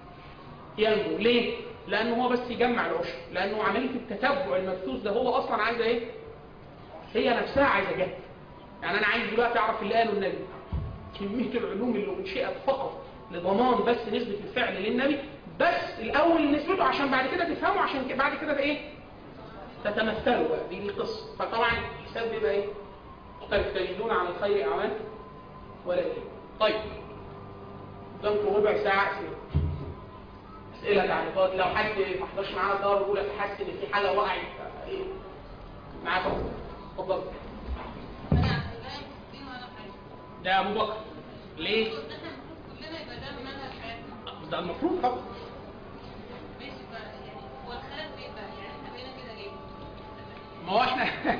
ينجو ليه؟ لانه هو بس يجمع العشر لانه عمليه التتبع المبثوث ده هو اصلا عايزه ايه؟ هي نفسها عايزه جهد يعني انا عايز دلوقتي اعرف اللي قاله النبي كميه العلوم اللي انشئت فقط لضمان بس نسبه الفعل للنبي بس الاول نسبته عشان بعد كده تفهمه عشان ك- بعد كده ايه؟ تتمثلوا بقى دي القصه فطبعا الحساب بيبقى ايه؟ مختلف تجدون على الخير اعمال ولا ايه؟ طيب قدامكم ربع ساعه اسئله اسئله تعليقات لو حد ما حضرش معانا الدار الاولى حاسس ان في حاجه وقعت ايه معاكم اتفضل انا عشان مسلمين ولا حاجه ده ابو بكر ليه؟ بس احنا المفروض كلنا يبقى ده منهج حياتنا ده المفروض طبعا ماشي بقى يعني هو الخلل بيبقى يعني احنا بقينا كده ليه؟ ما هو احنا هل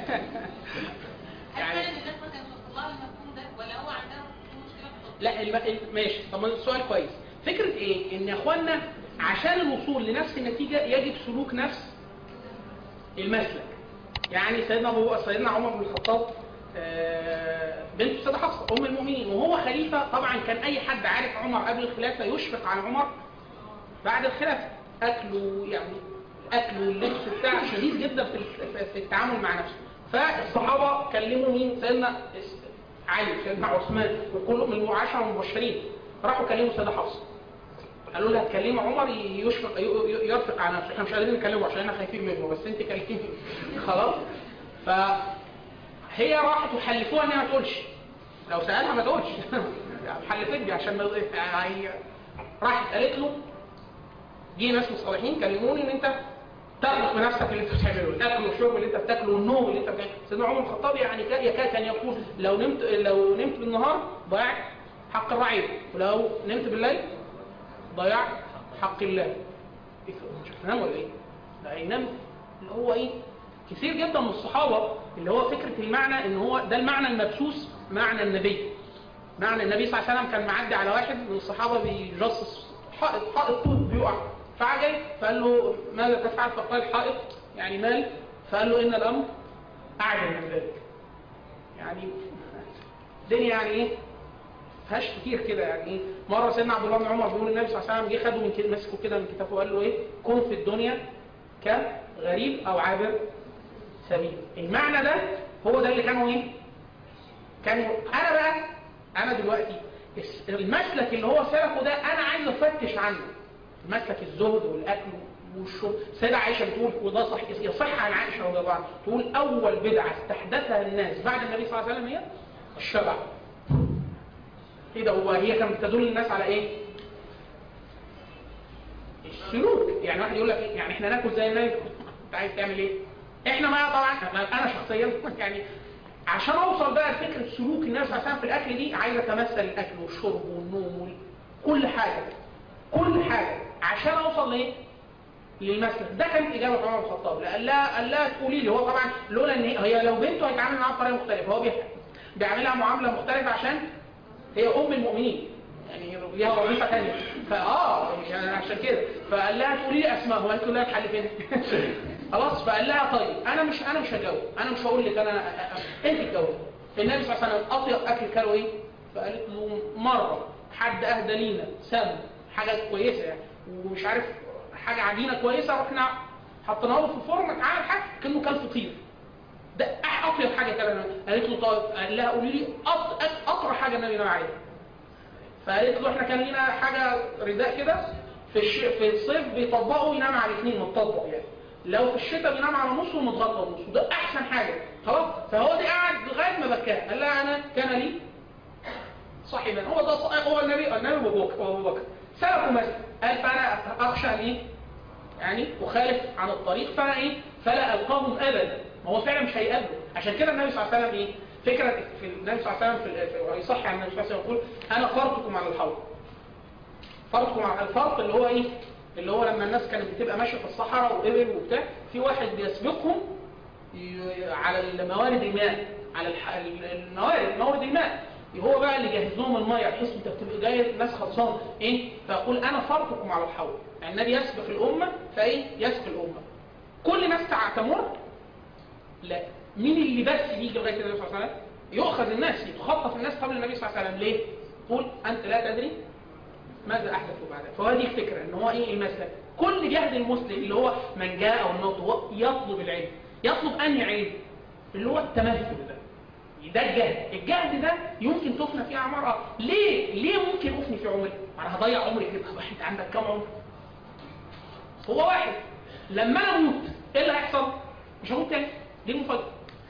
يعني فعلا الناس ما كانش واصل لها المفهوم ده ولا هو عندها مشكله في التطبيق؟ لا الم... الم- ماشي طب ما السؤال كويس فكره ايه ان يا اخوانا عشان الوصول لنفس النتيجه يجب سلوك نفس المسلك يعني سيدنا ابو سيدنا عمر بن الخطاب آه، بنت السيده حفصه ام المؤمنين وهو خليفه طبعا كان اي حد عارف عمر قبل الخلافه يشفق على عمر بعد الخلافه اكله يعني اكله واللبس بتاع شديد جدا في في- في التعامل مع نفسه فالصحابه كلموا مين سيدنا علي سيدنا عثمان وكلهم من العشره المبشرين راحوا كلموا سيدة حفصه قالوا لها تكلمي عمر يشفق ي- ي- يرفق على نفسه احنا مش قادرين نكلمه عشان احنا خايفين منه بس انت كلميه خلاص فهي راحت وحلفوها ان هي ما تقولش لو سالها ما تقولش حلفتني عشان ما يعني راحت قالت له جه ناس مصالحين كلموني ان انت تربط بنفسك اللي انت بتعمله الاكل والشرب اللي انت بتاكله والنوم اللي انت بتعمله سيدنا عمر الخطاب يعني كا- يكاد كان يقول لو نمت لو نمت بالنهار ضيعت حق الرعية ولو نمت بالليل ضيعت حق الله إيه مش هتنام ولا ايه؟ ده هينام اللي هو ايه؟ كثير جدا من الصحابه اللي هو فكره المعنى ان هو ده المعنى المبثوث معنى النبي معنى النبي صلى الله عليه وسلم كان معدي على واحد من الصحابه بيجصص حائط حائط طوب بيقع فعجل فقال له ماذا تفعل فقال حائط يعني مال فقال له ان الامر اعجل من ذلك يعني الدنيا يعني ايه فيهاش كتير كده يعني ايه مره سيدنا عبد الله بن عمر بيقول النبي صلى الله عليه وسلم جه خده من كده مسكه كده من كتافه وقال له ايه كن في الدنيا كغريب او عابر سبيل المعنى ده هو ده اللي كانوا ايه كانوا انا بقى انا دلوقتي الس- المسلك اللي هو سلكه ده انا عايز افتش عنه مسلك الزهد والاكل والشرب سيدة عائشة بتقول وده صح يصح عن عائشة رضي الله عنها تقول أول بدعة استحدثها الناس بعد النبي صلى الله عليه وسلم هي الشبع ايه ده هو هي كانت بتدل الناس على ايه؟ السلوك يعني واحد يقول لك إيه؟ يعني احنا ناكل زي النبي انت عايز تعمل ايه؟ احنا ما طبعا انا شخصيا يعني عشان اوصل بقى لفكره سلوك النبي صلى الله عليه وسلم في الاكل دي عايز اتمثل الاكل والشرب والنوم وال- كل حاجه كل حاجه عشان اوصل لايه؟ للمسلك ده كانت اجابه عمر بن الخطاب قال لها قال لها تقولي لي هو طبعا لولا ان هي هي لو بنته هيتعامل معاها بطريقه مختلفه هو بيح- بيعملها معامله مختلفه عشان هي ام المؤمنين يعني ليها وظيفه ثانيه فاه يعني عشان كده فقال لها تقولي لي اسماء هو قالت له لا الحل فين خلاص فقال لها طيب انا مش انا مش هجاوب انا مش هقول لك انا انت تجاوب النبي صلى الله عليه وسلم اطيب اكل كانوا ايه فقالت له مره حد اهدى لينا سم حاجه كويسه يعني ومش عارف حاجه عجينه كويسه واحنا حطيناها له في الفرن عمل حاجه كانه كان فطير ده أح- اطيب حاجه كان قالت له طيب قال لها قولي لي أط- أط- اطرى حاجه النبي نوى عليها فقالت له احنا كان لينا حاجه رداء كده في الش... في الصيف بيطبقوا ينام على الاثنين متطبق يعني لو في الشتاء بينام على نص ومتغطى بنص وده احسن حاجه خلاص فهو دي قعد لغايه ما بكاه قال لها انا كان لي صاحبا هو ده ص- هو النبي النبي ابو بكر وابو بكر سلكوا مسجد قال فانا اخشى ان ايه يعني اخالف عن الطريق فانا ايه فلا القاهم ابدا ما هو فعلا مش هيقابله عشان كده النبي صلى الله عليه وسلم ايه فكره في النبي صلى الله عليه وسلم في في- يصح عن النبي صلى الله عليه وسلم يقول انا فرطكم على الحوض فرطكم على الفرط اللي هو ايه اللي هو لما الناس كانت بتبقى ماشيه في الصحراء وابل وبتاع في واحد بيسبقهم ي- على الموارد الماء على الح... الموارد موارد الماء هو بقى اللي جهز لهم الميه بحيث انت بتبقى جاي الناس خلصان ايه فاقول انا فرطكم على الحوض يعني النبي يسبق الامه فايه يسبق الامه كل الناس تع- تمر لا مين اللي بس بيجي لغايه النبي صلى الله عليه وسلم يؤخذ الناس يتخطف الناس قبل النبي صلى الله عليه وسلم ليه قول انت لا تدري ماذا احدث بعدك فهذه الفكره ان هو ايه المسلك كل جهد المسلم اللي هو من جاء او النقد هو يطلب العلم يطلب انهي علم اللي هو التمثل ده ده الجهد الجهد ده يمكن تفنى فيه اعمار ليه ليه ممكن افني في عمري انا هضيع عمري كده طب انت عندك كام عمر هو واحد لما انا اموت ايه اللي هيحصل مش هموت تاني دي المفاجاه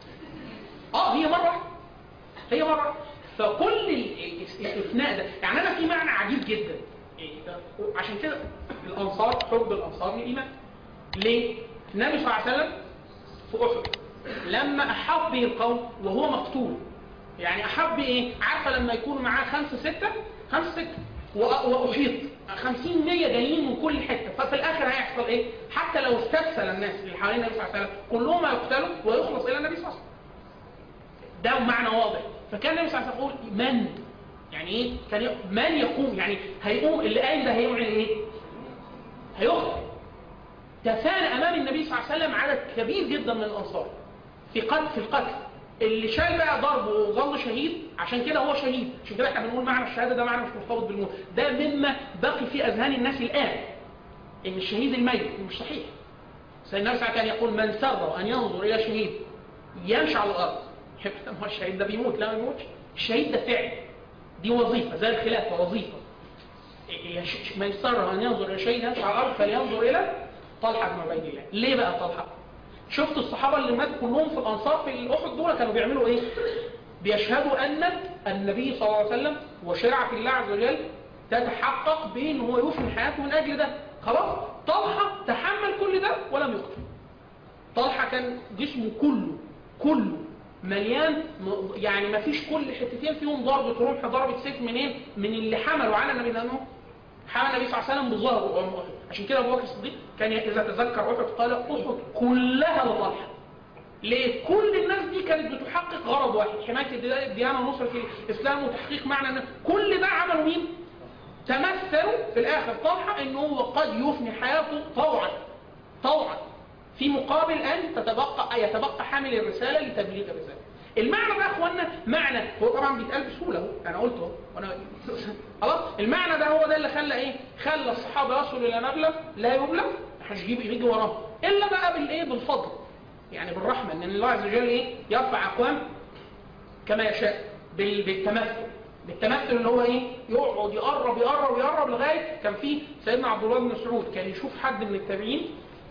اه هي مره واحده هي مره واحدة. فكل ال- ال- الافناء ده يعني انا في معنى عجيب جدا إيه ده؟ عشان كده الانصار حب الانصار من الايمان ليه النبي صلى الله عليه وسلم في احد لما احب به القوم وهو مقتول يعني احب ايه عارفه لما يكون معاه خمسه سته خمسه سته وأ- واحيط خمسين مية جايين من كل حته ففي الاخر هيحصل ايه حتى لو استبسل الناس اللي حوالين النبي صلى الله عليه وسلم كلهم هيقتلوا ويخلص الى النبي صلى الله عليه وسلم ده معنى واضح فكان النبي صلى الله عليه وسلم يقول من يعني ايه كان ي... من يقوم يعني هيقوم اللي قايم ده هيعمل ايه هيخطئ تفان امام النبي صلى الله عليه وسلم عدد كبير جدا من الانصار في قتل في القتل اللي شال بقى ضرب وظل شهيد عشان كده هو شهيد عشان كده احنا بنقول معنى الشهاده ده معنى مش مرتبط بالموت ده مما بقي في اذهان الناس الان ان الشهيد الميت مش صحيح سيدنا النبي صلى الله عليه وسلم كان يقول من سره ان ينظر الى شهيد يمشي على الارض ما هو الشهيد ده بيموت لا ما بيموتش الشهيد ده فعل دي وظيفه زي الخلافه وظيفه إيه- إيه- من سره ان ينظر الى شهيد يمشي على الارض فلينظر الى طلحه بن عبيد الله ليه بقى طلحه شفت الصحابه اللي ماتوا كلهم في الانصار في الاحد دول كانوا بيعملوا ايه بيشهدوا ان النبي صلى الله عليه وسلم وشرعه الله عز وجل تتحقق بان هو يفني حياته من اجل ده خلاص طلحه تحمل كل ده ولم يقتل طلحه كان جسمه كله كله مليان م- يعني ما فيش كل حتتين فيهم ضربة رمح ضربة سيف منين من اللي حملوا على النبي لانه حمل النبي صلى الله عليه وسلم بظهره وهو أحد. عشان كده ابو بكر الصديق كان اذا تذكر احد قال احد كلها لطلحه ليه؟ كل الناس دي كانت بتحقق غرض واحد حماية الديانة ونصرة الإسلام وتحقيق معنى أن كل ده عملوا مين؟ تمثلوا في الآخر طلحة أنه هو قد يفني حياته طوعا طوعا في مقابل أن تتبقى يتبقى حامل الرسالة لتبليغ الرسالة المعنى ده يا اخوانا معنى هو طبعا بيتقال بسهوله اهو انا قلته اهو وانا خلاص المعنى ده هو ده اللي خلى ايه خلى الصحابه يصلوا الى مبلغ لا يبلغ محدش يجيب يجي وراه الا بقى بالايه بالفضل يعني بالرحمه ان الله عز وجل ايه يرفع اقوام كما يشاء بال- بالتمثل بالتمثل اللي هو ايه يقعد يقرب يقرب يقرب لغايه كان في سيدنا عبد الله بن مسعود كان يشوف حد من التابعين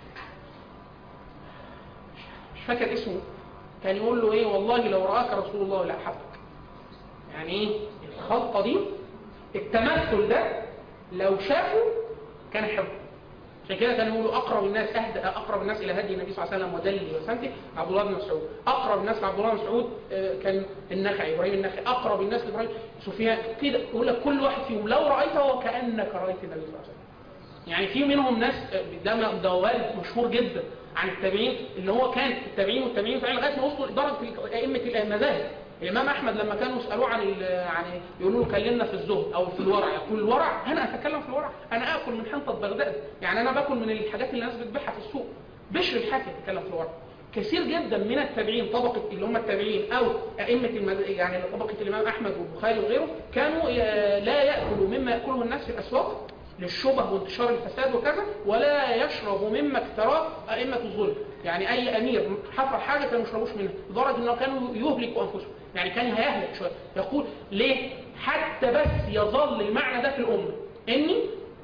مش فاكر اسمه كان يقول له ايه والله لو راك رسول الله لاحبك يعني ايه الخلطه دي التمثل ده لو شافه كان يحبه عشان كده كانوا يقولوا اقرب الناس اهدى اقرب الناس الى هدي النبي صلى الله عليه وسلم ودلي وسنته عبد الله بن مسعود اقرب الناس لعبد الله بن مسعود آه، كان النخعي ابراهيم النخعي اقرب الناس لابراهيم سفيان كده يقول لك كل واحد فيهم لو رايته وكانك رايت النبي صلى الله عليه وسلم يعني في منهم ناس آه، ده ده وارد مشهور جدا عن التابعين اللي هو كان التابعين والتابعين فعلا لغايه ما وصلوا لدرجه ائمه المذاهب الامام احمد لما كانوا يسالوه عن ال- عن يقولوا له كلمنا في الزهد او في الورع يقول الورع انا اتكلم في الورع انا اكل من حنطه بغداد يعني انا باكل من الحاجات اللي الناس بتبيعها في السوق بشر الحاكم يتكلم في الورع كثير جدا من التابعين طبقه اللي هم التابعين او ائمه المد... يعني طبقه الامام احمد والبخاري وغيره كانوا ي- لا ياكلوا مما ياكله الناس في الاسواق للشبه وانتشار الفساد وكذا ولا يشرب مما اكتراه ائمه الظلم يعني اي امير حفر حاجه كانوا ما يشربوش منها لدرجه انه كانوا يهلكوا انفسهم يعني كان هيهلك شويه يقول ليه حتى بس يظل المعنى ده في الامه اني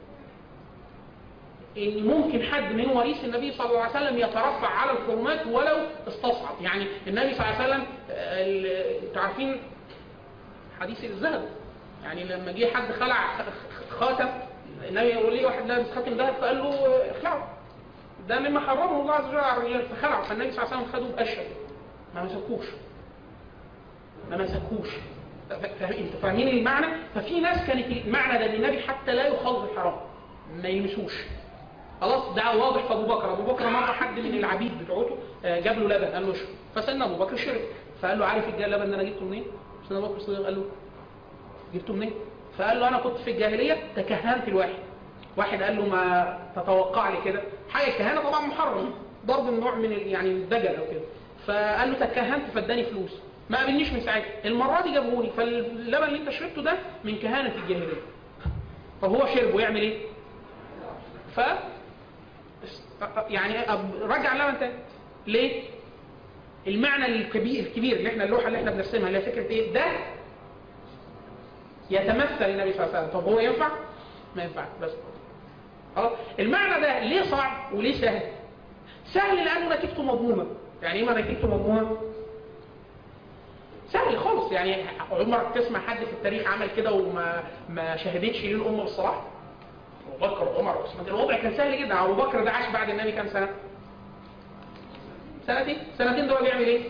ان ممكن حد من وريث النبي صلى الله عليه وسلم يترفع على الحرمات ولو استصعب يعني النبي صلى الله عليه وسلم آه، ال- انتوا عارفين حديث الذهب يعني لما جه حد خلع خ- خ- خاتم النبي يقول لي واحد لابس خاتم ذهب فقال له آه، اخلعه ده مما حرمه الله عز وجل على الرجال فخلعه فالنبي صلى الله عليه وسلم خده بقشه ما مسكوش ما مسكوش ف- ف- انتوا فاهمين المعنى ففي ناس كانت المعنى ده ان النبي حتى لا يخاض الحرام ما يلمسوش خلاص ده واضح في ابو بكر ابو بكر مره حد من العبيد بتوعته آه، جاب له لبن قال له اشرب فسيدنا ابو بكر شرب فقال له عارف الجا- اللبن ده انا جبته منين سيدنا ابو بكر الصديق قال له جبته منين فقال له انا كنت في الجاهليه تكهنت الواحد واحد قال له ما تتوقع لي كده حاجه الكهانه طبعا محرم ضرب النوع من ال- يعني الدجل او كده فقال له تكهنت فاداني فلوس ما قابلنيش من ساعتها المره دي جابهولي فاللبن اللي انت شربته ده من كهانه الجاهليه طب هو شربه يعمل ايه ف يعني أب- رجع اللبن تاني ليه المعنى الكبير الكبير اللي احنا اللوحه اللي احنا بنرسمها اللي هي فكره ايه ده يتمثل النبي صلى الله عليه وسلم طب هو ينفع ما ينفعش بس خلاص المعنى ده ليه صعب وليه سهل سهل لانه نتيجته مضمونه يعني ايه ما نتيجته مضمونه سهل خالص يعني عمرك تسمع حد في التاريخ عمل كده وما ما شهدتش ليه الامه بالصلاح ابو بكر وعمر وعثمان الوضع كان سهل جدا ابو بكر ده عاش بعد النبي كام سنه سنتين سنتين دول بيعمل ايه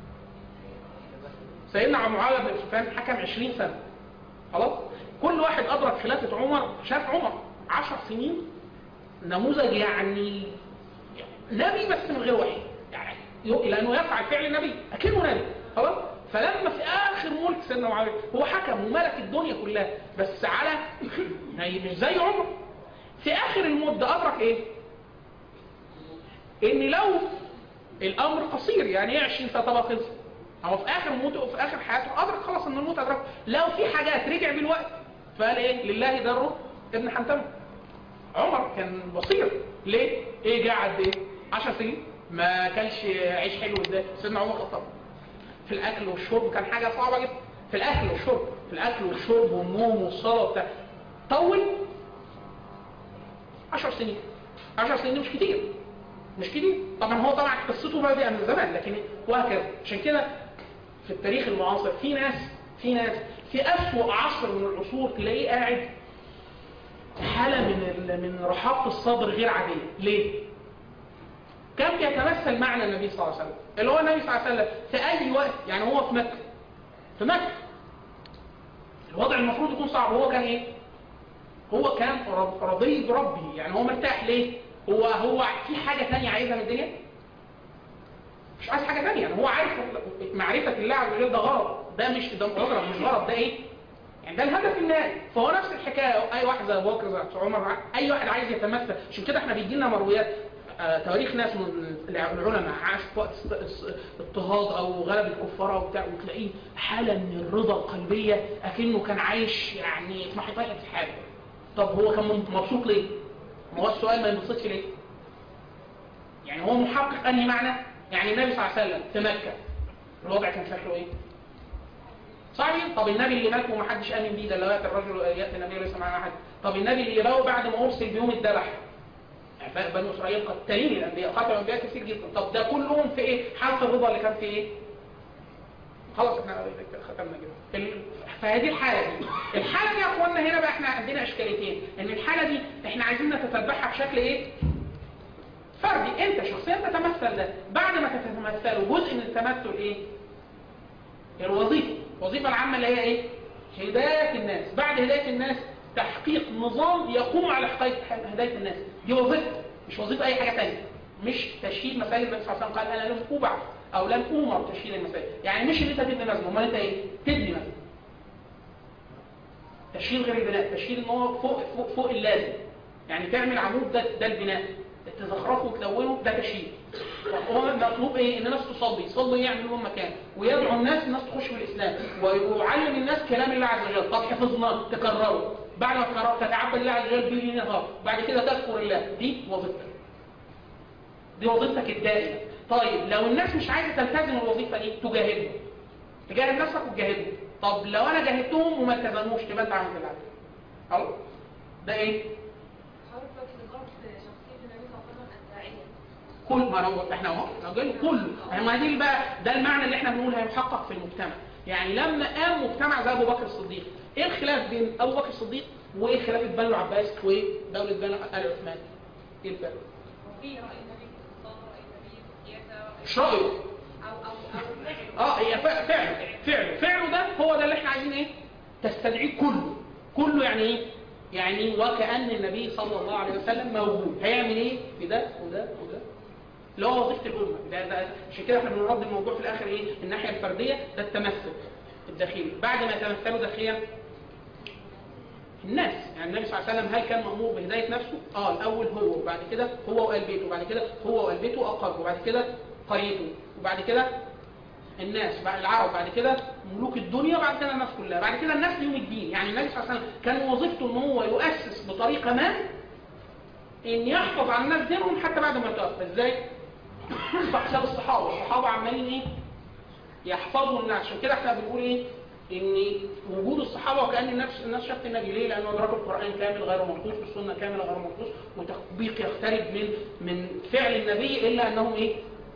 سيدنا معاويه بن سفيان حكم 20 سنه خلاص كل واحد ادرك خلافه عمر شاف عمر 10 سنين نموذج يعني نبي بس من غير وحي يعني يو- لانه يفعل فعل النبي اكنه نبي خلاص فلما في اخر ملك سيدنا معاويه هو حكم وملك الدنيا كلها بس على يعني مش زي عمر في اخر المده ادرك ايه ان لو الامر قصير يعني ايه 20 سنه طبعا خلص هو في اخر موته في اخر حياته ادرك خلاص ان الموت ادرك لو في حاجات رجع بالوقت فقال ايه لله دره ابن حنتمه عمر كان بصير ليه ايه قعد ايه 10 سنين ما كانش عيش حلو ازاي سيدنا عمر الخطاب في الاكل والشرب كان حاجه صعبه جدا في الاكل والشرب في الاكل والشرب والنوم والصلاه وبتاع طول 10 سنين 10 سنين دي مش كتير مش كتير طبعا هو طبعا قصته بادئه من زمان لكن وهكذا عشان كده في التاريخ المعاصر في ناس في ناس في أسوأ عصر من العصور تلاقيه قاعد حالة من ال- من رحابة الصدر غير عادية ليه؟ كان بيتمثل معنى النبي صلى الله عليه وسلم اللي هو النبي صلى الله عليه وسلم في أي وقت يعني هو في مكة في مكة الوضع المفروض يكون صعب هو كان ايه؟ هو كان رض- رضي بربه يعني هو مرتاح ليه؟ هو هو في حاجة ثانية عايزها من الدنيا؟ مش عايز حاجة ثانية يعني هو عارف معرفة الله عز وجل ده غرض ده مش ده غرض مش غرض ده ايه؟ يعني ده الهدف النهائي فهو نفس الحكاية اي واحد زي ابو بكر زي عمر اي واحد عايز يتمثل عشان كده احنا بيجي لنا مرويات آه، تواريخ ناس من العلماء عاش في وقت است- است- اضطهاد او غلب الكفار وبتاع وتلاقيه حالة من الرضا القلبية اكنه كان عايش يعني في محيطات السحاب طب هو كان مبسوط ليه؟ ما هو السؤال ما ينبسطش ليه؟ يعني هو محقق انهي معنى؟ يعني النبي صلى الله عليه وسلم في مكة الوضع كان شكله ايه؟ صحيح طب النبي اللي مات ومحدش امن بيه ده اللي هو ياتي الرجل ياتي النبي ليس معاه احد طب النبي اللي باعه بعد ما ارسل بيوم الذبح يعني بنو اسرائيل قتالين الانبياء قتلوا الانبياء كتير جدا طب ده كلهم في ايه؟ حالة الرضا اللي كان في ايه؟ خلاص احنا ختمنا كده ال- فهذه الحالة دي الحالة دي يا اخوانا هنا بقى احنا عندنا اشكاليتين ان الحالة دي احنا عايزين نتتبعها بشكل ايه؟ فردي انت شخصيا تتمثل ده بعد ما تتمثله جزء من التمثل ايه؟ الوظيفة الوظيفة العامة اللي هي ايه؟ هداية الناس بعد هداية الناس تحقيق نظام يقوم على حقيقة هداية الناس دي وظيفة مش وظيفة أي حاجة تانية مش تشييد مسائل النبي صلى الله عليه وسلم قال أنا لم أبعث أو لم أمر بتشييد المسائل يعني مش إن أنت تبني مسجد أمال أنت إيه؟ تبني مسجد تشييد غير البناء تشييد إن هو فوق فوق فوق اللازم يعني تعمل عمود ده ده البناء تزخرفه وتلونه ده تشييد هو مطلوب ايه ان الناس تصلي يصلي يعمل لهم مكان ويدعو الناس الناس تخش في الاسلام ويعلم الناس كلام الله عز وجل طب حفظناه تكرره بعد ما تكرره تتعبد الله عز وجل بيه نهار بعد كده تذكر الله دي وظيفتك دي وظيفتك الدائمه طيب لو الناس مش عايزه تلتزم الوظيفه دي تجاهدهم تجاهد نفسك وتجاهدهم طب لو انا جاهدتهم وما التزموش تبقى انت عملت العدل خلاص ده ايه حضرتك دلوقتي ذكرت شخصية النبي صلى الله عليه وسلم الداعية كل ما انا احنا اهو انا جاي كله ما دي بقى ده المعنى اللي احنا بنقول هيحقق في المجتمع يعني لما قام مجتمع زي ابو بكر الصديق ايه الخلاف بين ابو بكر الصديق وايه خلافه بنو العباس ودوله بنو ال عثمان ايه الفرق وفي رأي النبي في الاقتصاد رأي النبي في السياسة رأي مش رايه أو أو أو فعله اه هي فع- فعله فعله فعله ده هو ده اللي احنا عايزين ايه تستدعيه كله كله يعني ايه يعني وكأن النبي صلى الله عليه وسلم موجود هيعمل ايه في ده وده وده اللي هو وظيفه الامه ده ده عشان كده احنا بنرد الموضوع في الاخر ايه الناحيه الفرديه ده التمثل الداخلي بعد ما يتمثلوا داخليا الناس يعني النبي صلى الله عليه وسلم هل كان مأمور بهداية نفسه؟ اه الأول هو وبعد كده هو وآل بيته وبعد كده هو وآل بيته وأقربه وبعد كده قريته وبعد كده الناس بعد العرب بعد كده ملوك الدنيا بعد كده الناس كلها بعد كده الناس ليهم الدين يعني النبي صلى الله عليه وسلم كان وظيفته ان هو يؤسس بطريقة ما ان يحفظ على الناس دينهم حتى بعد ما يتوفى ازاي؟ بحساب الصحابة الصحابة عمالين ايه؟ يحفظوا الناس عشان كده احنا بنقول ايه ان وجود الصحابه وكان الناس الناس شافت النبي ليه؟ لانه ادركوا القران كامل غير منقوص والسنه كامله غير منقوص وتطبيق يقترب من من فعل النبي الا انهم ايه؟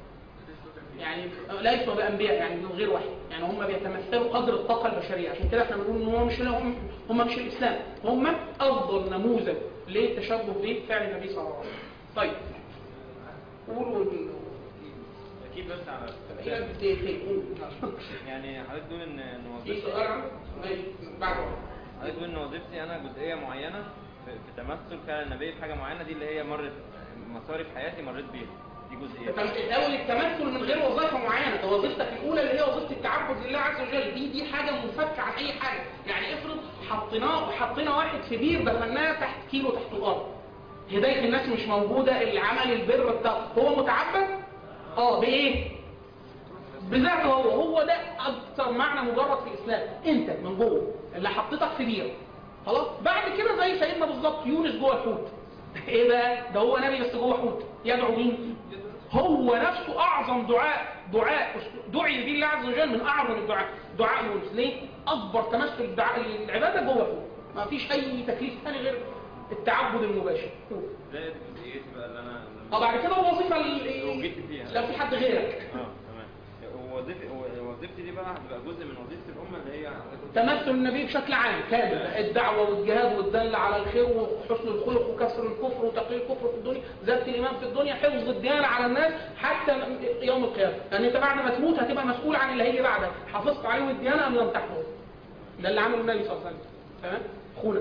يعني ليسوا بانبياء يعني من غير وحي يعني هم بيتمثلوا قدر الطاقه البشريه عشان كده احنا بنقول ان هم مش هم, هم مش الاسلام هم افضل نموذج للتشبه بفعل النبي صلى الله عليه وسلم طيب قولوا اكيد بس على هي بدقيقتين قولوا يعني حضرتك تقول ان ان في وظيفتي سؤال عندك؟ ماشي بعد حضرتك تقول ان وظيفتي انا جزئيه معينه في, في تمثل فعل النبي في حاجه معينه دي اللي هي مرت مساري في حياتي مريت بيها دي جزئيه انت مش بتحاول التمثل من غير وظيفه معينه ده وظيفتك الاولى اللي هي وظيفه التعبد لله عز وجل دي دي حاجه منفكه عن اي حاجه يعني افرض حطيناه حطينا واحد في بير دفناه تحت كيلو تحت الارض هدايه الناس مش موجوده اللي عمل البر بتاعه هو متعبد اه بايه بذاته هو هو ده اكتر معنى مجرد في الاسلام انت من جوه اللي حطيتك في بير خلاص بعد كده زي سيدنا بالظبط يونس جوه الحوت ايه ده ده هو نبي بس جوه حوت يدعو مين هو نفسه اعظم دعاء دعاء دعي به الله عز وجل من اعظم الدعاء دعاء يونس ليه اكبر تمثل الدعاء العباده جوه الحوت ما فيش اي تكليف ثاني غير التعبد المباشر زائد جزئيتي بقى اللي انا اه بعد كده الوظيفه اللي لو جيت فيها. لو في حد غيرك اه تمام وظيفتي وظيفتي دي بقى هتبقى جزء من وظيفه الامه اللي هي تمثل النبي بشكل عام كامل الدعوة والجهاد والدل على الخير وحسن الخلق وكسر الكفر وتقليل الكفر في الدنيا زيادة الإيمان في الدنيا حفظ الديانة على الناس حتى يوم القيامة لأن أنت بعد ما تموت هتبقى مسؤول عن اللي هيجي بعدك حافظت عليهم الديانة أم لم تحفظ ده اللي عمله النبي صلى الله عليه وسلم تمام أخونا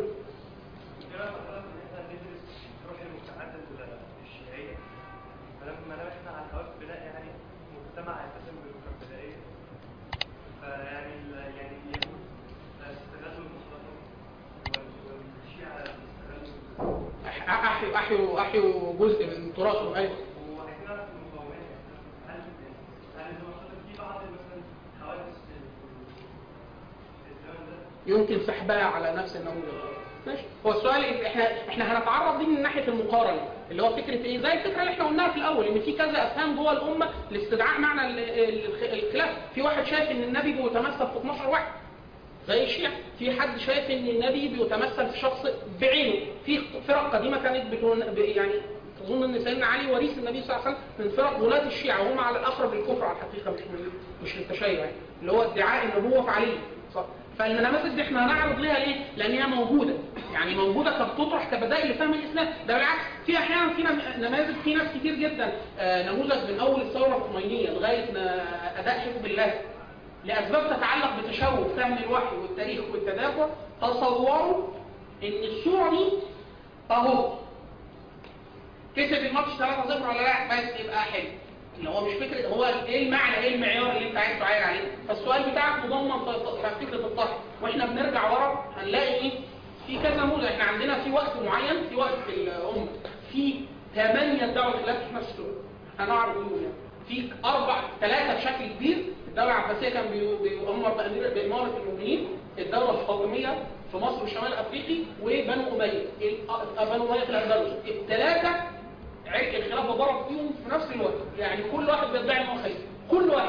روح المجتمعات الشيعية فلما لو احنا على الهواء بنلاقي يعني مجتمع يلتزم بالروح البدائية فيعني ال- يعني اليهود استغلوا المصطلح والشيعة استغلوا أح- أحيوا أحيوا أحيوا جزء من تراثهم أيوه وعايزين نعرف المقاومات هل هل زي ما حضرتك في بعض مثلا حوادث في في الزمن ده يمكن سحبها على نفس النموذج ماشي هو السؤال إيه؟ احنا احنا هنتعرض دي من ناحيه المقارنه اللي هو فكره ايه زي الفكره اللي احنا قلناها في الاول ان في كذا افهام جوه الامه لاستدعاء معنى ال- ال- الخلاف في واحد شايف ان النبي بيتمثل في 12 واحد زي الشيعة في حد شايف ان النبي بيتمثل في شخص بعينه في فرق قديمه كانت بتون... ب- يعني تظن ان سيدنا علي وريث النبي صلى الله عليه وسلم من فرق ولاة الشيعة وهم على الاقرب للكفر على الحقيقه مش من مش للتشيع يعني اللي هو ادعاء النبوه في علي صح فالنماذج دي احنا هنعرض ليها ليه؟ لان هي موجوده يعني موجوده كبتطرح كبدائل لفهم الاسلام ده بالعكس في احيانا في نم- نماذج في ناس كتير جدا آه، نموذج من اول الثوره العثمانيه لغايه نا- اداء حزب الله لاسباب تتعلق بتشوه فهم الوحي والتاريخ والتدافع تصوروا ان الصوره دي اهو كسب الماتش 3-0 ولا لا بس يبقى حلو اللي هو مش فكره هو ايه المعنى ايه المعيار اللي انت عايز تعاير عليه فالسؤال بتاعك مضمن في في فكره الطرح واحنا بنرجع ورا هنلاقي ايه في كذا نموذج احنا عندنا في وقت معين في وقت في الامه في ثمانيه دعوه خلاف في نفس الوقت هنعرض منهم يعني في اربع ثلاثه بشكل كبير الدوله العباسيه كان بي- بيؤمر بأمير- باماره المؤمنين الدوله الفاطميه في مصر والشمال الافريقي وبنو اميه ال- بنو اميه في الاندلس الثلاثه عرق الخلافه ضرب فيهم في نفس الوقت يعني كل واحد بيدعي ان هو خليفه كل واحد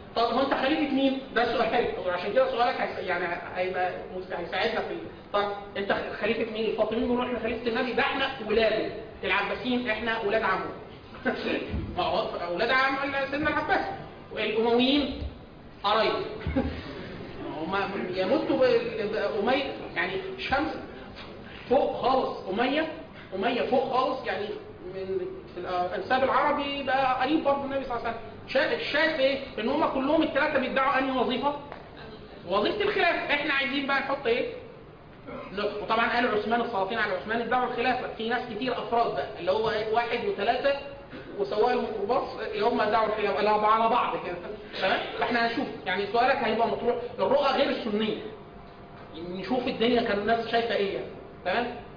طب هو انت خليفه مين؟ ده سؤال وعشان كده سؤالك هيس- يعني هيبقى مس- هيساعدنا في ال- طب انت خليفه مين؟ الفاطميين بيقولوا احنا خليفه النبي ده احنا ولاده العباسيين احنا ولاد عمه ما هو اولاد عم سيدنا العباس والامويين قرايب هم يمتوا ب- بأمية يعني شمس فوق خالص أمية أمية فوق خالص يعني من في الأنساب العربي بقى قريب برضه النبي صلى الله عليه وسلم شا- الشاهد ايه؟ ان هم كلهم الثلاثة بيدعوا أنهي وظيفة؟ وظيفة الخلافة احنا عايزين بقى نحط ايه؟ ن- وطبعا قال عثمان السلاطين على عثمان ادعوا الخلافة في ناس كتير أفراد بقى اللي هو إيه؟ واحد وثلاثة وسواق الميكروباص هم ادعوا الخلافة لا على بعض كده تمام؟ فاحنا هنشوف يعني سؤالك هيبقى مطروح الرؤى غير السنية نشوف الدنيا كان الناس شايفة ايه يعني. تمام